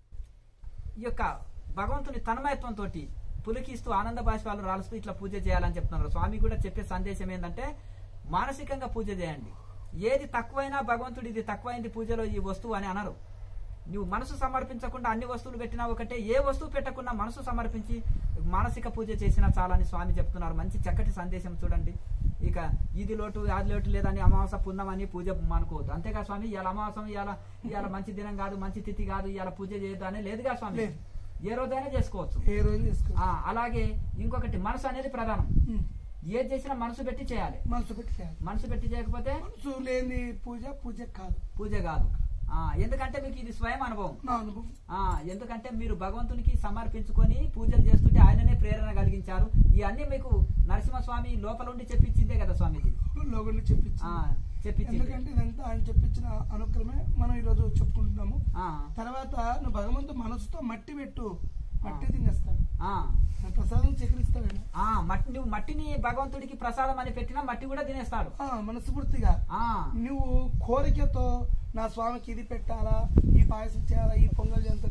ఈ యొక్క భగవంతుని తన్మయత్వంతో పులికిస్తూ ఆనంద భాష్పాలు రాలుస్తూ ఇట్లా పూజ చేయాలని చెప్తున్నారు స్వామి కూడా చెప్పే సందేశం ఏంటంటే మానసికంగా పూజ చేయండి ఏది తక్కువైనా భగవంతుడు ఇది తక్కువైంది పూజలో ఈ వస్తువు అని అనరు నువ్వు మనసు సమర్పించకుండా అన్ని వస్తువులు పెట్టినా ఒకటే ఏ వస్తువు పెట్టకుండా మనసు సమర్పించి మానసిక పూజ చేసినా చాలని స్వామి చెప్తున్నారు మంచి చక్కటి సందేశం చూడండి ఇక ఇది లోటు అది లోటు లేదని అమావాస పుణ్యం అని పూజ మానుకోవద్దు అంతేగా స్వామి ఇవాళ అమావాసం ఇవాళ ఇవాళ మంచి దినం కాదు మంచి తిథి కాదు ఇవాళ పూజ చేయొద్దు అని లేదుగా స్వామి లేదు. ఏ రోజైనా చేసుకోవచ్చు ఏ రోజు చేసుకో ఆ, అలాగే ఇంకొకటి మనసు అనేది ప్రధానం ఉమ్. ఏది చేసినా మనసు పెట్టి చేయాలి మనసు పెట్టి చేయాలి మనసు పెట్టి చేయకపోతే మనసు లేని పూజ పూజ కాదు పూజ కాదు ఆ, ఎందుకంటే మీకు ఇది స్వయం అనుభవం నా అనుభవం ఆ ఎందుకంటే మీరు భగవంతునికి సమర్పించుకొని పూజలు చేస్తుంటే ఆయననే ప్రేరణ కలిగించారు ఇవన్నీ మీకు నరసింహస్వామి లోపల ఉండి చెప్పించిందే కదా స్వామీజీ లోగళ్ళు ఆ, చెప్పించింది చెప్పించింది ఎందుకంటే ఇదంతా ఆయన చెప్పించిన అనుగ్రహమే మనం ఈరోజు చెప్పుకుంటున్నాము ఆ, తర్వాత నువ్వు భగవంతుడు మనసుతో మట్టి పెట్టు మట్టి తినేస్తాడు ఆ, ఆయన ప్రసాదం స్వీకరిస్తాడు ఆయన. ఆ, మట్టి నువ్వు మట్టిని భగవంతుడికి ప్రసాదం అని పెట్టినా మట్టి కూడా తినేస్తాడు ఆ మనస్ఫూర్తిగా ఆ నువ్వు కోరికతో నా స్వామికి ఇది పెట్టాలా ఈ పాయసం చేయాలా ఈ పొంగల్ చేయాలంటే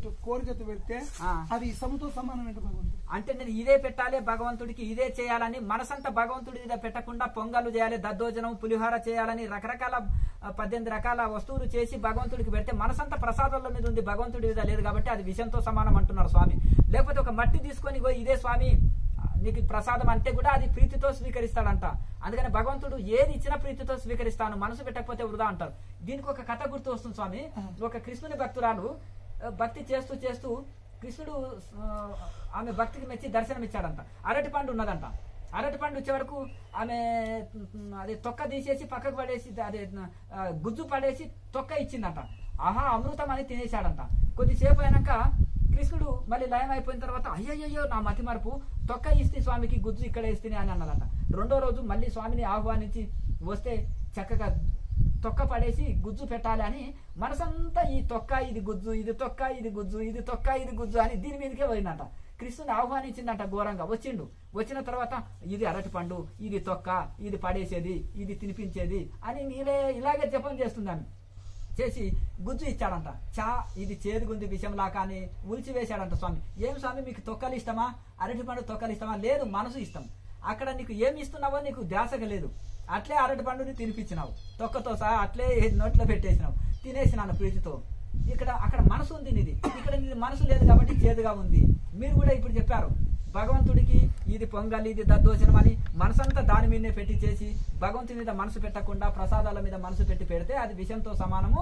కోరికతో పెడితే ఆ. అది ఇసముతో సమానమైన భగవంతుడు అంటే నేను ఇదే పెట్టాలి భగవంతుడికి ఇదే చేయాలని మనసంతా భగవంతుడి మీద పెట్టకుండా పొంగలు చేయాలి దద్దోజనం పులిహోర చేయాలని రకరకాల ఆ, పద్దెనిమిది రకాల వస్తువులు చేసి భగవంతుడికి పెడితే మనసంతా ప్రసాదాల మీద ఉంది భగవంతుడి మీద లేదు కాబట్టి అది విషంతో సమానం అంటున్నారు స్వామి లేకపోతే ఒక మట్టి తీసుకొని "ఇగో ఇదే స్వామి నీకు ప్రసాదం అంటే కూడా అది ప్రీతితో స్వీకరిస్తాడంట అందుకని భగవంతుడు ఏది ఇచ్చినా ప్రీతితో స్వీకరిస్తాను మనసు పెట్టకపోతే వృధా అంటారు దీనికి ఒక కథ గుర్తు వస్తుంది స్వామి ఒక కృష్ణుని భక్తురాలు ఆ, భక్తి చేస్తూ చేస్తూ కృష్ణుడు ఆ, ఆమె భక్తికి మెచ్చి దర్శనం ఇచ్చాడంట అరటి పండు ఉన్నదంట అరటి పండు వచ్చే వరకు ఆమె ఉమ్, అది తొక్క తీసేసి పక్కకు పడేసి అదే ఆ, గుజ్జు పడేసి తొక్క ఇచ్చిందంట ఆహా అమృతం అని తినేశాడంట కొద్దిసేపు అయినాక కృష్ణుడు మళ్ళీ లయం అయిపోయిన తర్వాత అయ్యయ్యో నా మతి మరపు తొక్క ఇస్తే స్వామికి గుజ్జు ఇక్కడ ఇస్తే అని అన్నదంట రెండో రోజు మళ్ళీ స్వామిని ఆహ్వానించి వస్తే చక్కగా తొక్క పడేసి గుజ్జు పెట్టాలి అని మనసంతా ఈ తొక్క ఇది గుజ్జు ఇది తొక్క ఇది గుజ్జు ఇది తొక్క ఇది గుజ్జు అని దీని మీదకే పోయిందంట కృష్ణుని ఆహ్వానించిందంట ఘోరంగా వచ్చిండు వచ్చిన తర్వాత ఇది అరటి పండు ఇది తొక్క ఇది పడేసేది ఇది తినిపించేది అని నీలే ఇలాగే జపం చేస్తుంది ఆమె చేసి గుజ్జు ఇచ్చాడంట చా ఇది చేదుగుంది విషయంలా కానీ ఉల్చి వేశాడంట స్వామి ఏం స్వామి మీకు తొక్కలు ఇష్టమా అరటి పండు తొక్కలు ఇష్టమా లేదు మనసు ఇష్టం అక్కడ నీకు ఏమి ఇస్తున్నావో నీకు ధ్యాసక లేదు అట్లే అరటి పండుని తినిపించినావు తొక్కతో సహా అట్లే నోట్లో పెట్టేసినావు తినేసినాను ప్రీతితో ఇక్కడ అక్కడ మనసు ఉంది నీది ఇక్కడ నీది మనసు లేదు కాబట్టి చేదుగా ఉంది మీరు కూడా ఇప్పుడు చెప్పారు భగవంతుడికి ఇది పొంగలి ఇది దద్దోజనం అని మనసంతా దాని మీదనే పెట్టి చేసి భగవంతుని మీద మనసు పెట్టకుండా ప్రసాదాల మీద మనసు పెట్టి పెడితే అది విషంతో సమానము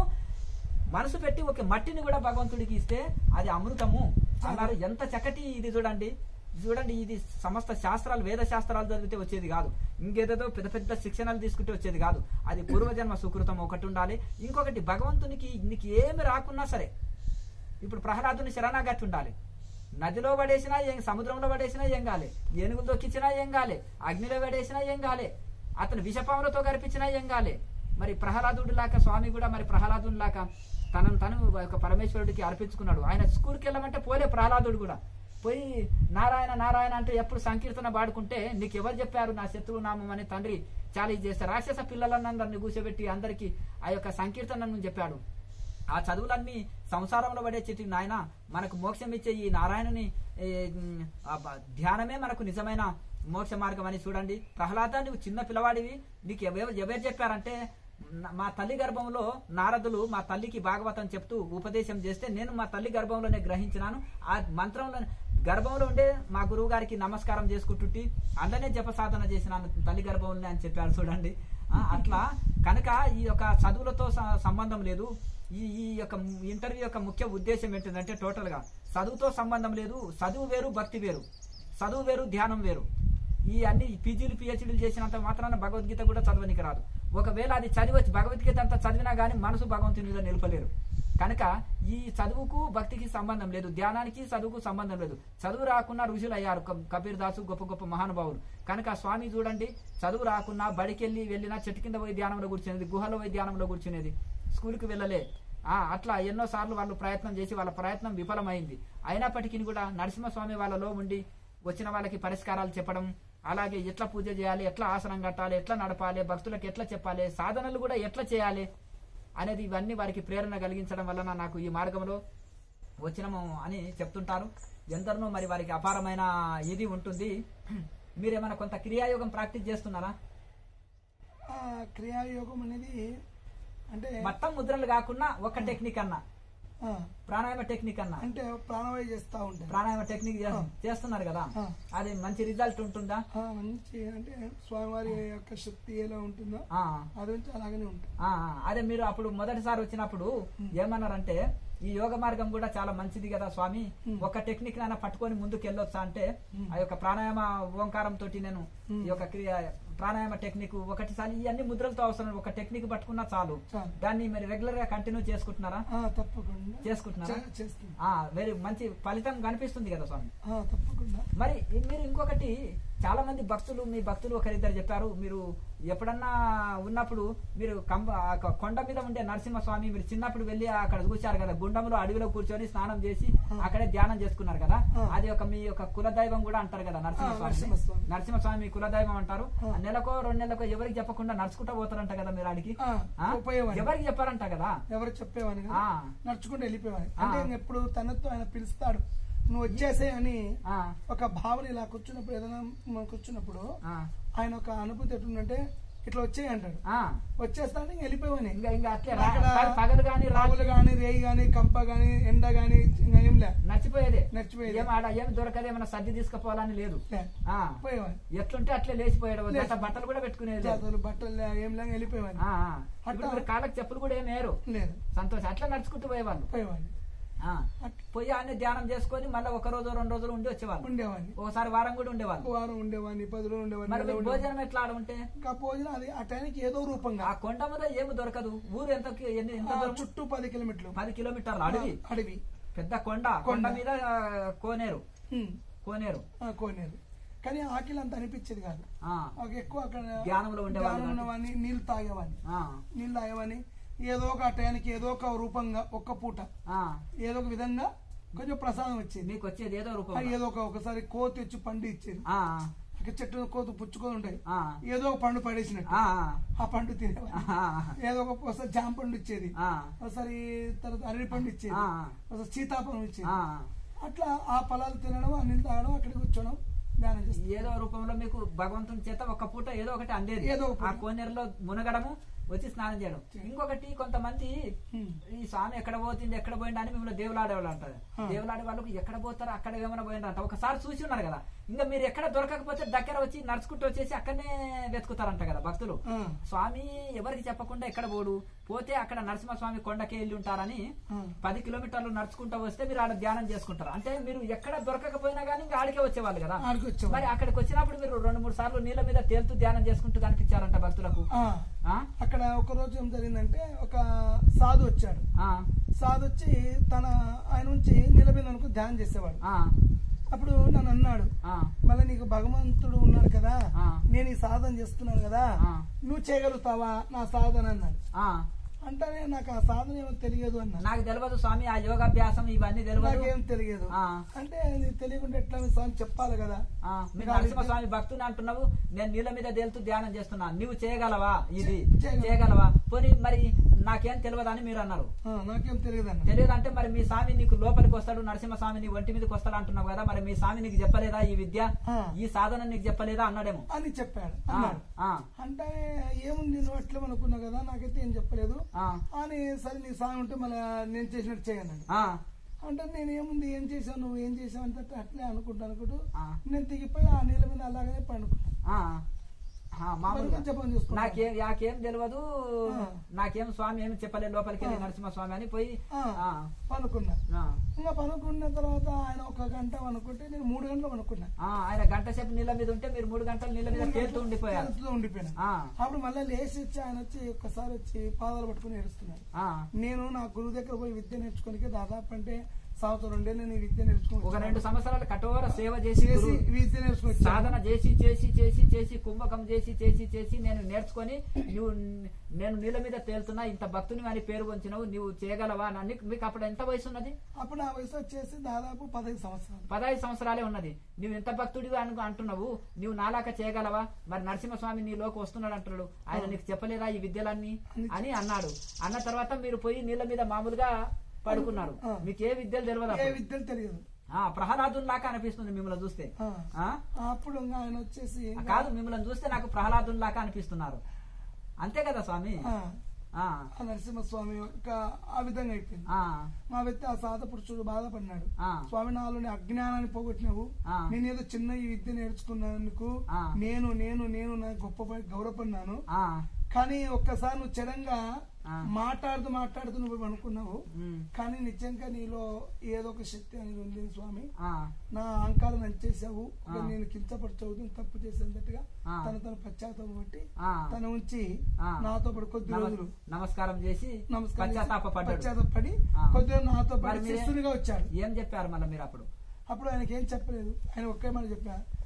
మనసు పెట్టి ఒక మట్టిని కూడా భగవంతుడికి ఇస్తే అది అమృతము అన్నారు ఎంత చక్కటి ఇది చూడండి చూడండి ఇది సమస్త శాస్త్రాలు వేద శాస్త్రాలు చదివితే వచ్చేది కాదు ఇంకేదేదో పెద్ద పెద్ద శిక్షణలు తీసుకుంటే వచ్చేది కాదు అది పూర్వజన్మ సుకృతం ఒకటి ఉండాలి ఇంకొకటి భగవంతునికి నీకు ఏమి రాకున్నా సరే ఇప్పుడు ప్రహ్లాదుని శరణాగతి ఉండాలి నదిలో పడేసినా ఏం సముద్రంలో పడేసినా ఏం కాలే ఏనుగులు దొక్కించినా ఏం కాలే అగ్నిలో పడేసినా ఏం కాలే అతను విషపాములతో గర్పించినా ఏం కాలే మరి ప్రహ్లాదుడి లాగా స్వామి కూడా మరి ప్రహ్లాదుని లాగా తనను తను ఒక పరమేశ్వరుడికి అర్పించుకున్నాడు ఆయన స్కూల్కి వెళ్ళమంటే పోలే ప్రహ్లాదుడు కూడా పోయి నారాయణ నారాయణ అంటే ఎప్పుడు సంకీర్తన పాడుకుంటే నీకు ఎవరు చెప్పారు నా శత్రువు నామం అని తండ్రి చాలా ఇది చేస్తారు రాక్షస పిల్లలందరినీ కూర్చోబెట్టి అందరికీ ఆ యొక్క సంకీర్తనను చెప్పాడు ఆ చదువులన్నీ సంసారంలో పడే చెట్టు నాయన మనకు మోక్షం ఇచ్చే ఈ నారాయణుని ఏ, ఉమ్, ఆ బ- ధ్యానమే మనకు నిజమైన మోక్ష మార్గం అని చూడండి ప్రహ్లాద నువ్వు చిన్న పిల్లవాడివి నీకు ఎవరు ఎవరు చెప్పారంటే న- మా తల్లి గర్భంలో నారదులు మా తల్లికి భాగవతం చెప్తూ ఉపదేశం చేస్తే నేను మా తల్లి గర్భంలోనే గ్రహించినాను ఆ మంత్రంలో గర్భంలో ఉండే మా గురువు గారికి నమస్కారం చేసుకుంటుంటే అందులోనే జప సాధన చేసినాను తల్లి గర్భంలోనే అని చెప్పారు చూడండి ఆ, అట్లా కనుక ఈ యొక్క చదువులతో స- సంబంధం లేదు ఈ ఈ యొక్క ఇంటర్వ్యూ యొక్క ముఖ్య ఉద్దేశం ఏంటంటే టోటల్ గా చదువుతో సంబంధం లేదు చదువు వేరు భక్తి వేరు చదువు వేరు ధ్యానం వేరు ఈ అన్ని పీజీలు పిహెచ్డీలు చేసినంత మాత్రాన భగవద్గీత కూడా చదవనికి రాదు ఒకవేళ అది చదివచ్చు భగవద్గీత అంతా చదివినా గానీ మనసు భగవంతుని మీద నిలపలేరు కనుక ఈ చదువుకు భక్తికి సంబంధం లేదు ధ్యానానికి చదువుకు సంబంధం లేదు చదువు రాకున్నా ఋషులు అయ్యారు క- కబీర్ దాసు గొప్ప గొప్ప మహానుభావులు కనుక స్వామి చూడండి చదువు రాకున్నా బడికెళ్ళి వెళ్ళినా చెట్టు కింద పోయి ధ్యానంలో కూర్చునేది గుహలో పోయి ధ్యానంలో కూర్చునేది స్కూల్కి వెళ్ళలే ఆ, అట్లా ఎన్నో సార్లు వాళ్ళు ప్రయత్నం చేసి వాళ్ళ ప్రయత్నం విఫలమైంది అయినప్పటికీ కూడా నరసింహస్వామి వాళ్ళలో ఉండి వచ్చిన వాళ్ళకి పరిష్కారాలు చెప్పడం అలాగే ఎట్లా పూజ చేయాలి ఎట్లా ఆసనం కట్టాలి ఎట్లా నడపాలి భక్తులకు ఎట్లా చెప్పాలి సాధనలు కూడా ఎట్లా చేయాలి అనేది ఇవన్నీ వారికి ప్రేరణ కలిగించడం వలన నాకు ఈ మార్గంలో వచ్చినము అని చెప్తుంటారు ఎందరినో మరి వారికి అపారమైన ఇది ఉంటుంది మీరేమైనా కొంత క్రియాయోగం ప్రాక్టీస్ చేస్తున్నారా ఆ క్రియాయోగం అనేది అంటే మొత్తం ముద్రలు కాకుండా ఒక టెక్నిక్ అన్నా ఆ, ప్రాణాయామ టెక్నిక్ అన్నా అంటే ప్రాణవాయు చేస్తా ఉంటాను ప్రాణాయామ టెక్నిక్ చే- ఆ. చేస్తున్నారు కదా ఆ. అది మంచి రిజల్ట్ ఉంటుందా ఆ, మంచి అంటే స్వామివారి యొక్క శక్తి ఎలా ఉంటుందో ఆ, అది నుంచి అలాగనే ఉంటుంది ఆ, ఆ. అదే మీరు అప్పుడు మొదటిసారి వచ్చినప్పుడు ఏమన్నారంటే ఈ యోగ మార్గం కూడా చాలా మంచిది కదా స్వామి ఉమ్. ఒక టెక్నిక్ నైనా పట్టుకొని ముందుకు వెళ్ళొచ్చా అంటే ఉమ్. ఆ యొక్క ప్రాణాయామ ఓంకారం తోటి నేను ఉమ్. ఈ యొక్క క్రియ ప్రాణాయామ టెక్నిక్ ఒకటిసారి ఈ అన్ని ముద్రలతో అవసరం లేదు. ఒక టెక్నిక్ పట్టుకున్నా చాలు చాలు. దాన్ని మరి రెగ్యులర్ గా కంటిన్యూ చేసుకుంటున్నారా ఆ, తప్పకుండా చేసుకుంటున్నారా చే- చేస్తాను ఆ వెరీ మంచి ఫలితం కనిపిస్తుంది కదా స్వామి ఆ, తప్పకుండా మరి మీరు ఇంకొకటి చాలా మంది భక్తులు మీ భక్తులు ఒకరిద్దరు చెప్పారు మీరు ఎప్పుడన్నా ఉన్నప్పుడు మీరు కంబ ఆ కొ- కొండ మీద ఉండే నరసింహస్వామి మీరు చిన్నప్పుడు వెళ్ళి అక్కడ చూశారు కదా గుండంలో అడవిలో కూర్చొని స్నానం చేసి అక్కడే ధ్యానం చేసుకున్నారు కదా ఆ. అది ఒక మీ యొక్క కులదైవం కూడా అంటారు కదా నరసింహస్వామి నరసింహస్వామి. నరసింహస్వామి మీ కులదైవం అంటారు ఆ. ఆ నెలకో రెండు నెలలకో ఎవరికి చెప్పకుండా నడుచుకుంటా పోతారంట కదా మీరు ఆడికి ఆ, ఆ? పోయేవాడిని. ఎవరికి చెప్పారంట కదా ఎవరు చెప్పేవాని కదా ఆ. నడుచుకుంటూ వెళ్ళిపోయేవాని ఆ. అంటే ఇంక ఎప్పుడు తనతో ఆయన పిలుస్తాడు నువ్వు వచ్చేసే అని ఆ, ఒక భావన ఇలా కూర్చున్నప్పుడు ఏదైనా మనం కూర్చున్నప్పుడు ఆ, ఆయన ఒక అనుభూతి ఎట్లుందంటే ఇట్లా వచ్చేయి అంటాడు ఆ. వచ్చేస్తాడు ఇంక వెళ్ళిపోయాని ఇంకా ఇంకా అట్లే రా- అక్కడ పగ- పగలు గాని రాగులు రాత్రి గాని రేయి గాని కంప గాని ఎండ గాని ఇంకా ఏం లే నచ్చిపోయేదే నచ్చిపోయేది ఏం ఆడ ఏం దొరకదు ఏమైనా సర్ది తీసుకుపోవాలని లేదు లే. ఆ పోయేవాని ఎట్లుంటే అట్లే లేచిపోయాడు లేచి- గట్ట బట్టలు కూడా పెట్టుకునేది లేదు. జాతరలు బట్టలు లే, ఏం లే వెళ్ళిపోయేవాని ఆ, ఆ. ఇప్పుడు మీరు కాళ్ళకి చెప్పులు కూడా ఏం వేయరు లేదు సంతోషం అట్లా నడుచుకుంటూ పోయేవాళ్ళు పోయేవాని ఆ. పోయి అన్ని ధ్యానం చేసుకొని మళ్ళీ ఒక రోజు రెండు రోజులు ఉండి వచ్చేవాళ్ళు ఉండేవాని ఒకసారి వారం కూడా ఉండేవాళ్ళు వారం ఉండేవాని పది రోజులు ఉండేవాని మరి నెల మీకు ఉండేవాని. భోజనం ఎట్లా ఆడ ఉంటే ఇంకా భోజనం అది ఆ టైంకి ఏదో రూపంగా ఆ కొండ మీద ఏమి దొరకదు ఊరు ఎంత ఎన్ని ఎంత ఆ దూరం? చుట్టూ పది కిలోమీటర్లు పది కిలోమీటర్లు అడవి ఆ, అడవి పెద్ద కొండ కొండ కొండ. మీద ఆ, కోనేరు ఉమ్, కోనేరు ఆ, కోనేరు కానీ ఆకిలి అంత అనిపించేది కాదు ఆ నాకు ఎక్కువ అక్కడ ధ్యానంలో ఉండేవాళ్ళు ధ్యానం కాబట్టి. ఉన్నవాడిని నీళ్ళు తాగేవాడిని ఆ, నీళ్ళు తాగేవాడిని ఏదో ఒక టైంకి ఏదో ఒక రూపంగా ఒక్క పూట ఆ. ఏదో ఒక విధంగా కొంచెం ప్రసాదం వచ్చేది మీకు వచ్చేది ఏదో ఆ, రూపం ఏదో ఒక ఒకసారి కోతి వచ్చి పండు ఇచ్చేది ఆ, ఇక చెట్టు కోతి పుచ్చుకొని ఉంటాయి ఆ, ఏదో ఒక పండు పడేసినట్టు ఆ, ఆ పండు తినేవాడిని ఆ, ఏదో ఒక ఒకసారి జామ పండు ఇచ్చేది ఆ, ఒకసారి తర్వాత అరటి పండు ఇచ్చేది ఆ, ఒకసారి సీతాఫలం ఇచ్చేది ఆ. అట్లా ఆ ఫలాలు తినడం ఆ నీళ్ళు తాగడం అక్కడికి కూర్చోవడం ధ్యానం చేస్తాం ఏదో రూపంలో మీకు భగవంతుని చేత ఒక పూట ఏదో ఒకటి అందేది ఏదో ఒక పూట. ఆ కోనేరులో మునగడము వచ్చి స్నానం చేయడం ఇంకొకటి కొంతమంది హ్మ్. ఈ స్వామి ఎక్కడ పోతుంది ఎక్కడ పోయింది అని మిమ్మల్ని దేవులాడేవాళ్ళు అంటారు ఆ. దేవులాడే వాళ్ళకు ఎక్కడ పోతారో అక్కడ ఏమైనా పోయిండ్రు అంట ఒకసారి చూసి ఉన్నారు కదా ఇంకా మీరు ఎక్కడ దొరకకపోతే దగ్గర వచ్చి నడుచుకుంటూ వచ్చేసి అక్కడనే వెతుకుతారంట కదా భక్తులు ఆ, స్వామి ఎవరికి చెప్పకుండా ఎక్కడ పోడు పోతే అక్కడ నరసింహస్వామి కొండకి వెళ్ళి ఉంటారని ఆ. పది కిలోమీటర్లు నడుచుకుంటూ వస్తే మీరు ఆడ ధ్యానం చేసుకుంటారు అంటే మీరు ఎక్కడ దొరకకపోయినా కానీ ఇంకా ఆడికే వచ్చేవాళ్ళు కదా ఆడికి వచ్చేవాడు. మరి అక్కడికి వచ్చినప్పుడు మీరు రెండు మూడు సార్లు నీళ్ళ మీద తేలుతూ ధ్యానం చేసుకుంటూ కనిపించారంట భక్తులకు ఆ, ఆ? అక్కడ ఒక రోజు ఏం జరిగిందంటే ఒక సాధు వచ్చాడు ఆ, సాధు వచ్చి తన ఆయన నుంచి నిలబడి అనుకో ధ్యానం చేసేవాడు ఆ, అప్పుడు నన్ను అన్నాడు ఆ, మళ్ళీ నీకు భగవంతుడు ఉన్నాడు కదా ఆ. నేను ఈ సాధన చేస్తున్నాను కదా ఆ. నువ్వు చేయగలుగుతావా నా సాధన అన్నాడు ఆ. అంటే నాకు ఆ సాధన ఏమో తెలియదు అన్నాడు నాకు తెలియదు స్వామి ఆ యోగాభ్యాసం ఇవన్నీ తెలియదు నాకేం తెలియదు ఆ. అంటే నీకు తెలియకుండా ఎట్లా మీ స్వామి చెప్పాలి కదా ఆ, మీరు నరసింహస్వామి భక్తుని అంటున్నావు నేను నీళ్ళ మీద తేలుతూ ధ్యానం చేస్తున్నా నువ్వు చేయగలవా ఇది చేయగలను. చేయగలవా పోనీ మరి నాకేం తెలియదు అని మీరు అన్నారు ఆ, నాకేం తెలియదు అన్నాడు తెలియదు అంటే మరి మీ స్వామి నీకు లోపలికి వస్తాడు నరసింహస్వామి నీ ఒంటి మీదకి వస్తాడు అంటున్నావు కదా మరి మీ స్వామి నీకు చెప్పలేదా ఈ విద్య ఆ. ఈ సాధన నీకు చెప్పలేదా అన్నాడేమో అని చెప్పాడు ఆ, అన్నాడు ఆ, అంటే ఏముంది నువ్వు అట్లా అనుకున్నావు కదా నాకైతే ఏం చెప్పలేదు ఆ, అని సరే నీ సాయం ఉంటే మళ్ళీ నేను చేసినట్టు చేయన్నాడు ఆ, అంటే నేను ఏముంది ఏం చేశావు నువ్వు ఏం చేసావు అంటే అట్లే అనుకుంటా అనుకుంటూ ఆ, నేను దిగిపోయి ఆ నీళ్ళ మీద అలాగనే పండుకున్నాను ఆ. ఆ, మామూలుగా జపం చేసుకున్నాను నాకేం నాకేం తెలియదు ఆ. నాకేం స్వామి ఏమి చెప్పలేదు లోపలికి వెళ్ళి ఆ. నరసింహస్వామి అని పోయి ఆ, ఆ, పనుకున్నా ఆ. ఇంకా పనుకున్న తర్వాత ఆయన ఒక గంట పనుకుంటే నేను మూడు గంటలు పనుకున్నా ఆ, ఆయన గంట సేపు నీళ్ళ మీద ఉంటే మీరు మూడు గంటలు నీళ్ళ మీద తేలుతూ ఉండిపోయారు తేలుతూ ఉండిపోయినా ఆ, అప్పుడు మళ్ళీ లేచి వచ్చి ఆయన వచ్చి ఒక్కసారి వచ్చి పాదాలు పట్టుకుని ఏడుస్తున్నాడు ఆ. నేను నా గురువు దగ్గర పోయి విద్య నేర్చుకోనికి దాదాపు అంటే సంవత్సరం రెండేళ్ళు నేను ఈ విద్య నేర్చుకుని ఒక రెండు సంవత్సరాలు కఠోర సేవ చేసి చేసి గురువు- విద్య నేర్చుకుని వచ్చాను. సాధన చేసి చేసి చేసి చేసి కుంభకం చేసి చేసి చేసి నేను నేర్చుకొని నువ్వు నేను నీళ్ళ మీద తేలుతున్నా ఇంత భక్తుని అని పేరు వంచినావు నువ్వు చేయగలవా అని నీకు- మీకు అప్పుడు ఎంత వయసు ఉన్నది అప్పుడు నా వయసు వచ్చేసి దాదాపు పదహైదు సంవత్సరాలు పదహైదు సంవత్సరాలే ఉన్నది నువ్వు ఎంత భక్తుడివి అను అంటున్నావు నువ్వు నాలాక చేయగలవా మరి నరసింహస్వామి నీలోకి వస్తున్నాడు అంటున్నాడు ఆయన నీకు చెప్పలేదా ఈ విద్యలన్నీ అని అన్నాడు అన్న తర్వాత మీరు పోయి నీళ్ళ మీద మామూలుగా పడుకున్నారు ఆ. మీకు ఏ విద్యలు తెలియదు ఏ అప్పుడు. విద్యలు తెలియదు ఆ ప్రహ్లాదుల్లాగా అనిపిస్తుంది మిమ్మల్ని చూస్తే ఆ. ఆ అప్పుడు ఇంకా ఆయన వచ్చేసి కాదు మిమ్మల్ని చూస్తే నాకు ప్రహ్లాదుల్లాగా అనిపిస్తున్నారు అంతే కదా స్వామి ఆ, ఆ ఆ నరసింహస్వామి యొక్క ఆ విధంగా అయిపోయింది ఆ మా వ్యక్తి ఆ సాధ పురుషుడు బాధపడినాడు ఆ స్వామి నాలోని అజ్ఞానాన్ని పోగొట్టినావు ఆ. నేనేదో చిన్న ఈ విద్య నేర్చుకున్నందుకు ఆ. నేను నేను నేను నా గొప్ప గౌరవపడినాను ఆ కానీ ఒక్కసారి నువ్వు చెడంగా ఆ. మాట్లాడుతూ మాట్లాడుతూ నువ్వు అనుకున్నావు ఉమ్, కానీ నిజంగా నీలో ఏదో ఒక శక్తి అనేది ఉంది స్వామి ఆ నా అహంకారం నచ్చేసావు ఒక ఆ. నేను కించపరచవు నేను తప్పు చేసేటట్టుగా ఆ. తన తన పశ్చాత్తాపం బట్టి ఆ తన ఉంచి ఆ. నాతో పాటు కొద్ది నమ- రోజులు నమస్కారం చేసి నమస్కారం చేసి పశ్చాత్తాపడ్డాడు పశ్చాత్తాపడి ఆ. కొద్ది రోజులు నాతో మరి పాటు మీరే- శిష్యునిగా వచ్చాడు ఏం చెప్పారు మళ్ళీ మీరు అప్పుడు అప్పుడు ఆయనకి ఏం చెప్పలేదు ఆయన ఒకే మాట చెప్పా ఆ.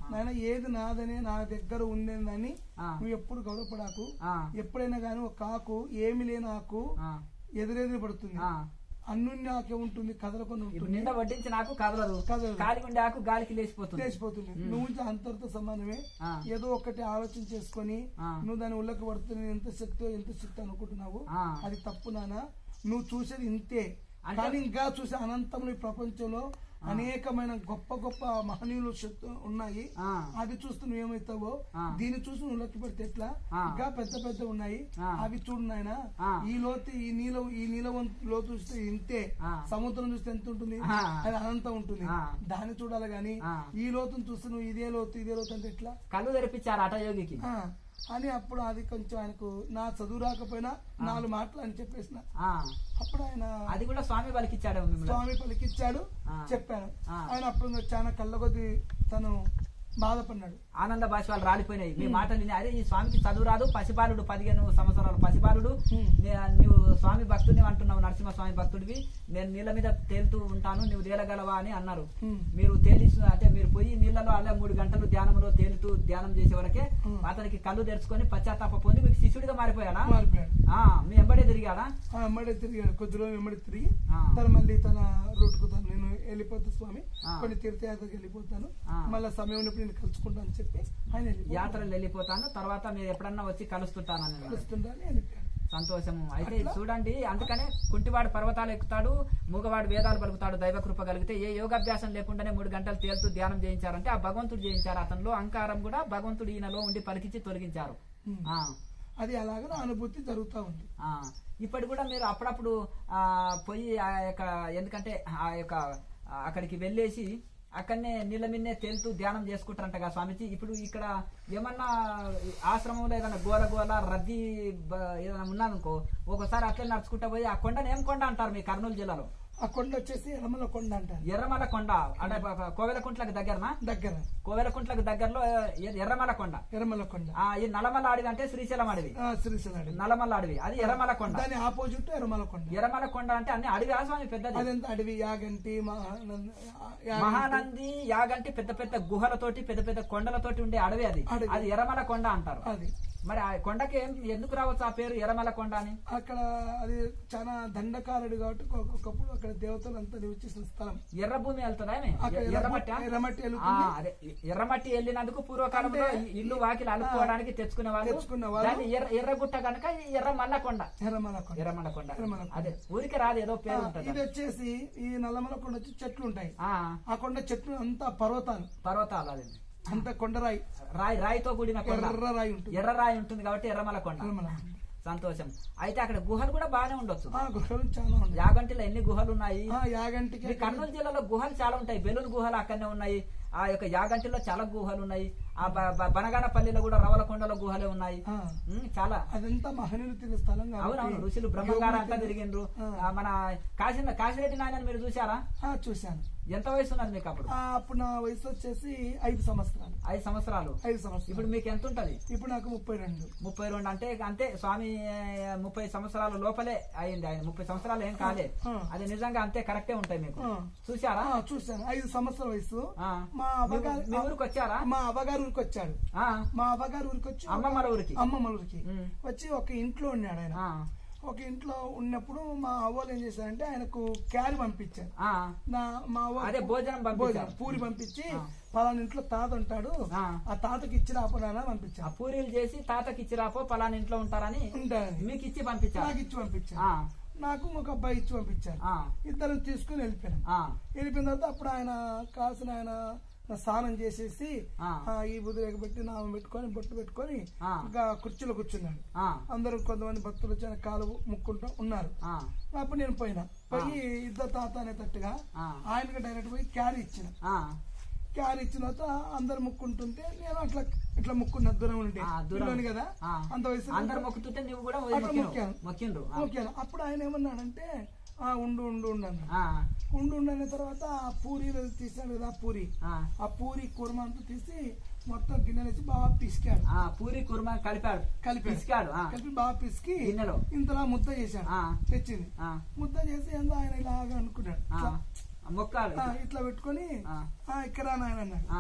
నాయన ఏది నాదని నా దగ్గర ఉందని ఆ. నువ్వు ఎప్పుడు గౌరవపడాకు ఆ, ఎప్పుడైనా కానీ ఒక ఆకు ఏమి లేని ఆకు ఆ, ఎదురెదురు పడుతుంది ఆ. అన్నున్న ఆకే ఉంటుంది కదలకొని ఇప్పుడు ఉంటుంది నిండా వడ్డించి నాకు కదలదు కదలదు. గాలికి ఉండే ఆకు గాలికి లేచిపోతుంది లేచిపోతుంది నువ్వు ఇంకా అంతటితో సమానమే ఆ. ఏదో ఒకటి ఆలోచన చేసుకొని ఆ. నువ్వు దాని ఉళ్ళకి పడుతుంది ఎంత శక్తి ఎంత శక్తి అనుకుంటున్నావు ఆ. అది తప్పు నానా నువ్వు చూసేది ఇంతే అంటే- కానీ ఇంకా చూసే అనంతంలో ఈ ప్రపంచంలో అనేకమైన గొప్ప గొప్ప మహనీయులు శక్తు ఉన్నాయి ఆ, అది చూస్తూ నువ్వేమవుతావో ఆ. దీన్ని చూసి నువ్వు లెక్క పెడితే ఎట్లా ఆ. ఇంకా పెద్ద పెద్ద ఉన్నాయి ఆ. అవి చూడు నాయన ఆ. ఈ లోతు ఈ నీల ఈ నీలవం లోతు చూస్తే ఇంతే ఆ. సముద్రం చూస్తే ఎంత ఉంటుంది ఆ. అది అనంతం ఉంటుంది ఆ. దాన్ని చూడాలి గాని ఆ. ఈ లోతును చూస్తే నువ్వు ఇదే లోతు ఇదే లోతు అంటే ఎట్లా కళ్ళు తెరిపించారు అట యోగికి ఆ. అని అప్పుడు అది కొంచెం ఆయనకు నా చదువు రాకపోయినా నాలుగు మాటలు అని చెప్పేసిన ఆ, అప్పుడు ఆయన అది కూడా స్వామి వాళ్ళకి ఇచ్చాడు మిమ్మల్ని స్వామి పలికిచ్చాడు ఆ. చెప్పాను ఆ. ఆయన అప్పుడు ఇంకా చాలా కళ్ళకొద్ది తను బాధపడినాడు ఆనంద భాష వాళ్ళు రాలిపోయినాయి మీ మాటలు విని, అరే ఈ స్వామికి చదువు రాదు పసిబాలుడు పదిహేను సంవత్సరాల పసిబాలుడు హ్మ్. నే- నువ్వు స్వామి భక్తుడిని అంటున్నావు నరసింహ స్వామి భక్తుడివి నేను నీళ్ళ మీద తేలుతూ ఉంటాను నువ్వు తేలగలవా అని అన్నారు హ్మ్. మీరు తేలి అంటే మీరు పోయి నీళ్ళలో అలా మూడు గంటలు ధ్యానంలో తేలుతూ ధ్యానం చేసే వరకే హ్మ్. అతనికి కళ్ళు తెరుచుకొని పశ్చాత్తాప పొంది మీకు శిష్యుడిగా మారిపోయాడా మారిపోయాడు ఆ, మీ ఎంబడే తిరిగాడా ఆ వెంబడి తిరిగాడు కొద్ది రోజులు వెంబడి తిరిగి ఆ. తను మళ్ళీ తన రూట్ కు తను నేను వెళ్ళిపోతా స్వామి ఆ. కొన్ని తీర్థయాత్రకు వెళ్ళిపోతాను ఆ. మళ్ళీ సమయం ఉన్నప్పుడు నేను కలుసుకుంటాను అని చెప్పి ఆయన వెళ్ళిపోతాను. యాత్రలు వెళ్ళిపోతాను తర్వాత మీరు ఎప్పుడన్నా వచ్చి కలుస్తుంటానని కలుస్తుంటాను వెళ్ళిపోయాడు సంతోషము అయితే అట్లా? చూడండి అందుకనే కుంటివాడు పర్వతాలు ఎక్కుతాడు మూగవాడు వేదాలు పలుకుతాడు దైవ కృప కలిగితే ఏ యోగాభ్యాసం లేకుండానే మూడు గంటలు తేలుతూ ధ్యానం చేయించారంటే ఆ భగవంతుడు చేయించారు అతనిలో అహంకారం కూడా భగవంతుడు ఈయనలో ఉండి పలికించి తొలగించారు ఉమ్. ఆ అది అలాగే నా అనుభూతి జరుగుతూ ఉంది ఆ ఇప్పటి కూడా మీరు అప్పుడప్పుడు ఆ పోయి ఆ యొక్క ఎందుకంటే ఆ యొక్క ఆ, అక్కడికి వెళ్ళేసి అక్కడనే నీళ్ళ మీదనే తేలుతూ ధ్యానం చేసుకుంటారంట కదా స్వామిజీ ఇప్పుడు ఇక్కడ ఏమన్నా ఆశ్రమంలో ఏదైనా గోల గోల రద్దీ బ- ఏదైనా ఉన్నదనుకో ఒకసారి అట్లే నడుచుకుంటా పోయి ఆ కొండను ఏం కొండ అంటారు మీ కర్నూలు జిల్లాలో ఆ కొండ వచ్చేసి ఎలమల కొండ అంటారు ఎర్రమల కొండ అంటే ప- కోవెలకుంట్లకు దగ్గరనా దగ్గర కోవెలకుంట్లకు దగ్గరలో ఎ- ఎర్రమల కొండ ఎర్రమల కొండ ఆ ఈ నల్లమల్ల అడవి అంటే శ్రీశైలం అడవి ఆ, శ్రీశైలం నల్లమల్ల అడవి అది ఎర్రమల కొండ దాని ఆపోజిట్ ఎర్రమల కొండ ఎర్రమల కొండ అంటే అన్ని అడవి ఆ స్వామి పెద్దది అదంతా అడవి యాగంటి మహానంద- యాగంటి. మహానంది యాగంటి పెద్ద పెద్ద గుహలతోటి పెద్ద పెద్ద కొండలతోటి ఉండే అడవి అది అడవి. అది ఎర్రమల కొండ అంటారు అది మరి ఆ కొండకి ఏం ఎందుకు రావచ్చు ఆ పేరు ఎర్రమల కొండ అని అక్కడ అది చాలా దండకారుడు కాబట్టి ఒక- ఒకప్పుడు అక్కడ దేవతలు అంతా నివసించిన స్థలం ఎర్ర భూమి వెళ్తుందా ఏమి? అక్కడ ఎర్రమట్టి ఎర్రమట్టి ఆ, వెళ్తుంది అదే ఎర్రమట్టి వెళ్ళినందుకు పూర్వకాలంలో అంటే, ఇ- ఇల్లు వాకిలు అలుపుకోవడానికి తెచ్చుకునే వాళ్ళు తెచ్చుకునే వాళ్ళు. దాన్ని ఎర్ర ఎర్రగుట్ట కనుక ఈ ఎర్రమల్ల కొండ ఎర్రమల కొండ ఎర్రమల్ల కొండ ఎర్రమల్ల కొండ. అదే ఊరికి రాదు ఏదో ఆ, పేరు ఉంటుంది ఇది వచ్చేసి ఈ నల్లమల కొండ వచ్చి చెట్లు ఉంటాయి ఆ ఆ కొండ చెట్లు అంతా పర్వతాలు పర్వతాలు అది అంత కొండరాయి రాయి రాయితో కూడిన కొండ ఎర్ర రాయి ఉంటుంది ఎర్ర రాయి ఉంటుంది కాబట్టి ఎర్రమల కొండ ఎర్రమల కొండ. సంతోషం అయితే అక్కడ గుహలు కూడా బాగానే ఉండొచ్చు ఆ గుహలు చాలా ఉన్నాయి యాగంటిలో ఎన్ని గుహలు ఉన్నాయి ఆ యాగంటికి మీ కర్నూలు జిల్లాలో గుహలు చాలా ఉంటాయి బెలూన్ గుహలు అక్కడనే ఉన్నాయి ఆ యొక్క యాగంటిలో చాలా గుహలు ఉన్నాయి ఆ బ- బ- బనగానపల్లిలో కూడా రవలకొండలో గుహలే ఉన్నాయి ఆ, ఉమ్, చాలా అదంతా మహనీయులు తిరిగే స్థలం అవునవును కాబట్టి ఋషులు బ్రహ్మంగారు అంతా యోగులు తిరిగిండ్రు ఆ. ఆ, మన కాశీ కాశీరెడ్డి నాయన మీరు చూసారా ఆ, చూశాను ఎంత వయసు ఉన్నది మీకు అప్పుడు ఆ, అప్పుడు నా వయసు వచ్చేసి ఐదు సంవత్సరాలు ఐదు సంవత్సరాలు ఐదు సంవత్సరాలు ఇప్పుడు మీకు ఎంత ఉంటది ఇప్పుడు నాకు ముప్పై రెండు ముప్పై రెండు అంటే అంతే స్వామి ఆ, ముప్పై సంవత్సరాల లోపలే అయింది ఆయన ముప్పై సంవత్సరాలు ఏం కాలే ఆ. అది నిజంగా అంతే కరెక్టే ఉంటాయి మీకు ఆ. చూసారా ఆ, చూశాను ఐదు సంవత్సరాల వయసు ఆ. మా మీ- అవ్వగారు మీ ఊరికి వచ్చారా మా అవ్వగారు ఊరికి వచ్చాడు ఆ. మా అవ్వగారు ఊరికి వచ్చి అమ్మమ్మల ఊరికి అమ్మమ్మ ఊరికి ఉమ్. వచ్చి ఒక ఇంట్లో ఉన్నాడు ఆయన ఆ. ఒక ఇంట్లో ఉన్నప్పుడు మా అవ్వలు ఏం చేశారంటే ఆయనకు క్యారీ పంపించారు ఆ. నా మా అవ్వ అదే భోజనం పంపించారు. భోజనం, పూరి పంపించి ఆ. పలానా ఇంట్లో తాత ఉంటాడు ఆ. ఆ తాతకి ఇచ్చి రాపడానా ఆ పంపించారు పూరీలు చేసి తాతకి ఇచ్చిరాపో పలానా ఇంట్లో ఉంటారని ఉంటాడని మీకు ఇచ్చి పంపించారు నాకు ఇచ్చి పంపించారు ఆ. నాకు ఒక అబ్బాయి ఇచ్చి పంపించారు ఆ. ఇద్దరు తీసుకుని వెళ్ళిపోయాను ఆ. వెళ్ళిపోయిన తర్వాత అప్పుడు ఆయన కాసిన ఆయన నా స్నానం చేసేసి ఆ. ఆ, ఈ బుద్ధి పెట్టి నామం పెట్టుకొని బొట్టు పెట్టుకొని ఆ. ఇంకా కుర్చీలో కూర్చున్నాడు ఆ. అందరూ కొంతమంది భక్తులు వచ్చి ఆయన కాలు ముక్కుంటూ ఉన్నారు ఆ. అప్పుడు నేను పోయినా పోయి ఇద్దరు తాత అనేటట్టుగా ఆ. ఆయనకి డైరెక్ట్ పోయి క్యారీ ఇచ్చిన ఆ. క్యారీ ఇచ్చిన తర్వాత అందరు ముక్కుంటుంటే నేను అట్లా ఇట్లా ముక్కున్న దూరం ఉండి ఆ, దూరం. పిల్లోని కదా ఆ. అంత వయసు అందరు మొక్కుతుంటే నువ్వు కూడా అట్లా మొక్కినవు. మొక్కాను. మొక్కిండ్రు ఆ. ఓకే అప్పుడు ఆయన ఏమన్నాడంటే ఆ ఉండు ఉండు ఉండు అన్నాడు ఆ. ఉండు ఉండు అన్న తర్వాత ఆ పూరీలు తీసాడు కదా ఆ పూరి ఆ. ఆ పూరి కుర్మ అంతా తీసి మొత్తం గిన్నెలు వేసి బాగా పిసికాడు ఆ. పూరి కుర్మా కలిపాడు కలిపాడు. పిసికాడు ఆ. కలిపి బాగా పిసికి గిన్నెలో. ఇంతలా ముద్ద చేశాడు ఆ. తెచ్చింది ఆ. ముద్ద చేసి ఏందో ఆయన ఇలాగా అనుకున్నాడు ఆ. ఇట్లా, మొక్కాలి ఆ, ఇట్లా పెట్టుకొని ఆ. ఆ ఇక్కడ నాయన అన్నాడు ఆ.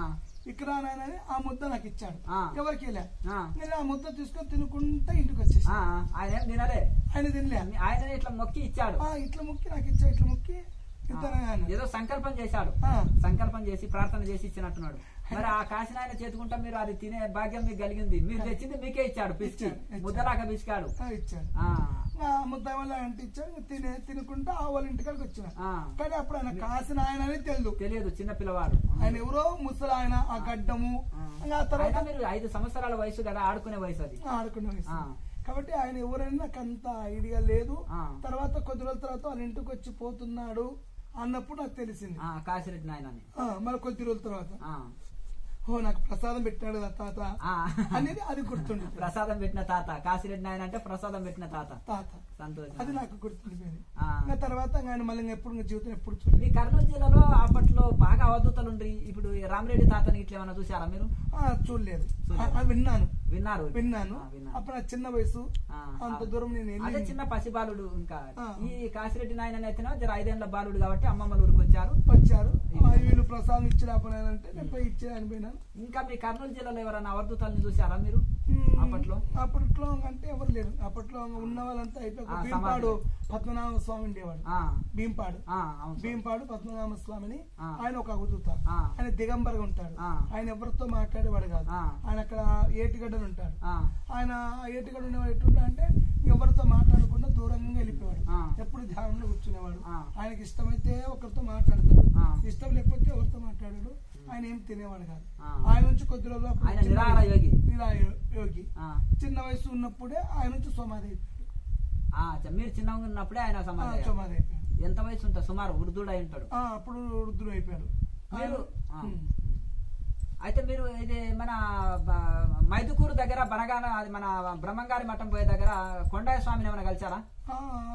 ఇక్కడ నాయన అని ఆ ముద్ద నాకు ఇచ్చాడు ఆ. ఎవరికి వెళ్ళా ఆ. నేను ఆ ముద్ద తీసుకొని తినుకుంటా ఇంటికి వచ్చేసి ఆ, ఆయన ఏం తినలే ఆయన తినలే ఆయన ఇట్లా మొక్కి ఇచ్చాడు ఆ, ఇట్లా మొక్కి నాకు ఇచ్చా ఇట్లా మొక్కి ఇద్దరు ఆయన ఏదో సంకల్పం చేశాడు ఆ. సంకల్పం చేసి ప్రార్థన చేసి ఇచ్చినట్టున్నాడు మరి ఆ కాశీనాయన చేతుకుంటా మీరు అది తినే భాగ్యం మీకు కలిగింది మీరు తెచ్చింది మీకే ఇచ్చాడు పిసికి ఇచ్చాడు, ఇచ్చాడు. ముద్దలాగా పిసికాడు ఆ, ఇచ్చాడు ఆ, ఆ ముద్ద వల్ల అంటే ఇచ్చాడు తినే తినుకుంటా ఆ వాళ్ళ ఇంటికాడికి వచ్చిన ఆ. కానీ అప్పుడు ఆయన కాసిన ఆయన అని తెలియదు తెలియదు చిన్న పిల్లవాడు ఆయన ఎవరో ముసలి ఆయన ఆ గడ్డము ఆ. ఇంకా ఆ తర్వాత అయినా మీరు ఐదు సంవత్సరాల వయసు కదా ఆడుకునే వయసు అది ఆడుకునే వయసు. ఆ. కాబట్టి ఆయన ఎవరైనా నాకు అంత ఐడియా లేదు ఆ. తర్వాత కొద్ది రోజుల తర్వాత వాళ్ళ ఇంటికి వచ్చి పోతున్నాడు అన్నప్పుడు నాకు తెలిసింది ఆ, కాశీరెడ్డి నాయనని ఆ, మళ్ళీ కొద్ది రోజుల తర్వాత ఆ, ఓ నాకు ప్రసాదం పెట్టాడు కదా తాత ఆ. అనేది అది గుర్తుండి ప్రసాదం పెట్టిన తాత కాశీరెడ్డి నాయన అంటే ప్రసాదం పెట్టిన తాత తాత సంతోషం అది నాకు గుర్తుండిపోయింది ఆ. ఇంకా తర్వాత ఆయన మళ్ళీ ఇంకా ఎప్పుడు ఇంకా జీవితం ఎప్పుడు చూడలేదు మీ కర్నూలు జిల్లాలో అప్పట్లో బాగా అవధూతలు ఉండ్రి ఇప్పుడు ఈ రామిరెడ్డి తాతని ఇట్లా ఏమైనా చూసారా మీరు ఆ, చూడలేదు చూడలేదు. ఆ, ఆ, విన్నాను విన్నారు విన్నాను ఆ, విన్నారు. అప్పుడు నా చిన్న వయసు ఆ, అంత ఆ. దూరం నేను అదే వెళ్ళి చిన్న పసిబాలుడు ఇంకా ఆ. ఈ కాశిరెడ్డి నాయన అయితేనో జర ఐదేళ్ల బాలుడు కాబట్టి అమ్మమ్మల ఊరికి వచ్చారు వచ్చారు ఆ, వీళ్ళు ప్రసాదం ఇచ్చిరాపనంటే నేను పోయి ఇచ్చే అనిపోయినాను ఇంకా మీ కర్నూలు జిల్లాలో ఎవరైనా అవధూతల్ని చూసారా మీరు ఉమ్, అప్పట్లో అప్పట్లో అంటే ఎవరు లేరు అప్పట్లో ఉన్న వాళ్ళంతా అయిపోయి ఆ, భీంపాడు సమాధి. పద్మనాభ స్వామి ఉండేవాడు ఆ, భీంపాడు ఆ, అవును సార్. భీంపాడు పద్మనాభ స్వామిని ఆ. ఆయన ఒక అవధూత ఆ. ఆయన దిగంబరగా ఉంటాడు ఆ. ఆయన ఎవరితో మాట్లాడేవాడు కాదు ఆ. ఆయన అక్కడ ఏటిగడ్డలు ఉంటాడు ఆ, ఆయన ఏటిగడ్డ ఉండేవాడు ఎట్లుంటా అంటే ఎవరితో మాట్లాడకుండా దూరంగా వెళ్ళిపోయాడు ఆ. ఎప్పుడు ధ్యానంలో కూర్చునేవాడు ఆ. ఆయనకి ఇష్టమైతే ఒకరితో మాట్లాడతాడు ఆ. ఇష్టం లేకపోతే ఎవరితో మాట్లాడాడు ఆయన ఏం తినేవాడు కాదు ఆ. ఆయన నుంచి కొద్ది రోజులు అప్పుడు ఆయన చిన్న నిరాహార వయసు- యోగి. నిరాహార యోగి ఆ, చిన్న వయసు ఉన్నప్పుడే ఆయన నుంచి సమాధి అయిపోయాడు ఆ, చ- మీరు చిన్నగా ఉన్నప్పుడే ఆయన ఆ, సమాధి అయ్యారు. సమాధి అయిపోయాడు ఎంత వయసు ఉంటుంది సుమారు వృద్ధుడు అయి ఉంటాడు ఆ, అప్పుడు వృద్ధుడు అయిపోయాడు మీరు ఆయన- ఆ. ఉమ్. అయితే మీరు ఇది మన బ- మైదుకూరు దగ్గర బనగాన అది మన బ్రహ్మంగారి మఠం పోయే దగ్గర కొండయ్య స్వామిని ఏమైనా కలిసారా ఆ,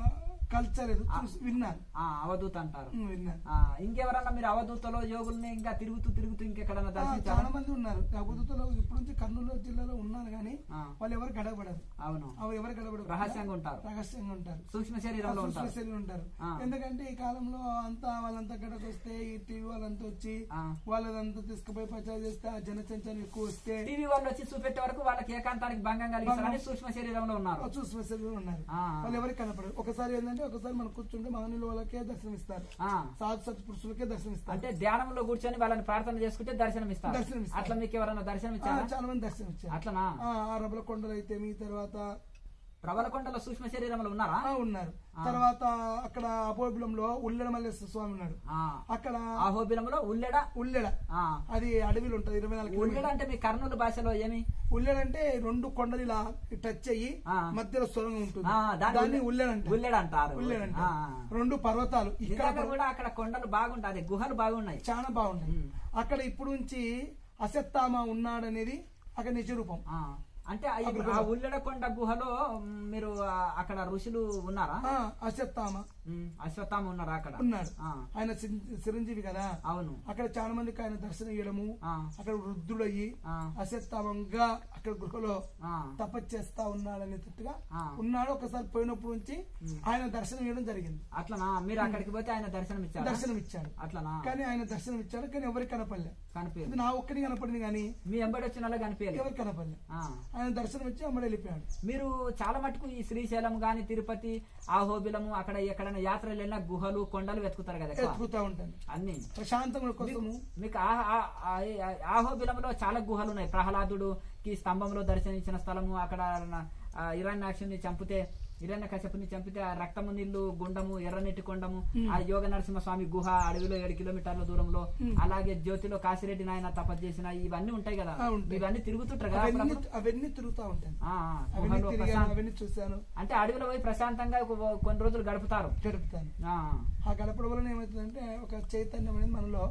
కల్చలేదు చూసి విన్నాను ఆ, అవధూత అంటారు ఉమ్, విన్నాను ఆ, ఇంకెవరన్నా మీరు అవధూతలో యోగుల్ని ఇంకా తిరుగుతూ తిరుగుతూ ఇంకెక్కడన్నా ఆ, దర్శించారా చాలా మంది ఉన్నారు అవధూతలో ఇప్పుడు నుంచి కర్నూలు జిల్లాలో ఉన్నారు కానీ ఆ, వాళ్ళు ఎవరు గడపడరు అవును అవి ఎవరు గడపడరు రహస్యంగా ఉంటారు రహస్యంగా ఉంటారు సూక్ష్మ శరీరంలో ఉంటారు సూక్ష్మశరీరం ఉంటారు ఆ. ఎందుకంటే ఈ కాలంలో అంతా వాళ్ళంతా గడకు వస్తే ఈ టీవీ వాళ్ళంతా వచ్చి ఆ. వాళ్ళదంతా తీసుకుపోయి ప్రచారం చేస్తే ఆ జనచంచలం ఎక్కువ వస్తే టీవీ వాళ్ళు వచ్చి చూపెట్టే వరకు వాళ్ళకి ఏకాంతానికి భంగం కలిగిస్తారని సూక్ష్మ శరీరంలో ఉన్నారు సూక్ష్మశరీరం ఉన్నారు ఆ. వాళ్ళు ఎవరికి కనపడరు ఒకసారి ఏంటంటే ఒకసారి మనం కూర్చుంటే మహనీయుల వాళ్ళకే దర్శనమిస్తారు ఆ, సాధు సత్పురుషులకే దర్శనమిస్తారు అంటే ధ్యానంలో కూర్చొని వాళ్ళని ప్రార్థన చేసుకుంటే దర్శనం ఇస్తారు దర్శనం ఇస్తారు. అట్లా మీకు ఎవరైనా దర్శనం ఆ, ఇచ్చారా చాలా మంది దర్శనం ఇచ్చారు అట్లనా ఆ, ఆ రబల కొండలు అయితే మీ తర్వాత ప్రబలకొండలో సూక్ష్మ శరీరంలో ఉన్నారా ఆ, ఉన్నారు తర్వాత అక్కడ అపోబిలంలో ఉల్లెడ మల్లేశ్వర స్వామి ఉన్నాడు ఆ, అక్కడ ఆ హోబిలంలో ఉల్లెడ ఉల్లెడ ఆ, అది అడవిలో ఉంటది ఇరవై నాలుగు ఉల్లెడ కిలోమీటర్లు. అంటే మీ కర్నూలు భాషలో ఏమి ఉల్లెడ అంటే రెండు కొండలు ఇలా టచ్ అయ్యి ఆ. మధ్యలో సొరంగం ఉంటుంది ఆ, దాన్ని దాన్ని ఉల్లెడ అంటే ఉల్లెడ అంటారు ఉల్లెడ ఆ, అంటారు ఆ. రెండు పర్వతాలు ఇక్కడ నిజంగా కూడా అక్కడ కొండలు బాగుంటాయి గుహలు బాగున్నాయి చాలా బాగుంటాయి ఉమ్. అక్కడ ఇప్పుడు నుంచి అసత్తామ ఉన్నాడనేది అక్కడ నిజరూపం ఆ, అంటే ఆ ఇప్పుడు ఆ ఉల్లెడ కొండ గుహలో మ్, మీరు ఆ, అక్కడ ఋషులు ఉన్నారా ఆ, అసత్తామ మ్, అశ్వత్థామ ఉన్నారా అక్కడ ఉన్నాడు ఆ, ఆయన చిరం- చిరంజీవి కదా అవును అక్కడ చాలా మందికి ఆయన దర్శనం ఇవ్వడము ఆ, అక్కడ వృద్ధుడయ్యి ఆ, అసత్తామంగా అక్కడ గృహలో ఆ, తపస్సు చేస్తా ఉన్నాడనేటట్టుగా ఆ. ఉన్నాడు ఒకసారి పోయినప్పుడు నుంచి ఆయన దర్శనం ఇవ్వడం జరిగింది అట్లనా మీరు అక్కడికి పోతే ఆయన దర్శనం ఇచ్చారా దర్శనం ఇచ్చాడు అట్లనా కానీ ఆయన దర్శనం ఇచ్చాడు కానీ ఎవరికి కనపడలే కనిపించదు ఇది నా ఒక్కడికి కనపడింది కానీ మీ ఎంబడి వచ్చిన వాళ్ళకి కనిపించలేదు ఎవరికి కనపడలే ఆ. ఆయన దర్శనం ఇచ్చి అమ్మడి వెళ్ళిపోయాడు మీరు చాలా మటుకు ఈ శ్రీశైలం గాని తిరుపతి ఆహోబిలము అక్కడ ఎక్కడైనా యాత్రలు వెళ్ళినా గుహలు కొండలు వెతుకుతారు కదా ఎక్కువ. ఎత్తుకుతా ఉంటాను అన్ని ప్రశాంతంగా కోసము మీకు ఆ- ఆ- ఆ- ఆహోబిలంలో చాలా గుహలు ఉన్నాయి ప్రహ్లాదుడుకి స్తంభంలో దర్శనించిన స్థలము అక్కడ ఆ హిరణ్యాక్షుని చంపితే హిరణ్య కశ్యపుని చంపితే ఆ రక్తము నీళ్లు గుండము ఎర్రనెట్టి కొండము ఆ యోగ నరసింహ స్వామి గుహ అడవిలో ఏడు కిలోమీటర్ల దూరంలో అలాగే జ్యోతిలో కాశిరెడ్డి నాయన తపస్సు చేసిన ఇవన్నీ ఉంటాయి కదా ఆ, ఉంటాయి. ఇవన్నీ తిరుగుతుంటారు కదా అవన్నీ అప్పుడప్పుడు? అవన్నీ తిరుగుతా ఉంటాను ఆ, ఆ, అవన్నీ గుహలో తిరిగాను ప్రశాంత- అవన్నీ చూశాను అంటే అడవిలో పోయి ప్రశాంతంగా ఒక- కొన్ని రోజులు గడుపుతారు గడుపుతాను ఆ, ఆ గడపడం వలన ఏమవుతుందంటే ఒక చైతన్యం అనేది మనలో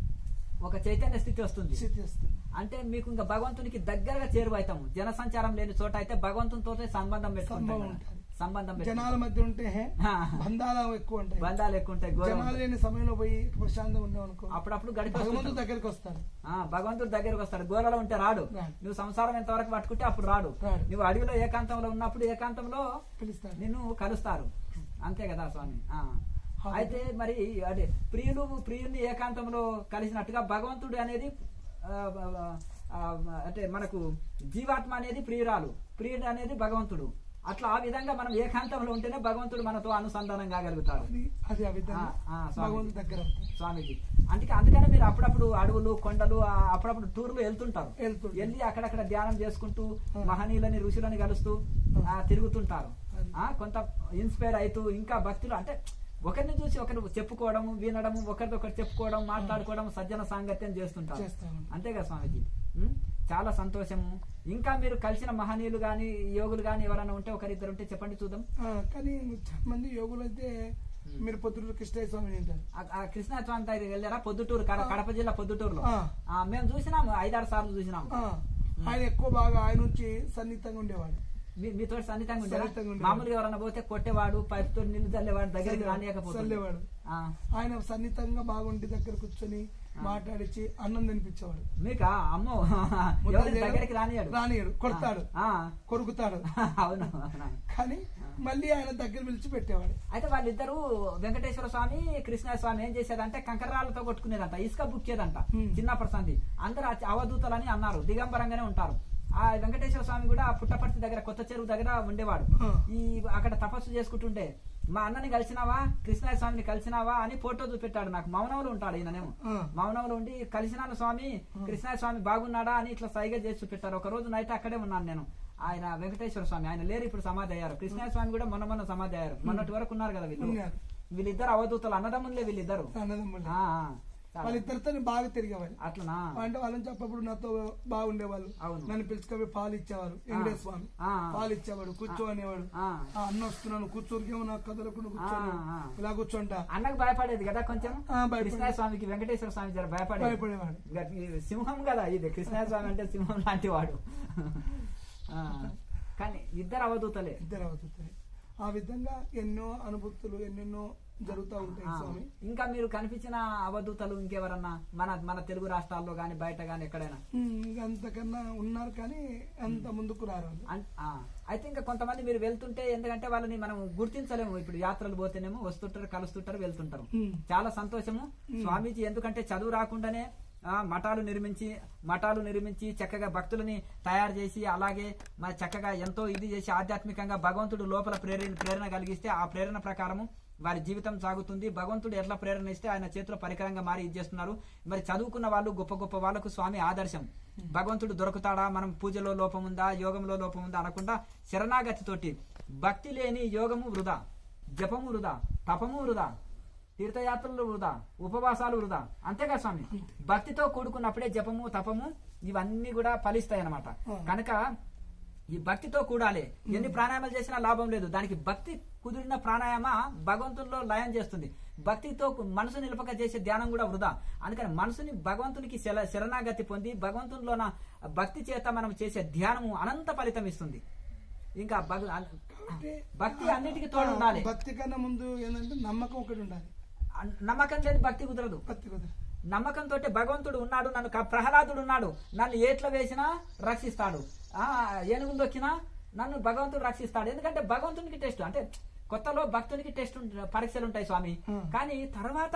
ఒక చైతన్య స్థితి వస్తుంది స్థితి వస్తుంది అంటే మీకు ఇంకా భగవంతునికి దగ్గరగా చేరువైతాము జనసంచారం లేని చోట అయితే భగవంతునితో సంబంధం పెట్టుకుంటాం సంబంధం కదా. ఉంటుంది. సంబంధం జనాల పెట్టుకుంటాం. మధ్య ఉంటే ఆ. బంధాలు ఎక్కువ ఉంటాయి బంధాలు ఎక్కువ ఉంటాయి ఘోరం జనాలు ఉంటుంది. లేని సమయంలో పోయి ప్రశాంతంగా ఉండవు అనుకో అప్పుడప్పుడు భగవంతుడు గడిపి దగ్గరికి వస్తాడు భగవంతుడి దగ్గరకు వస్తాడు గోలలో ఉంటే రాడు రాడు. నువ్వు సంసారం ఎంత వరకు పట్టుకుంటే అప్పుడు రాడు రాడు. నువ్వు అడవిలో ఏకాంతంలో ఉన్నప్పుడు ఏకాంతంలో పిలుస్తాడు నిన్ను కలుస్తారు అంతే కదా స్వామి ఆ. అవును. అయితే మరి అదే ప్రియులు ప్రియుని ఏకాంతంలో కలిసినట్టుగా భగవంతుడు అనేది ఆ, ఆ, ఆ, అంటే మనకు జీవాత్మ అనేది ప్రియురాలు ప్రియుడు అనేది భగవంతుడు అట్లా ఆ విధంగా మనం ఏకాంతంలో ఉంటేనే భగవంతుడు మనతో అనుసంధానం కాగలుగుతాడు అది అది ఆ విధంగా ఆ, ఆ, స్వామి. భగవంతుడి దగ్గర అవుతుంది. స్వామీజీ అందుకే అందుకనే మీరు అప్పుడప్పుడు అడవులు కొండలు ఆ, అప్పుడప్పుడు టూర్లు వెళ్తుంటారు వెళ్తుంటాం. వెళ్ళి అక్కడక్కడ ధ్యానం చేసుకుంటూ ఆ. మహనీయులని ఋషులని కలుస్తూ ఆ, తిరుగుతుంటారు అది. ఆ, కొంత ఇన్స్పైర్ అవుతూ ఇంకా భక్తులు అంటే ఒకరిని చూసి ఒకరు చెప్పుకోవడము వినడము ఒకరిదొకరు చెప్పుకోవడం మాట్లాడుకోవడం సజ్జన సాంగత్యం చేస్తుంటారు చేస్తాము. అంతేగా స్వామీజీ ఉం? చాలా సంతోషము ఇంకా మీరు కలిసిన మహనీయులు గాని యోగులు గాని ఎవరైనా ఉంటే ఒకరిద్దరు ఉంటే చెప్పండి చూద్దాం ఆ, కానీ చాలా మంది యోగులు అయితే మీరు పొద్దుటూరు కృష్ణయ్య స్వామిని వింటారు ఆ- ఆ కృష్ణాస్వామి దగ్గరికి వెళ్ళారా పొద్దుటూరు కడ- కడప జిల్లా పొద్దుటూరులో ఆ. ఆ, మేము చూసినాము ఐదారు సార్లు చూసినాము ఆ, ఆయన ఎక్కువ బాగా ఆయన నుంచి సన్నిహితంగా ఉండేవాడు మీ- మీతో సన్నిహితంగా ఉండేరా? సన్నిహితంగా ఉండేవాడు. మామూలుగా ఎవరైనా పోతే కొట్టేవాడు పైప్ తో నీళ్లు చల్లేవాడు దగ్గరికి రానియకపోతే చల్లేవాడు ఆయన సన్నిహితంగా బాగుండి దగ్గర కూర్చొని మాట్లాడించి అన్నం తినిపించేవాడు మీకా అమ్మో ముద్ద ఎవరి చేయడం దగ్గరికి రానియాడు రానియడు కొడతాడు ఆ, కొరుకుతాడు అవును అవును. కానీ మళ్ళీ ఆయన దగ్గర పిలిచి పెట్టేవాడు అయితే వాళ్ళిద్దరూ వెంకటేశ్వర స్వామి కృష్ణ స్వామి ఏం చేసేదంటే కంకర్రాలతో కొట్టుకునేదంట ఇసుక బుక్కేదంట Hmm. చిన్నప్పటి సంది అందరు ఆ అవధూతలని అన్నారు దిగంబరంగానే ఉంటారు ఆ వెంకటేశ్వర స్వామి కూడా పుట్టపర్తి దగ్గర కొత్త చెరువు దగ్గర ఉండేవాడు Hmm. ఈ అక్కడ తపస్సు చేసుకుంటుంటే మా అన్నని కలిసినావా కృష్ణ స్వామిని కలిసినావా అని ఫోటో చూపెట్టాడు నాకు మౌనంలో ఉంటాడు ఈయననేమో Hmm. మౌనంలో ఉండి కలిసినాను స్వామి కృష్ణ స్వామి బాగున్నాడా అని ఇట్లా సైగా చేసి చూపెట్టారు ఒక రోజు నైట్ అక్కడే ఉన్నాను నేను ఆయన వెంకటేశ్వర స్వామి ఆయన లేరు ఇప్పుడు సమాధి అయ్యారు కృష్ణ స్వామి కూడా మొన్న మొన్న సమాధి అయ్యారు మొన్నటి వరకు ఉన్నారు కదా వీళ్ళు ఉన్నారు. వీళ్ళిద్దరు అవధూతలు అన్నదమ్ములే వీళ్ళిద్దరు అన్నదమ్ములు ఆ, ఆ. చాలా. వాళ్ళిద్దరితో బాగా తిరిగేవాడు అట్లనా అంటే వాళ్ళని చెప్పప్పుడు నాతో బాగుండేవాళ్ళు అవును. నన్ను పిలుచుకొని పాలు ఇచ్చేవారు వెంకటేశ్వర స్వామి ఆ. పాలు ఇచ్చేవాడు కూర్చో అనేవాడు ఆ. ఆ, అన్న వస్తున్నాను కూర్చోరికేమో నాకు కదలకుండా కూర్చోను ఆ, ఆ. ఇలా కూర్చోంట అన్నకు భయపడేది కదా కొంచెం ఆ, భయపడేది. కృష్ణ స్వామికి వెంకటేశ్వర స్వామి జర భయపడేది భయపడేవాడు ఇంకా ఈ సింహం కదా ఇది కృష్ణ స్వామి అంటే సింహం లాంటి వాడు ఆ, కానీ ఇద్దరు అవధూతలే ఇద్దరు అవుతుంది ఆ విధంగా ఎన్నో అనుభూతులు ఎన్నెన్నో జరుగుతూ ఉంటాయి ఆ, స్వామి ఇంకా మీరు కనిపించిన అవధూతలు ఇంకెవరన్నా మన మన తెలుగు రాష్ట్రాల్లో గాని బయట గాని ఎక్కడైనా ఉమ్, ఇంకా అంతకన్నా ఉన్నారు కానీ అంత ముందుకు రారు వాళ్ళు. అన్- ఆ, అయితే ఇంకా కొంతమంది మీరు వెళ్తుంటే ఎందుకంటే వాళ్ళని మనం గుర్తించలేము ఇప్పుడు యాత్రలు పోతేనేమో వస్తుంటారు కలుస్తుంటారు వెళ్తుంటారు ఉమ్. చాలా సంతోషము స్వామీజీ ఎందుకంటే చదువు రాకుండానే ఆ, మఠాలు నిర్మించి మఠాలు నిర్మించి చక్కగా భక్తులని తయారు చేసి అలాగే మరి చక్కగా ఎంతో ఇది చేసి ఆధ్యాత్మికంగా భగవంతుడు లోపల ప్రేరణ ప్రేరణ కలిగిస్తే ఆ ప్రేరణ ప్రకారము వారి జీవితం సాగుతుంది భగవంతుడు ఎట్లా ప్రేరణ ఇస్తే ఆయన చేతిలో పరికరంగా మారి ఇది చేస్తున్నారు మరి చదువుకున్న వాళ్ళు గొప్ప గొప్ప వాళ్ళకు స్వామి ఆదర్శం భగవంతుడు దొరుకుతాడా మనం పూజలో లోపం ఉందా యోగంలో లోపం ఉందా అనకుండా శరణాగతితోటి భక్తి లేని యోగము వృధా జపము వృధా తపము వృధా తీర్థయాత్రలు వృధా ఉపవాసాలు వృధా అంతేగా స్వామి భక్తితో కూడుకున్నప్పుడే జపము తపము ఇవన్నీ కూడా ఫలిస్తాయి అన్నమాట కనుక ఈ భక్తితో కూడాలి ఎన్ని ప్రాణాయామాలు చేసినా లాభం లేదు దానికి భక్తి కుదిరిన ప్రాణాయామ భగవంతునిలో లయం చేస్తుంది భక్తితో మనసు నిలపక చేసే ధ్యానం కూడా వృధా అందుకని మనసుని భగవంతునికి శర శరణాగతి పొంది భగవంతునిలోన భక్తి చేత మనం చేసే ధ్యానము అనంత ఫలితం ఇస్తుంది ఇంకా భగ- కాబట్టి భక్తి అన్నిటికీ తోడు ఉండాలి భక్తి కన్నా ముందు ఏంటంటే నమ్మకం ఒకటి ఉండాలి అన్- నమ్మకం లేని భక్తి కుదరదు భక్తి కుదరదు నమ్మకంతో భగవంతుడు ఉన్నాడు నన్ను క- ప్రహ్లాదుడు ఉన్నాడు నన్ను ఏట్ల వేసినా రక్షిస్తాడు ఆ ఏనుగులు దొక్కినా నన్ను భగవంతుడు రక్షిస్తాడు ఎందుకంటే భగవంతునికి టెస్ట్ అంటే కొత్తలో భక్తునికి టెస్ట్ ఉంట- పరీక్షలు ఉంటాయి స్వామి Hmm. కానీ తర్వాత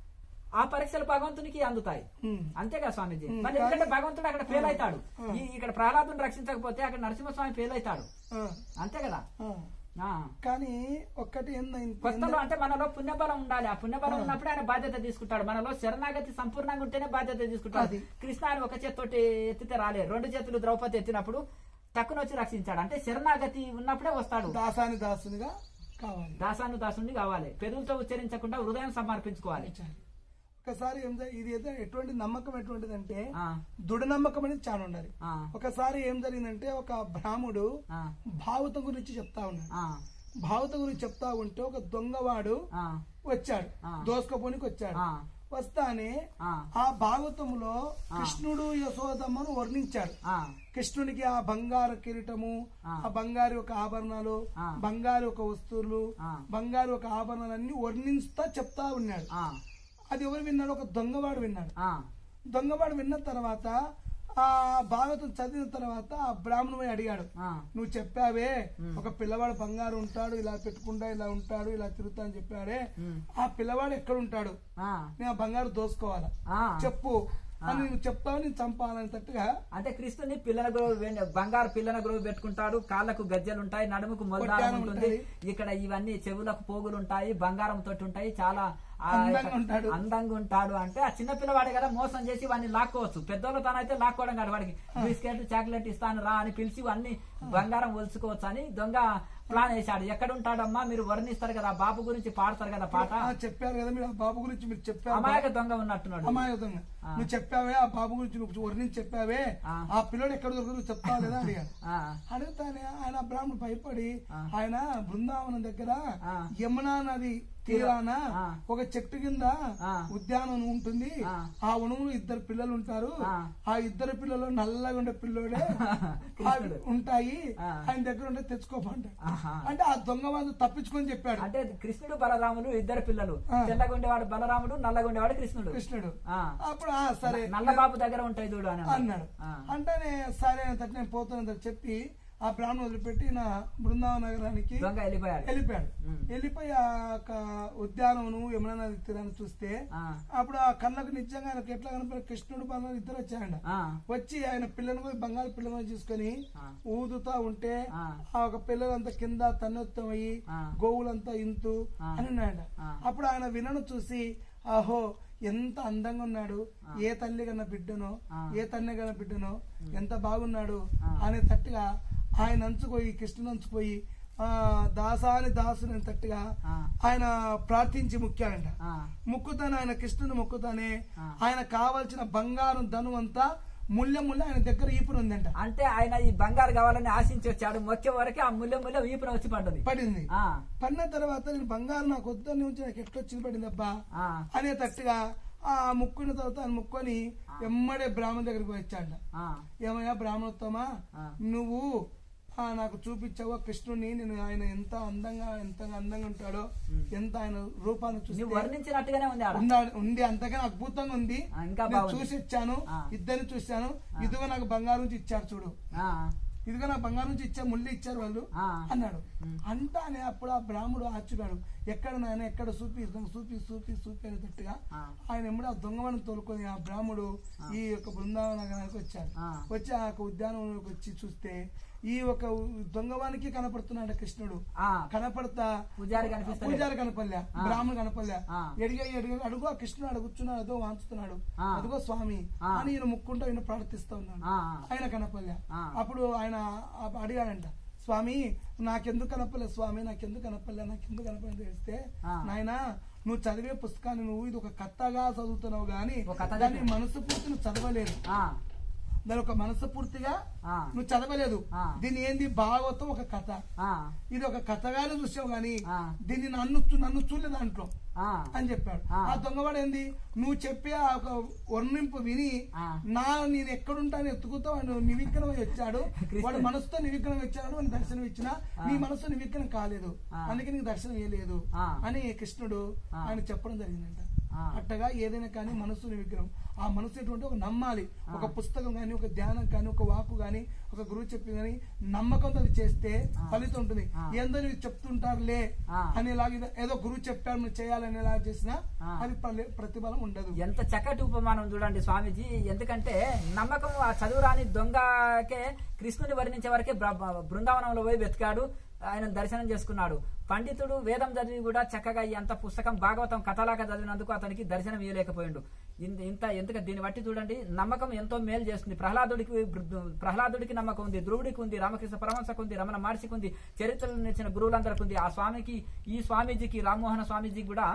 ఆ పరీక్షలు భగవంతునికి అందుతాయి ఉమ్. అంతేగా స్వామీజీ Hmm. మరి ఎందుకంటే భగవంతుడు అక్కడ ఫెయిల్ అవుతాడు Hmm. ఈ ఇక్కడ ప్రహ్లాదుని రక్షించకపోతే అక్కడ నరసింహస్వామి ఫెయిల్ అవుతాడు ఆ, అంతే కదా ఆ. ఆ. కానీ ఒక్కటి ఏందైంది కొత్తలో అంటే మనలో పుణ్యబలం ఉండాలి ఆ పుణ్యబలం ఉన్నప్పుడే ఆయన బాధ్యత తీసుకుంటాడు మనలో శరణాగతి సంపూర్ణంగా ఉంటేనే బాధ్యత తీసుకుంటాడు అది. కృష్ణ ఆయన ఒక చేత్తోటి ఎత్తితే రాలే రెండు చేతులు ద్రౌపది ఎత్తినప్పుడు తక్కువ వచ్చి రక్షించాడు అంటే శరణాగతి ఉన్నప్పుడే వస్తాడు దాసాని దాసునిగా కావాలి దాసాను దాసుని కావాలి పెదవులతో ఉచ్చరించకుండా హృదయం సమర్పించుకోవాలి చాలు. ఒకసారి ఏం జరి- ఇది ఏదో ఎటువంటి నమ్మకం ఎటువంటిదంటే ఆ, దృఢ నమ్మకం అనేది చాలా ఉండాలి ఆ, ఒకసారి ఏం జరిగిందంటే ఒక బ్రాహ్ముడు ఆ, భావతం గురించి చెప్తా ఉన్నాడు ఆ, భావతం గురించి చెప్తా ఉంటే ఒక దొంగవాడు ఆ, వచ్చాడు ఆ. దోసుకపోనికి వచ్చాడు ఆ, వస్తానే ఆ, ఆ భాగవతంలో కృష్ణుడు యశోదమ్మను వర్ణించాడు ఆ, కృష్ణునికి ఆ బంగారు కిరీటము ఆ. ఆ బంగారు ఒక ఆభరణాలు ఆ. బంగారు ఒక వస్తువులు ఆ. బంగారు ఒక ఆభరణాలన్నీ వర్ణిస్తా చెప్తా ఉన్నాడు ఆ, అది ఎవరు విన్నాడు ఒక దొంగవాడు విన్నాడు ఆ, దొంగవాడు విన్న తర్వాత ఆ భాగవతం చదివిన తర్వాత ఆ బ్రాహ్మణుని అడిగాడు ఆ, నువ్వు చెప్పావే ఒక పిల్లవాడు బంగారు ఉంటాడు ఇలా పెట్టుకుంటా ఇలా ఉంటాడు ఇలా తిరుగుతా అని చెప్పాడే ఉమ్, ఆ పిల్లవాడు ఎక్కడ ఉంటాడు ఆ, నేను ఆ బంగారు దోసుకోవాలా ఆ, చెప్పు అని నువ్వు చెప్తావు నేను చంపాలనేటట్టుగా అంటే కృష్ణుని పిల్లల గ్రోవ్ వెన్- బంగారు పిల్లల గ్రోవ్ పెట్టుకుంటాడు కాళ్ళకు గజ్జలు ఉంటాయి నడుముకు మొలదారం కొట్టారం ఉంటుంది ఉంటది. ఇక్కడ ఇవన్నీ చెవులకు పోగులు ఉంటాయి బంగారం తోటి ఉంటాయి చాలా ఆ అందంగా యొక్క- ఉంటాడు. అందంగా ఉంటాడు అంటే ఆ చిన్న పిల్లవాడే కదా మోసం చేసి వాడిని లాక్కోవచ్చు పెద్దోళ్ళ తనైతే లాక్కోవడం కాదు వాడికి బిస్కెట్ చాక్లెట్ ఇస్తాను రా అని పిలిచి అన్ని బంగారం ఒలుచుకోవచ్చు అని దొంగ ప్లాన్ వేశాడు ఎక్కడ ఉంటాడమ్మా మీరు వర్ణిస్తారు కదా బాబు గురించి పాడతారు కదా పాట ఆ, చెప్పారు కదా మీరు ఆ బాబు గురించి మీరు చెప్పారు అమాయక దొంగ ఉన్నట్టున్నాడు అమాయకంగా ఆ. నువ్వు చెప్పావే ఆ బాబు గురించి నువ్వు వర్ణించి చెప్పావే ఆ. ఆ పిల్లడు ఎక్కడ దొరుకుతుందో చెప్తావా లేదా అడిగాడు ఆ, అడుగుతానే ఆయన బ్రాహ్మణుడు భయపడి ఆ. ఆయన బృందావనం దగ్గర ఆ. యమునా నది తీరాన ఆ. ఒక చెట్టు కింద ఆ. ఉద్యానం ఉంటుంది ఆ. ఆ ఉణువులు ఇద్దరు పిల్లలు ఉంటారు ఆ. ఆ ఇద్దరు పిల్లలు నల్లగా ఉండే పిల్లోడే కృష్ణుడు. అవి ఉంటాయి ఆ. ఆయన దగ్గర ఉంటే తెచ్చుకోమంటాడు ఆహా. అంటే ఆ దొంగ వాళ్ళు తప్పించుకొని చెప్పాడు అంటే కృష్ణుడు బలరాముడు ఇద్దరు పిల్లలు ఆ. తెల్లగుండేవాడు బలరాముడు నల్లగుండేవాడు కృష్ణుడు కృష్ణుడు ఆ. అప్పుడు ఆ సరే నల్లబాబు దగ్గర ఉంటాయి చూడు అని అన్నాడు ఆ. అంటేనే సరే అని నేను పోతున్నదని చెప్పి ఆ బ్రాహ్మణ్ వదిలిపెట్టి నా బృందావన నగరానికి దొంగ వెళ్ళిపోయాడు వెళ్ళిపోయాడు ఉమ్. వెళ్ళిపోయి ఆ యొక్క ఉద్యానవను యమునా నది తీరాన్ని చూస్తే ఆ. అప్పుడు ఆ కళ్ళకు నిజంగా ఆయనకు ఎట్లా కనపడి కృష్ణుడు బాలు ఇద్దరు వచ్చాయండి ఆ. వచ్చి ఆయన పిల్లని పోయి బంగారు పిల్లని తీసుకొని ఆ. ఊదుతా ఉంటే ఆ. ఆ ఒక పిల్లలంతా కింద తన్నొత్తమయ్యి ఆ. గోవులంతా ఇంతు ఆ. అని ఉన్నాడు ఆ. అప్పుడు ఆయన వినను చూసి ఆహో ఎంత అందంగా ఉన్నాడు ఏ తల్లి కన్నా బిడ్డనో ఆ. ఏ తల్లి కన్నా బిడ్డనో ఎంత బాగున్నాడు ఆ. అనే తట్టుగా ఆయన అంచుపోయి కృష్ణుని అంచుపోయి ఆ దాసాని దాసుని తట్టుగా ఆ. ఆయన ప్రార్థించి ముఖ్యాంట ఆ. ముక్కుతానే ఆయన కృష్ణుని ముక్కుతానే ఆ. ఆయన కావాల్సిన బంగారం ధను అంతా ముళ్ళ ముళ్ళ ఆయన దగ్గర ఈపుని ఉందంట అంటే ఆయన ఈ బంగారు కావాలని ఆశించి వచ్చాడు మొక్కే వరకు ఆ ముల్లె ముల్లె వీపున వచ్చి పడ్డది పడింది ఆ. పడిన తర్వాత నేను బంగారం నాకు వద్దని ఉంచి నాకు ఎట్లొచ్చింది పడింది అబ్బా ఆ. అనేటట్టుగా ఆ ముక్కున్న తర్వాత ఆయన ముక్కొని ఎమ్మడే బ్రాహ్మణ దగ్గరికి వచ్చాడ ఆ. ఏమయ్యా బ్రాహ్మణోత్తమా ఆ. నువ్వు ఆ, నాకు చూపించావా కృష్ణుని నేను ఆయన ఎంత అందంగా ఎంత అందంగా ఉంటాడో ఎంత ఆయన రూపాన్ని నువ్వు చూసి వర్ణించినట్టుగానే ఉంది ఆడ ఉన్నాడు ఉంది అంతగానే అద్భుతంగా ఉంది ఆ, ఇంకా నేను బాగుంది. చూసి ఇచ్చాను ఆ. ఇద్దరిని చూశాను ఇదిగో నాకు బంగారం నుంచి ఇచ్చారు చూడు ఆ. ఇదిగో నాకు బంగారం నుంచి ఇచ్చా ముళ్ళు ఇచ్చారు వాళ్ళు ఆ. అన్నాడు ఉమ్. అంటానే అప్పుడు ఆ బ్రాహ్మడు ఆశ్చర్యాడు ఎక్కడ నాయన ఎక్కడ చూపి ఇతను చూపి చూపి చూపి అనేటట్టుగా ఆ. ఆయన ఎమ్మడి ఆ దొంగమని తోలుకొని ఆ బ్రాహ్మడు ఈ యొక్క బృందావన నగరానికి వచ్చాడు ఆ. వచ్చి ఆ యొక్క ఉద్యానవనంలోకి వచ్చి చూస్తే ఈ ఒక దొంగవానికి కనపడుతున్నాడు కృష్ణుడు ఆ. కనపడతా పూజారి కనిపిస్తలేడు. పూజారి కనపడలే ఆ. బ్రాహ్మణుడు కనపడలే ఆ. ఎడిగా ఎడిగా అడుగు ఆ కృష్ణుడు అడుగుతున్నాడు అదో వాంచుతున్నాడు ఆ. అదిగో స్వామి ఆ. అని ఈయన ముక్కుంటూ ఈయన ప్రార్థిస్తూ ఉన్నాడు ఆ. ఆయన కనపడలే ఆ. అప్పుడు ఆయన ఆ- అడిగాడంట స్వామి నాకెందుకు కనపడలే స్వామి నాకెందుకు కనపడలే నాకెందుకు కనపడలేదు తెలిస్తే ఆ. నాయనా నువ్వు చదివే పుస్తకాన్ని నువ్వు ఇది ఒక కథగా చదువుతున్నావు గాని ఒక కథ దాన్ని చెప్పు. మనసు పూర్తి నువ్వు చదవలేదు ఆ. దాని ఒక మనసు పూర్తిగా ఆ. నువ్వు చదవలేదు ఆ. దీని ఏంది భాగవతం ఒక కథ ఆ. ఇది ఒక కథగానే చూసావు గాని ఆ. దీన్ని నన్ను చూ- నన్ను చూడలేదు దాంట్లో ఆ. అని చెప్పాడు ఆ. ఆ దొంగవాడు ఏంది నువ్వు చెప్పే ఆ ఒక వర్ణింపు విని ఆ. నా నేను ఎక్కడుంటాను ఎత్తుకుతా వాడు నివిగ్రహం వచ్చాడు కృష్ణ. వాడు మనసుతో నివిగ్రహం వచ్చాడు అని దర్శనం ఇచ్చిన ఆ. నీ మనసు నివిగ్రహం కాలేదు ఆ. అందుకే నీకు దర్శనం ఇవ్వలేదు ఆ. అని కృష్ణుడు ఆ. ఆయన చెప్పడం జరిగిందంట ఆ. అట్టగా ఏదైనా కానీ మనసు నివిగ్రహం ఆ మనసు ఎటువంటి ఒక నమ్మాలి ఆ. ఒక పుస్తకం కానీ ఒక ధ్యానం కానీ ఒక వాకు కానీ ఒక గురువు చెప్పి కానీ నమ్మకంతో అది చేస్తే ఆ. ఫలితం ఉంటుంది ఆ. ఏందో నీకు చెప్తుంటారులే ఆ. అనేలాగా ఇది- ఏదో గురువు చెప్పాడు నువ్వు చేయాలనేలా చేసినా ఆ. అది ఫలి- ప్రతిఫలం ఉండదు ఎంత చక్కటి ఉపమానం చూడండి స్వామీజీ ఎందుకంటే నమ్మకం ఆ చదువురాని దొంగకే కృష్ణుని వర్ణించే వరకే బ్ర- బ- బృందావనంలో పోయి వెతికాడు ఆయన దర్శనం చేసుకున్నాడు పండితుడు వేదం చదివి కూడా చక్కగా ఈ అంత పుస్తకం భాగవతం కథలాగా చదివినందుకు అతనికి దర్శనం ఇవ్వలేకపోయిండు ఇంత ఇంత ఎందుక దీన్ని బట్టి చూడండి నమ్మకం ఎంతో మేలు చేస్తుంది ప్రహ్లాదుడికి బృ- ప్రహ్లాదుడికి నమ్మకం ఉంది ధ్రువుడికి ఉంది రామకృష్ణ పరమహంసకు ఉంది రమణ మహర్షికి ఉంది చరిత్రలు నేర్చిన గురువులందరికీ ఉంది ఆ స్వామికి ఈ స్వామీజీకి రామ్మోహన స్వామీజీకి కూడా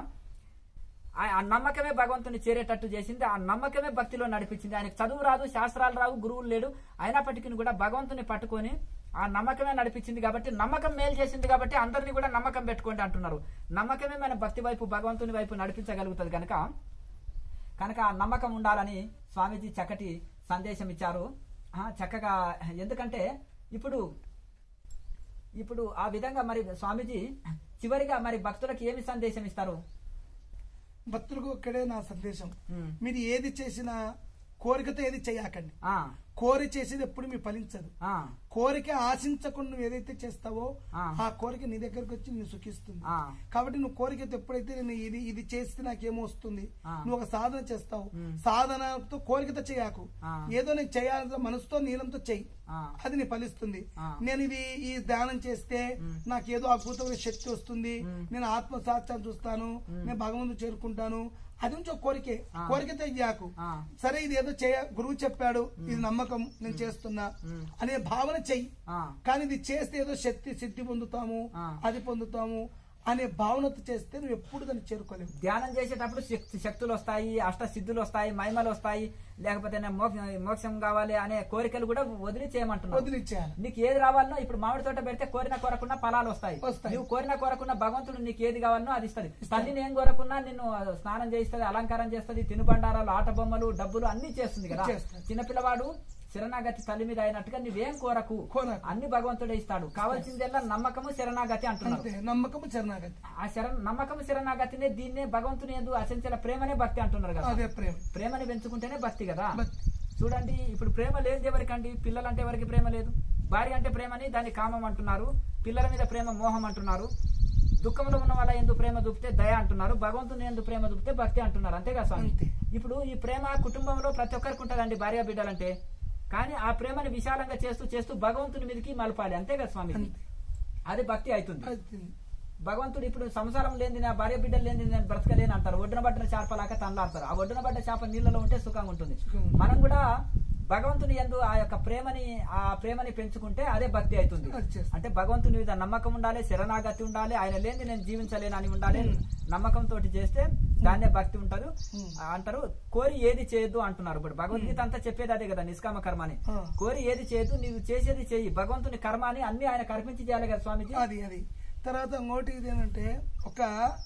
ఆ ఆ నమ్మకమే భగవంతుని చేరేటట్టు చేసింది ఆ నమ్మకమే భక్తిలో నడిపించింది ఆయనకు చదువు రాదు శాస్త్రాలు రావు గురువులు లేడు అయినప్పటికీ కూడా భగవంతుని పట్టుకొని ఆ నమ్మకమే నడిపించింది కాబట్టి నమ్మకం మేలు చేసింది కాబట్టి అందరినీ కూడా నమ్మకం పెట్టుకోండి అంటున్నారు నమ్మకమే మన భక్తి వైపు భగవంతుని వైపు నడిపించగలుగుతుంది కనుక కనుక ఆ నమ్మకం ఉండాలని స్వామీజీ చక్కటి సందేశం ఇచ్చారు ఆ, చక్కగా ఎందుకంటే ఇప్పుడు ఇప్పుడు ఆ విధంగా మరి స్వామీజీ చివరిగా మరి భక్తులకు ఏమి సందేశం ఇస్తారు భక్తులకు ఒక్కడే నా సందేశం ఉమ్. మీరు ఏది చేసినా కోరికతో ఏది చేయకండి ఆ, కోరి చేసేది ఎప్పుడు మీ ఫలించదు ఆ, కోరిక ఆశించకుండా నువ్వు ఏదైతే చేస్తావో ఆ. ఆ కోరిక నీ దగ్గరకు వచ్చి నేను సుఖిస్తుంది ఆ. కాబట్టి నువ్వు కోరికతో ఎప్పుడైతే నేను ఇది ఇది చేస్తే నాకేమో వస్తుంది ఆ. నువ్వు ఒక సాధన చేస్తావు ఉమ్. సాధనతో కోరికతో చేయకు ఆ. ఏదో నేను చేయాలంటే మనసుతో నీలంతో చెయ్యి ఆ, అది నీ ఫలిస్తుంది ఆ. నేను ఇది ఈ ధ్యానం చేస్తే ఉమ్. నాకు ఏదో అద్భుతమైన శక్తి వస్తుంది ఉమ్. నేను ఆత్మ సాక్ష్యాన్ని చూస్తాను ఉమ్. నేను భగవంతుడు చేరుకుంటాను అది నుంచి ఒక కోరికే ఆ. కోరికతో చేయకు ఆ. సరే ఇది ఏదో చేయ గురువు చెప్పాడు ఇది నమ్మకం నేను చేస్తున్నా ఉమ్. అనే భావన చెయ్యి ఆ, కానీ ఇది చేస్తే ఏదో శక్తి సిద్ధి పొందుతాము ఆ. అది పొందుతాము అనే భావనతో చేస్తే నువ్వు ఎప్పుడు దాన్ని చేరుకోలేవు ధ్యానం చేసేటప్పుడు శక్తి శక్తులు వస్తాయి అష్ట సిద్ధులు వస్తాయి మహిమలు వస్తాయి లేకపోతే నేను మోక్ష- మోక్షం కావాలి అనే కోరికలు కూడా వదిలి చేయమంటున్నావు వదిలిచ్చేయాలి నీకు ఏది రావాలనో ఇప్పుడు మామిడి తోట పెడితే కోరిన కోరకుండా ఫలాలు వస్తాయి వస్తాయి. నువ్వు కోరిన కోరకుండా భగవంతుడు నీకు ఏది కావాలనో అది ఇస్తుంది తల్లిని ఏం కోరకున్నా నిన్ను స్నానం చేస్తుంది అలంకారం చేస్తుంది తినుబండారాలు ఆట బొమ్మలు డబ్బులు అన్ని చేస్తుంది కదా చేస్తుంది. చిన్నపిల్లవాడు శరణాగతి తల్లి మీద అయినట్టుగా నువ్వేం కోరకు కోరకు. అన్ని భగవంతుడే ఇస్తాడు కావాల్సిందల్లా నమ్మకము శరణాగతి అంటున్నారు అంతే నమ్మకము శరణాగతి ఆ శరణ నమ్మకం శరణాగతినే దీన్నే భగవంతుని ఎందు అసంచల ప్రేమనే భక్తి అంటున్నారు కదా అదే ప్రేమ ప్రేమని పెంచుకుంటేనే భక్తి కదా భక్తి. చూడండి ఇప్పుడు ప్రేమ లేదు ఎవరికండి పిల్లలంటే ఎవరికి ప్రేమ లేదు భార్య అంటే ప్రేమని దాన్ని కామం అంటున్నారు పిల్లల మీద ప్రేమ మోహం అంటున్నారు దుఃఖంలో ఉన్న వాళ్ళ ఎందు ప్రేమ చూపితే దయ అంటున్నారు భగవంతుని ఎందు ప్రేమ చూపితే భక్తి అంటున్నారు అంతేగా స్వామి అంతే. ఇప్పుడు ఈ ప్రేమ కుటుంబంలో ప్రతి ఒక్కరికి ఉంటుందండి భార్య బిడ్డలంటే కానీ ఆ ప్రేమని విశాలంగా చేస్తూ చేస్తూ భగవంతుని మీదకి మలపాలి అంతేగా స్వామి అంతే. అది భక్తి అవుతుంది అది భగవంతుడు ఇప్పుడు సంసారం లేని నా భార్య బిడ్డలు లేని నేను బ్రతకలేని అంటారు ఒడ్డున పట్టిన చేపలాగా తనలాడతారు ఆ ఒడ్డున పడ్డ చేప నీళ్ళలో ఉంటే సుఖంగా ఉంటుంది సుఖంగా. మనం కూడా భగవంతుని ఎందు ఆ యొక్క ప్రేమని ఆ ప్రేమని పెంచుకుంటే అదే భక్తి అవుతుంది అది చేస్తాం. అంటే భగవంతుని మీద నమ్మకం ఉండాలి శరణాగతి ఉండాలి ఆయన లేని నేను జీవించలేను అని ఉండాలి ఉమ్. నమ్మకంతో చేస్తే దాన్నే భక్తి ఉంటారు ఉమ్. ఆ అంటారు కోరి ఏది చేయొద్దు అంటున్నారు ఇప్పుడు భగవద్గీత అంతా చెప్పేది అదే కదా నిష్కామ కర్మ అని ఆ. కోరి ఏది చేయొద్దు నీవు చేసేది చేయి భగవంతుని కర్మ అని అన్ని ఆయన కర్పించి చేయాలి కదా స్వామిజీ అది అది తర్వాత ఇంకోటి ఇది ఏంటంటే ఒక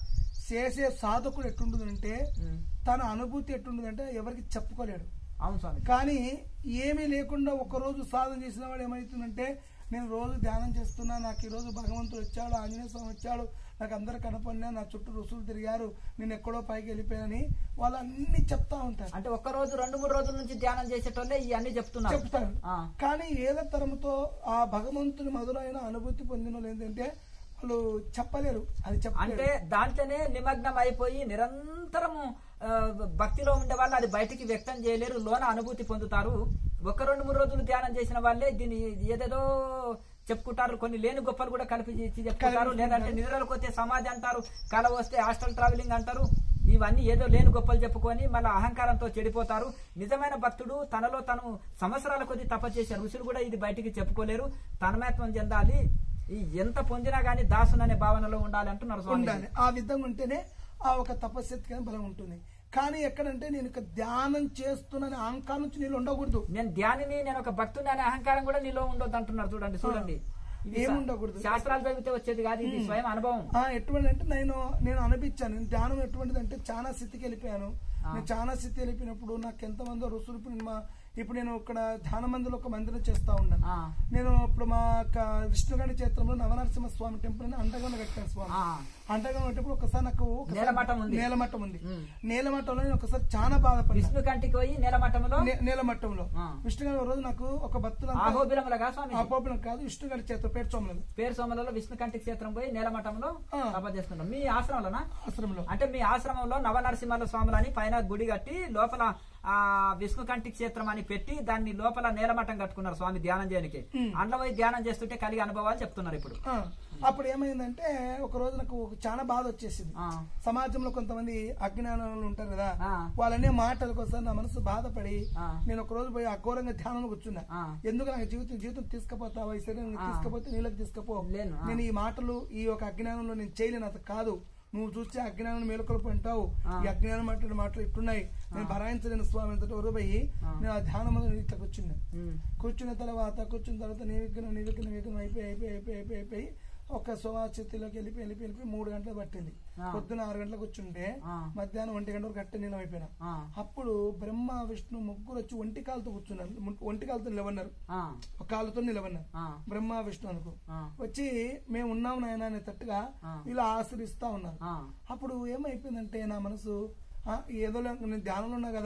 చేసే సాధకుడు ఎట్టుంటుందంటే ఉమ్. తన అనుభూతి ఎట్టుంటుందంటే ఎవరికి చెప్పుకోలేడు అవును స్వామి కానీ ఏమీ లేకుండా ఒక రోజు సాధన చేసిన వాడు ఏమవుతుందంటే నేను రోజు ధ్యానం చేస్తున్నా నాకు ఈ రోజు భగవంతుడు వచ్చాడు ఆంజనేయ స్వామి వచ్చాడు నాకు అందరు కనపడినా నా చుట్టూ రుసులు తిరిగారు నేను ఎక్కడో పైకి వెళ్ళిపోయానని వాళ్ళు అన్ని చెప్తా ఉంటారు అంటే ఒక్క రోజు రెండు మూడు రోజుల నుంచి ధ్యానం చేసేటోళ్ళే ఇవన్నీ చెప్తున్నారు చెప్తారు ఆ, కానీ ఏదో తరంతో ఆ భగవంతుని మధురైన అనుభూతి పొందిన వాళ్ళు ఏంటంటే వాళ్ళు చెప్పలేరు అది అంటే చెప్పలేరు దాంట్లోనే నిమగ్నం అయిపోయి నిరంతరము ఆ, భక్తిలో ఉండే వాళ్ళు అది బయటికి వ్యక్తం చేయలేరు లోన అనుభూతి పొందుతారు ఒక రెండు మూడు రోజులు ధ్యానం చేసిన వాళ్ళే దీన్ని ఏదేదో చెప్పుకుంటారు కొన్ని లేని గొప్పలు కూడా కలిపి ఇచ్చి చెప్పుకుంటారు కలిపి లేదంటే నిద్రలకు వస్తే సమాధి అంటారు కల వస్తే హాస్టల్ ట్రావెలింగ్ అంటారు ఇవన్నీ ఏదో లేని గొప్పలు చెప్పుకొని మళ్ళీ అహంకారంతో చెడిపోతారు నిజమైన భక్తుడు తనలో తను సంవత్సరాల కొద్ది తప చేసే ఋషులు కూడా ఇది బయటికి చెప్పుకోలేరు తన్మయత్వం చెందాలి ఈ ఎంత పొందినా గానీ దాసుననే భావనలో ఉండాలి అంటున్నారు స్వామి ఉండాలి ఆ విధంగా ఉంటేనే ఆ ఒక తపశక్తి అని బలం ఉంటుంది కానీ ఎక్కడంటే నేను ఇక ధ్యానం చేస్తున్నాను అహంకారం నుంచి నీళ్ళు ఉండకూడదు నేను ధ్యానిని నేను ఒక భక్తుని అనే అహంకారం కూడా నీలో ఉండొద్దు అంటున్నారు చూడండి చూడండి ఇది ఏం శా- ఉండకూడదు. శాస్త్రాలు చదివితే వచ్చేది కాదు ఇది స్వయం అనుభవం ఆ ఎటువంటి అంటే నేను నేను అనిపించాను నేను ధ్యానం ఎటువంటిది అంటే చాలా స్థితికి వెళ్ళిపోయాను ఆ. నేను చాలా స్థితి వెళ్ళిపోయినప్పుడు నాకు ఎంతమందో రుసులు ఇప్పుడు నేను మా ఇప్పుడు నేను ఇక్కడ ధ్యాన మందిలో ఒక మందిరం చేస్తా ఉన్నాను ఆ, నేను ఇప్పుడు మా యొక్క విష్ణుగడి క్షేత్రంలో నవనరసింహ స్వామి టెంపుల్ అని అండగా కట్టాను స్వామి ఆ, అండగా ఉన్నప్పుడు ఒకసారి నాకు ఒకసారి నేలమట్టం ఉంది. నేలమట్టం ఉంది ఉమ్. నేలమట్టంలో నేను ఒకసారి చాలా బాధపడ్డాను విష్ణు కంటికి పోయి నేలమట్టంలో నే- నేలమట్టంలో ఆ. విష్ణుగారి ఒక రోజు నాకు ఒక భక్తులు ఆహోబిలములగా స్వామి అపోపిలం కాదు విష్ణుగారి చేత పేరు సోమలు పేరు సోమలలో విష్ణు కంటి క్షేత్రం పోయి నేలమఠంలో ఆ. తప చేస్తుంటాం మీ ఆశ్రమంలోనా ఆశ్రమంలో అంటే మీ ఆశ్రమంలో నవనరసింహల స్వాములు అని పైన గుడి కట్టి లోపల ఆ విష్ణు కంటి క్షేత్రం అని పెట్టి దాన్ని లోపల నేలమట్టం కట్టుకున్నారు స్వామి ధ్యానం చేయడానికి ఉమ్. అందులో పోయి ధ్యానం చేస్తుంటే కలిగి అనుభవాలు చెప్తున్నారు ఇప్పుడు ఆ, అప్పుడు ఏమైందంటే ఒక రోజు నాకు ఒక చాలా బాధ వచ్చేసింది ఆ, సమాజంలో కొంతమంది అజ్ఞానంలో ఉంటారు కదా ఆ. వాళ్ళనే మాటల కోసం నా మనసు బాధపడి ఆ. నేను ఒక రోజు పోయి అఘోరంగా ధ్యానంలో కూర్చున్నా ఆ. ఎందుకు నాకు జీవితం జీవితం తీసుకుపోతావా ఈ శరీరం ఆ. తీసుకపోతే నీళ్ళకి తీసుకపో లేను, ఆ. నేను ఈ మాటలు ఈ ఒక అజ్ఞానంలో నేను చేయలేను అది కాదు నువ్వు చూస్తే అజ్ఞానం మేలుకొలుపు అంటావు ఆ. ఈ అజ్ఞానం మాట్లాడే మాటలు ఇట్టున్నాయి నేను భరాయించలేను స్వామి అంతటి వరకు పోయి ఆ. నేను ఆ ధ్యానం ఇట్లా కూర్చున్నా ఉమ్, కూర్చున్న తర్వాత కూర్చున్న తర్వాత నీ విగ్రహం నీ విగ్రహం విగ్రహం అయిపోయి అయిపోయి అయిపోయి అయిపోయి అయిపోయి ఒక స్థితిలోకి వెళ్ళిపోయి వెళ్ళిపోయి వెళ్ళిపోయి మూడు గంటలు పట్టింది ఆ. పొద్దున ఆరు గంటలకు కూర్చుంటే ఆ. మధ్యాహ్నం ఒంటి గంట వరకు గట్ట నీళ్ళం అయిపోయినా ఆ, అప్పుడు బ్రహ్మ విష్ణు ముగ్గురు వచ్చి ఒంటి కాలుతో కూర్చున్నారు ము- ఒంటి కాలుతో నిలవన్నారు ఆ, ఒక కాలుతో నిలవన్నారు ఆ, బ్రహ్మ విష్ణు అనుకో ఆ, వచ్చి మేము ఉన్నాం నాయన అనే తట్టుగా ఆ. వీళ్ళు ఆశ్రయిస్తా ఉన్నారు ఆ, అప్పుడు ఏమైపోయిందంటే నా మనసు ఆ, ఏదో లే- నేను ధ్యానంలో ఉన్నా కదా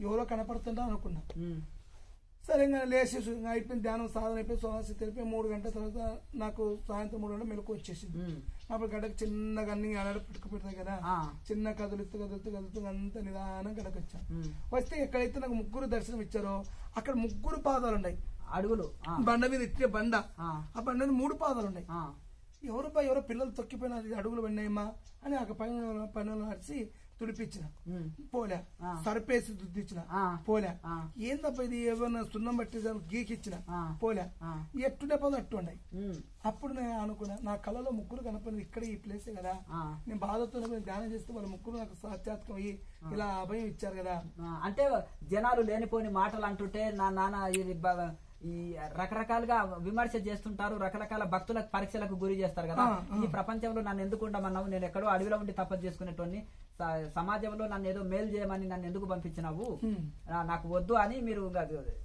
ఎవరో కనపడుతుందా అనుకున్నా ఉమ్, సరే ఇంకా లేచి సు- ఇంకా అయిపోయింది ధ్యానం సాధన అయిపోయి సోమవారం తెలిపి మూడు గంటల తర్వాత నాకు సాయంత్రం మూడు గంటల మెలకు వచ్చేసింది ఉమ్, అప్పుడు గడ్డకు చిన్నగా అన్ని ఆడ పెట్టుకు పెడతాయి కదా ఆ, చిన్న కదులుతూ కదులుతూ కదులుతూ అంత నిదానం గడకు వచ్చాను ఉమ్. వస్తే ఎక్కడైతే నాకు ముగ్గురు దర్శనం ఇచ్చారో అక్కడ ముగ్గురు పాదాలు ఉన్నాయి అడుగులు ఆ, బండ మీద ఇచ్చే బండ ఆ, ఆ బండ మీద మూడు పాదాలు ఉన్నాయి ఆ, ఎవరు బా ఎవరో పిల్లలు తొక్కిపోయినారు ఇది అడుగులు పడినాయమ్మా అని ఆ పైన పైన నడిచి తుడిపించిన ఉమ్, పోలే ఆ. సరిపేసి దుద్దిచ్చిన ఆ. పోలే ఆ. ఏందప్ప ఇది ఏమన్నా సున్నం పట్టి దానికి గీకిచ్చిన ఆ. పోలే ఆ. ఎట్టుండే పదం అట్టు ఉన్నాయి ఉమ్, అప్పుడు నేను అనుకున్నా నా కళలో ముగ్గురు కనపడింది ఇక్కడ ఈ ప్లేసే కదా ఆ. నేను బాధతో ఉన్నప్పుడు ధ్యానం చేస్తే వాళ్ళ ముగ్గురు నాకు సాక్షాత్కం అయ్యి ఇలా అభయం ఇచ్చారు కదా ఆ, అంటే జనాలు లేనిపోని మాటలు అంటుంటే నా నాన్న ఇది బ- ఈ రకరకాలుగా విమర్శ చేస్తుంటారు రకరకాల భక్తుల పరీక్షలకు గురి చేస్తారు కదా ఆ, ఆ. ఈ ప్రపంచంలో నన్ను ఎందుకు ఉండమన్నావు నేను ఎక్కడో అడవిలో ఉండి తపస్సు చేసుకునేటోని స- సమాజంలో నన్ను ఏదో మేలు చేయమని నన్ను ఎందుకు పంపించినావు హ్మ్. నా- నాకు వద్దు అని మీరు ఇంకా అది-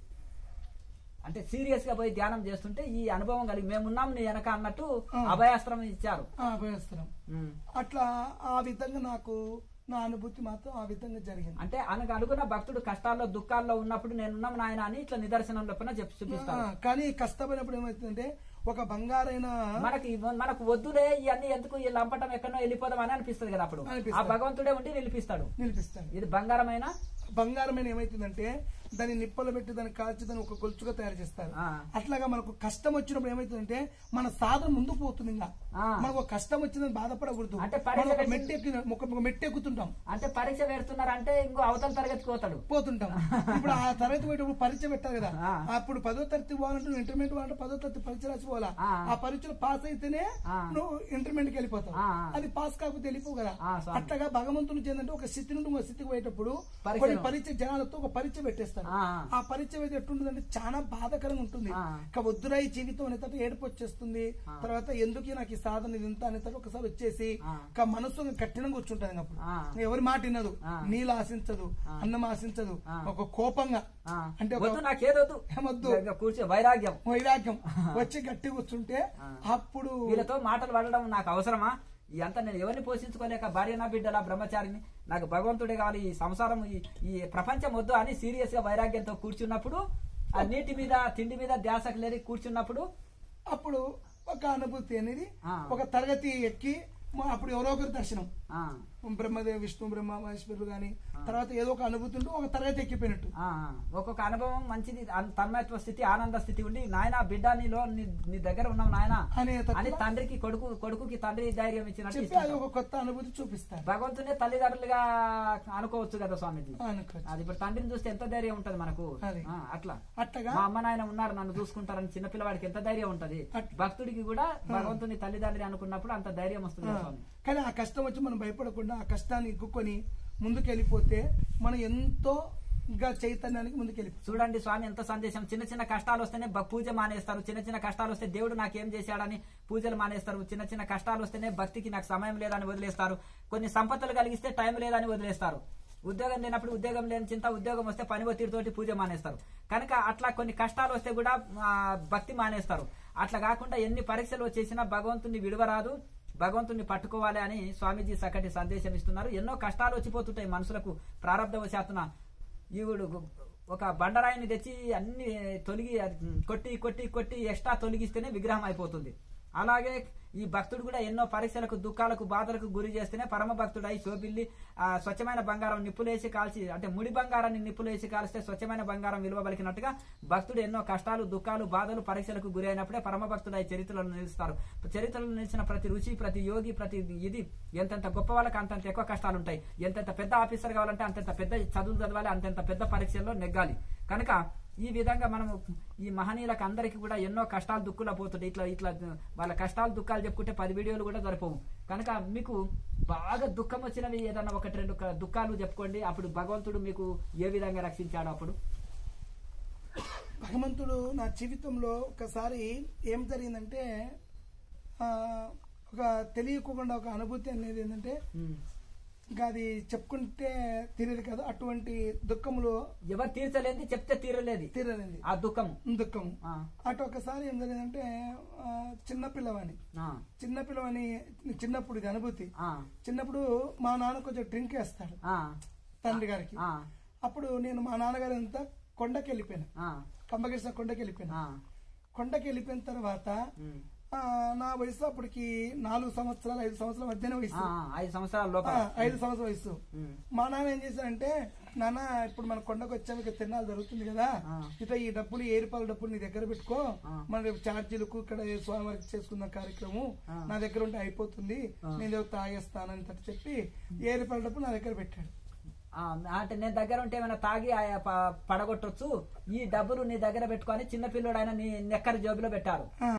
అంటే సీరియస్ గా పోయి ధ్యానం చేస్తుంటే ఈ అనుభవం కలిగి మేమున్నాం నీ వెనక అన్నట్టు ఆ. అభయాస్త్రం ఇచ్చారు ఆ, అభయస్త్రం ఉమ్. అట్లా ఆ విధంగా నాకు నా అనుభూతి మాత్రం ఆ విధంగా జరిగింది అంటే అనగా అనుకున్న భక్తుడు కష్టాల్లో దుఃఖాల్లో ఉన్నప్పుడు నేనున్నాం నాయన అని ఇట్లా నిదర్శనం లోపల చెప్పి ఆ, చూపిస్తారు కానీ కష్టపడినప్పుడు ఏమవుతుందంటే ఒక బంగారైన మనకి మనకు వద్దులే ఇవన్నీ ఎందుకు ఈ లంపటం ఎక్కడో వెళ్ళిపోదాం అని అనిపిస్తుంది కదా అప్పుడు ఆ అనిపిస్తది. భగవంతుడే ఉండి నిలిపిస్తాడు నిలిపిస్తాను ఇది బంగారమైన బంగారమైన ఏమైతుందంటే దాన్ని నిప్పలు పెట్టి దాన్ని కాల్చి దాన్ని ఒక గొలుచుగా తయారు చేస్తారు ఆ. అట్లాగా మనకు కష్టం వచ్చినప్పుడు ఏమైతుందంటే మన సాధన ముందుకు పోతుంది ఇంకా ఆ. మనకు ఒక కష్టం వచ్చిందని బాధపడకూడదు అంటే పరీక్ష మనం ఒక పెట్టి- మెట్టు ఎక్కి ఒక ఒక మెట్టు ఎక్కుతుంటాం అంటే పరీక్ష పెడుతున్నారు అంటే ఇంకో అవతల తరగతికి పోతాడు పోతుంటాం ఇప్పుడు ఆ తరగతి పోయేటప్పుడు పరీక్ష పెట్టారు కదా ఆ. అప్పుడు పదో తరగతి పోవాలంటే నువ్వు ఇంటర్మీడియట్ పోవాలంటే పదో తరగతి పరీక్ష రాసి పోవాలా ఆ. ఆ పరీక్షలు పాస్ అయితేనే ఆ. నువ్వు ఇంటర్మీడియట్ కి వెళ్ళిపోతావు ఆ. అది పాస్ కాకపోతే వెళ్ళిపోవు కదా ఆ, స్వామి. అట్లాగా భగవంతుని చెందంటే ఒక స్థితి నుండి ఒక స్థితికి పోయేటప్పుడు పరీక్షలు. కొన్ని పరీక్ష జనాలతో ఒక పరీక్ష పెట్టేస్తారు ఆ. ఆ పరీక్ష అయితే ఎట్టుంటుందంటే చాలా బాధాకరంగా ఉంటుంది ఆ. ఇక వద్దురా ఈ జీవితం అనే తర్వాత ఏడుపు వచ్చేస్తుంది ఆ. తర్వాత ఎందుకు నాకు ఈ సాధన ఇది ఇంత అనే తర్వాత ఒకసారి వచ్చేసి ఆ. ఇక మనసు ఇంకా కఠినంగా కూర్చుంటుంది ఇంకా అప్పుడు ఆ. ఎవరి మాట వినదు ఆ. నీళ్ళు ఆశించదు ఆ. అన్నం ఆశించదు ఆ. ఒక కోపంగా ఆ. అంటే ఒక వద్దు నాకేదొద్దు ఏమొద్దు. ఇంకా కూర్చో వైరాగ్యం వైరాగ్యం వచ్చి గట్టి కూర్చుంటే ఆ. అప్పుడు వీళ్ళతో మాటలు పడడం నాకు అవసరమా ఇదంతా నేను ఎవరిని పోషించుకోలేక భార్య నా బిడ్డల బ్రహ్మచారిని నాకు భగవంతుడే కావాలి ఈ సంసారం ఈ ఈ ప్రపంచం వద్దు అని సీరియస్ గా వైరాగ్యంతో కూర్చున్నప్పుడు ఆ నీటి మీద తిండి మీద ధ్యాసకు లేని కూర్చున్నప్పుడు అప్పుడు ఒక అనుభూతి అనేది ఆ. ఒక తరగతి ఎక్కి మ- అప్పుడు ఎవరో ఒకరి దర్శనం ఆ, బ్రహ్మదేవ విష్ణు బ్రహ్మ మహేశ్వరుడు గాని తర్వాత ఏదో ఒక అనుభూతి ఉంటూ ఒక తరగతి ఎక్కిపోయినట్టు ఆ, ఒక్కొక్క అనుభవం మంచిది అన్- తన్మయత్వ స్థితి ఆనంద స్థితి ఉండి నాయన బిడ్డ నీలో నీ నీ దగ్గర ఉన్నావు నాయన అనే తత్వం అని తండ్రికి కొడుకు కొడుకుకి తండ్రి ధైర్యం ఇచ్చినట్టు చెప్పి అది ఇస్తుంటారు. ఒక కొత్త అనుభూతి చూపిస్తారు భగవంతునే తల్లిదండ్రులుగా అనుకోవచ్చు కదా స్వామిజీ అనుకోవచ్చు అది ఇప్పుడు తండ్రిని చూస్తే ఎంత ధైర్యం ఉంటది మనకు అది. ఆ, అట్లా అట్టగా మా అమ్మ నాయన ఉన్నారు నన్ను చూసుకుంటారని చిన్న పిల్లవాడికి ఎంత ధైర్యం ఉంటది అట్- భక్తుడికి కూడా భగవంతుని తల్లిదండ్రి అనుకున్నప్పుడు అంత ధైర్యం వస్తుంది కదా స్వామి కానీ ఆ కష్టం వచ్చి మనం భయపడకుండా ఆ కష్టాన్ని ఇక్కుకొని ముందుకెళ్ళిపోతే మనం ఎంతో ఇంకా చైతన్యానికి ముందుకెళ్ళిపోతాం చూడండి స్వామి ఎంత సందేశం చిన్న చిన్న కష్టాలు వస్తేనే భ- పూజ మానేస్తారు చిన్న చిన్న కష్టాలు వస్తే దేవుడు నాకేం చేశాడని పూజలు మానేస్తారు చిన్న చిన్న కష్టాలు వస్తేనే భక్తికి నాకు సమయం లేదని వదిలేస్తారు కొన్ని సంపదలు కలిగిస్తే టైం లేదని వదిలేస్తారు ఉద్యోగం లేనప్పుడు ఉద్యోగం లేని చింత ఉద్యోగం వస్తే పని ఒత్తిడితోటి పూజ మానేస్తారు కనుక అట్లా కొన్ని కష్టాలు వస్తే కూడా ఆ, భక్తి మానేస్తారు అట్లా కాకుండా ఎన్ని పరీక్షలు వచ్చేసినా భగవంతుని విడవరాదు భగవంతుని పట్టుకోవాలి అని స్వామీజీ చక్కటి సందేశం ఇస్తున్నారు ఎన్నో కష్టాలు వచ్చిపోతుంటాయి మనుషులకు ప్రారంభవశాత్తున ఈవిడు ఒక బండరాయిని తెచ్చి అన్ని తొలగి అది కొట్టి కొట్టి కొట్టి ఎక్స్ట్రా తొలగిస్తేనే విగ్రహం అయిపోతుంది అలాగే ఈ భక్తుడు కూడా ఎన్నో పరీక్షలకు దుఃఖాలకు బాధలకు గురి చేస్తేనే పరమ భక్తుడై శోభిల్లి ఆ స్వచ్ఛమైన బంగారం నిప్పులేసి కాల్చి అంటే ముడి బంగారాన్ని నిప్పులేసి కాల్స్తే స్వచ్ఛమైన బంగారం విలువ పలికినట్టుగా భక్తుడు ఎన్నో కష్టాలు దుఃఖాలు బాధలు పరీక్షలకు గురి అయినప్పుడే పరమ భక్తుడై చరిత్రలో నిలుస్తారు చరిత్రలో నిలిచిన ప్రతి రుచి ప్రతి యోగి ప్రతి ఇది ఎంతెంత గొప్ప వాళ్ళకి అంతంత ఎక్కువ కష్టాలు ఉంటాయి ఎంతెంత పెద్ద ఆఫీసర్ కావాలంటే అంతంత పెద్ద చదువులు చదవాలి అంతంత పెద్ద పరీక్షల్లో నెగ్గాలి కనుక ఈ విధంగా మనము ఈ మహనీయులకు అందరికీ కూడా ఎన్నో కష్టాలు దుఃఖులు పోతుంటాయి ఇట్లా ఇట్లా వాళ్ళ కష్టాలు దుఃఖాలు చెప్పుకుంటే పది వీడియోలు కూడా సరిపోవు కనుక మీకు బాగా దుఃఖం వచ్చినవి ఏదన్నా ఒకటి రెండు క- దుఃఖాలు చెప్పుకోండి అప్పుడు భగవంతుడు మీకు ఏ విధంగా రక్షించాడు అప్పుడు భగవంతుడు నా జీవితంలో ఒకసారి ఏం జరిగిందంటే ఆ, ఒక తెలియకుండా ఒక అనుభూతి అనేది ఏంటంటే ఉమ్. ఇంకా అది చెప్పుకుంటే తీరదు కదా అటువంటి దుఃఖములో ఎవరు తీర్చలేంది చెప్తే తీరలేదు తీరలేదు ఆ దుఃఖం దుఃఖము ఆ, అటు ఒకసారి ఏం జరిగిందంటే ఆ, చిన్న పిల్లవాని ఆ, చిన్న పిల్లవాని చిన్నప్పుడు ఇది అనుభూతి ఆ, చిన్నప్పుడు మా నాన్న కొంచెం డ్రింక్ వేస్తాడు ఆ, తండ్రి గారికి ఆ, అప్పుడు నేను మా నాన్నగారు అంతా కొండకి వెళ్ళిపోయాను ఆ, కంబకృష్ణ కొండకి వెళ్ళిపోయాను ఆ, కొండకి వెళ్ళిపోయిన తర్వాత ఉమ్. ఆ, నా వయసు అప్పటికి నాలుగు సంవత్సరాలు ఐదు సంవత్సరాల మధ్యన ఆ, వయసు ఆ, ఐదు సంవత్సరాల ఆ, లోపల ఐదు సంవత్సరాల వయసు ఉమ్, మా నాన్న ఏం చేశారంటే నాన్న ఇప్పుడు మన కొండకు వచ్చాము ఇక తిరణాలు జరుగుతుంది కదా ఆ. ఇట్లా ఈ డబ్బులు ఏ రూపాయల డబ్బులు నీ దగ్గర పెట్టుకో ఆ. మన రేపు ఛార్జీలకు ఇక్కడ స్వామివారికి చేసుకున్న కార్యక్రమం ఆ. నా దగ్గర ఉంటే అయిపోతుంది ఆ. నేను ఏదో తాగేస్తానని తట్టు చెప్పి ఏ రూపాయల డబ్బులు నా దగ్గర పెట్టాడు ఆ, అంటే నేను దగ్గర ఉంటే ఏమైనా తాగి ఆ ప- పడగొట్టొచ్చు ఈ డబ్బులు నీ దగ్గర పెట్టుకొని చిన్న పిల్లోడు ఆయన నీ నెక్కరి జోబులో పెట్టారు ఆ.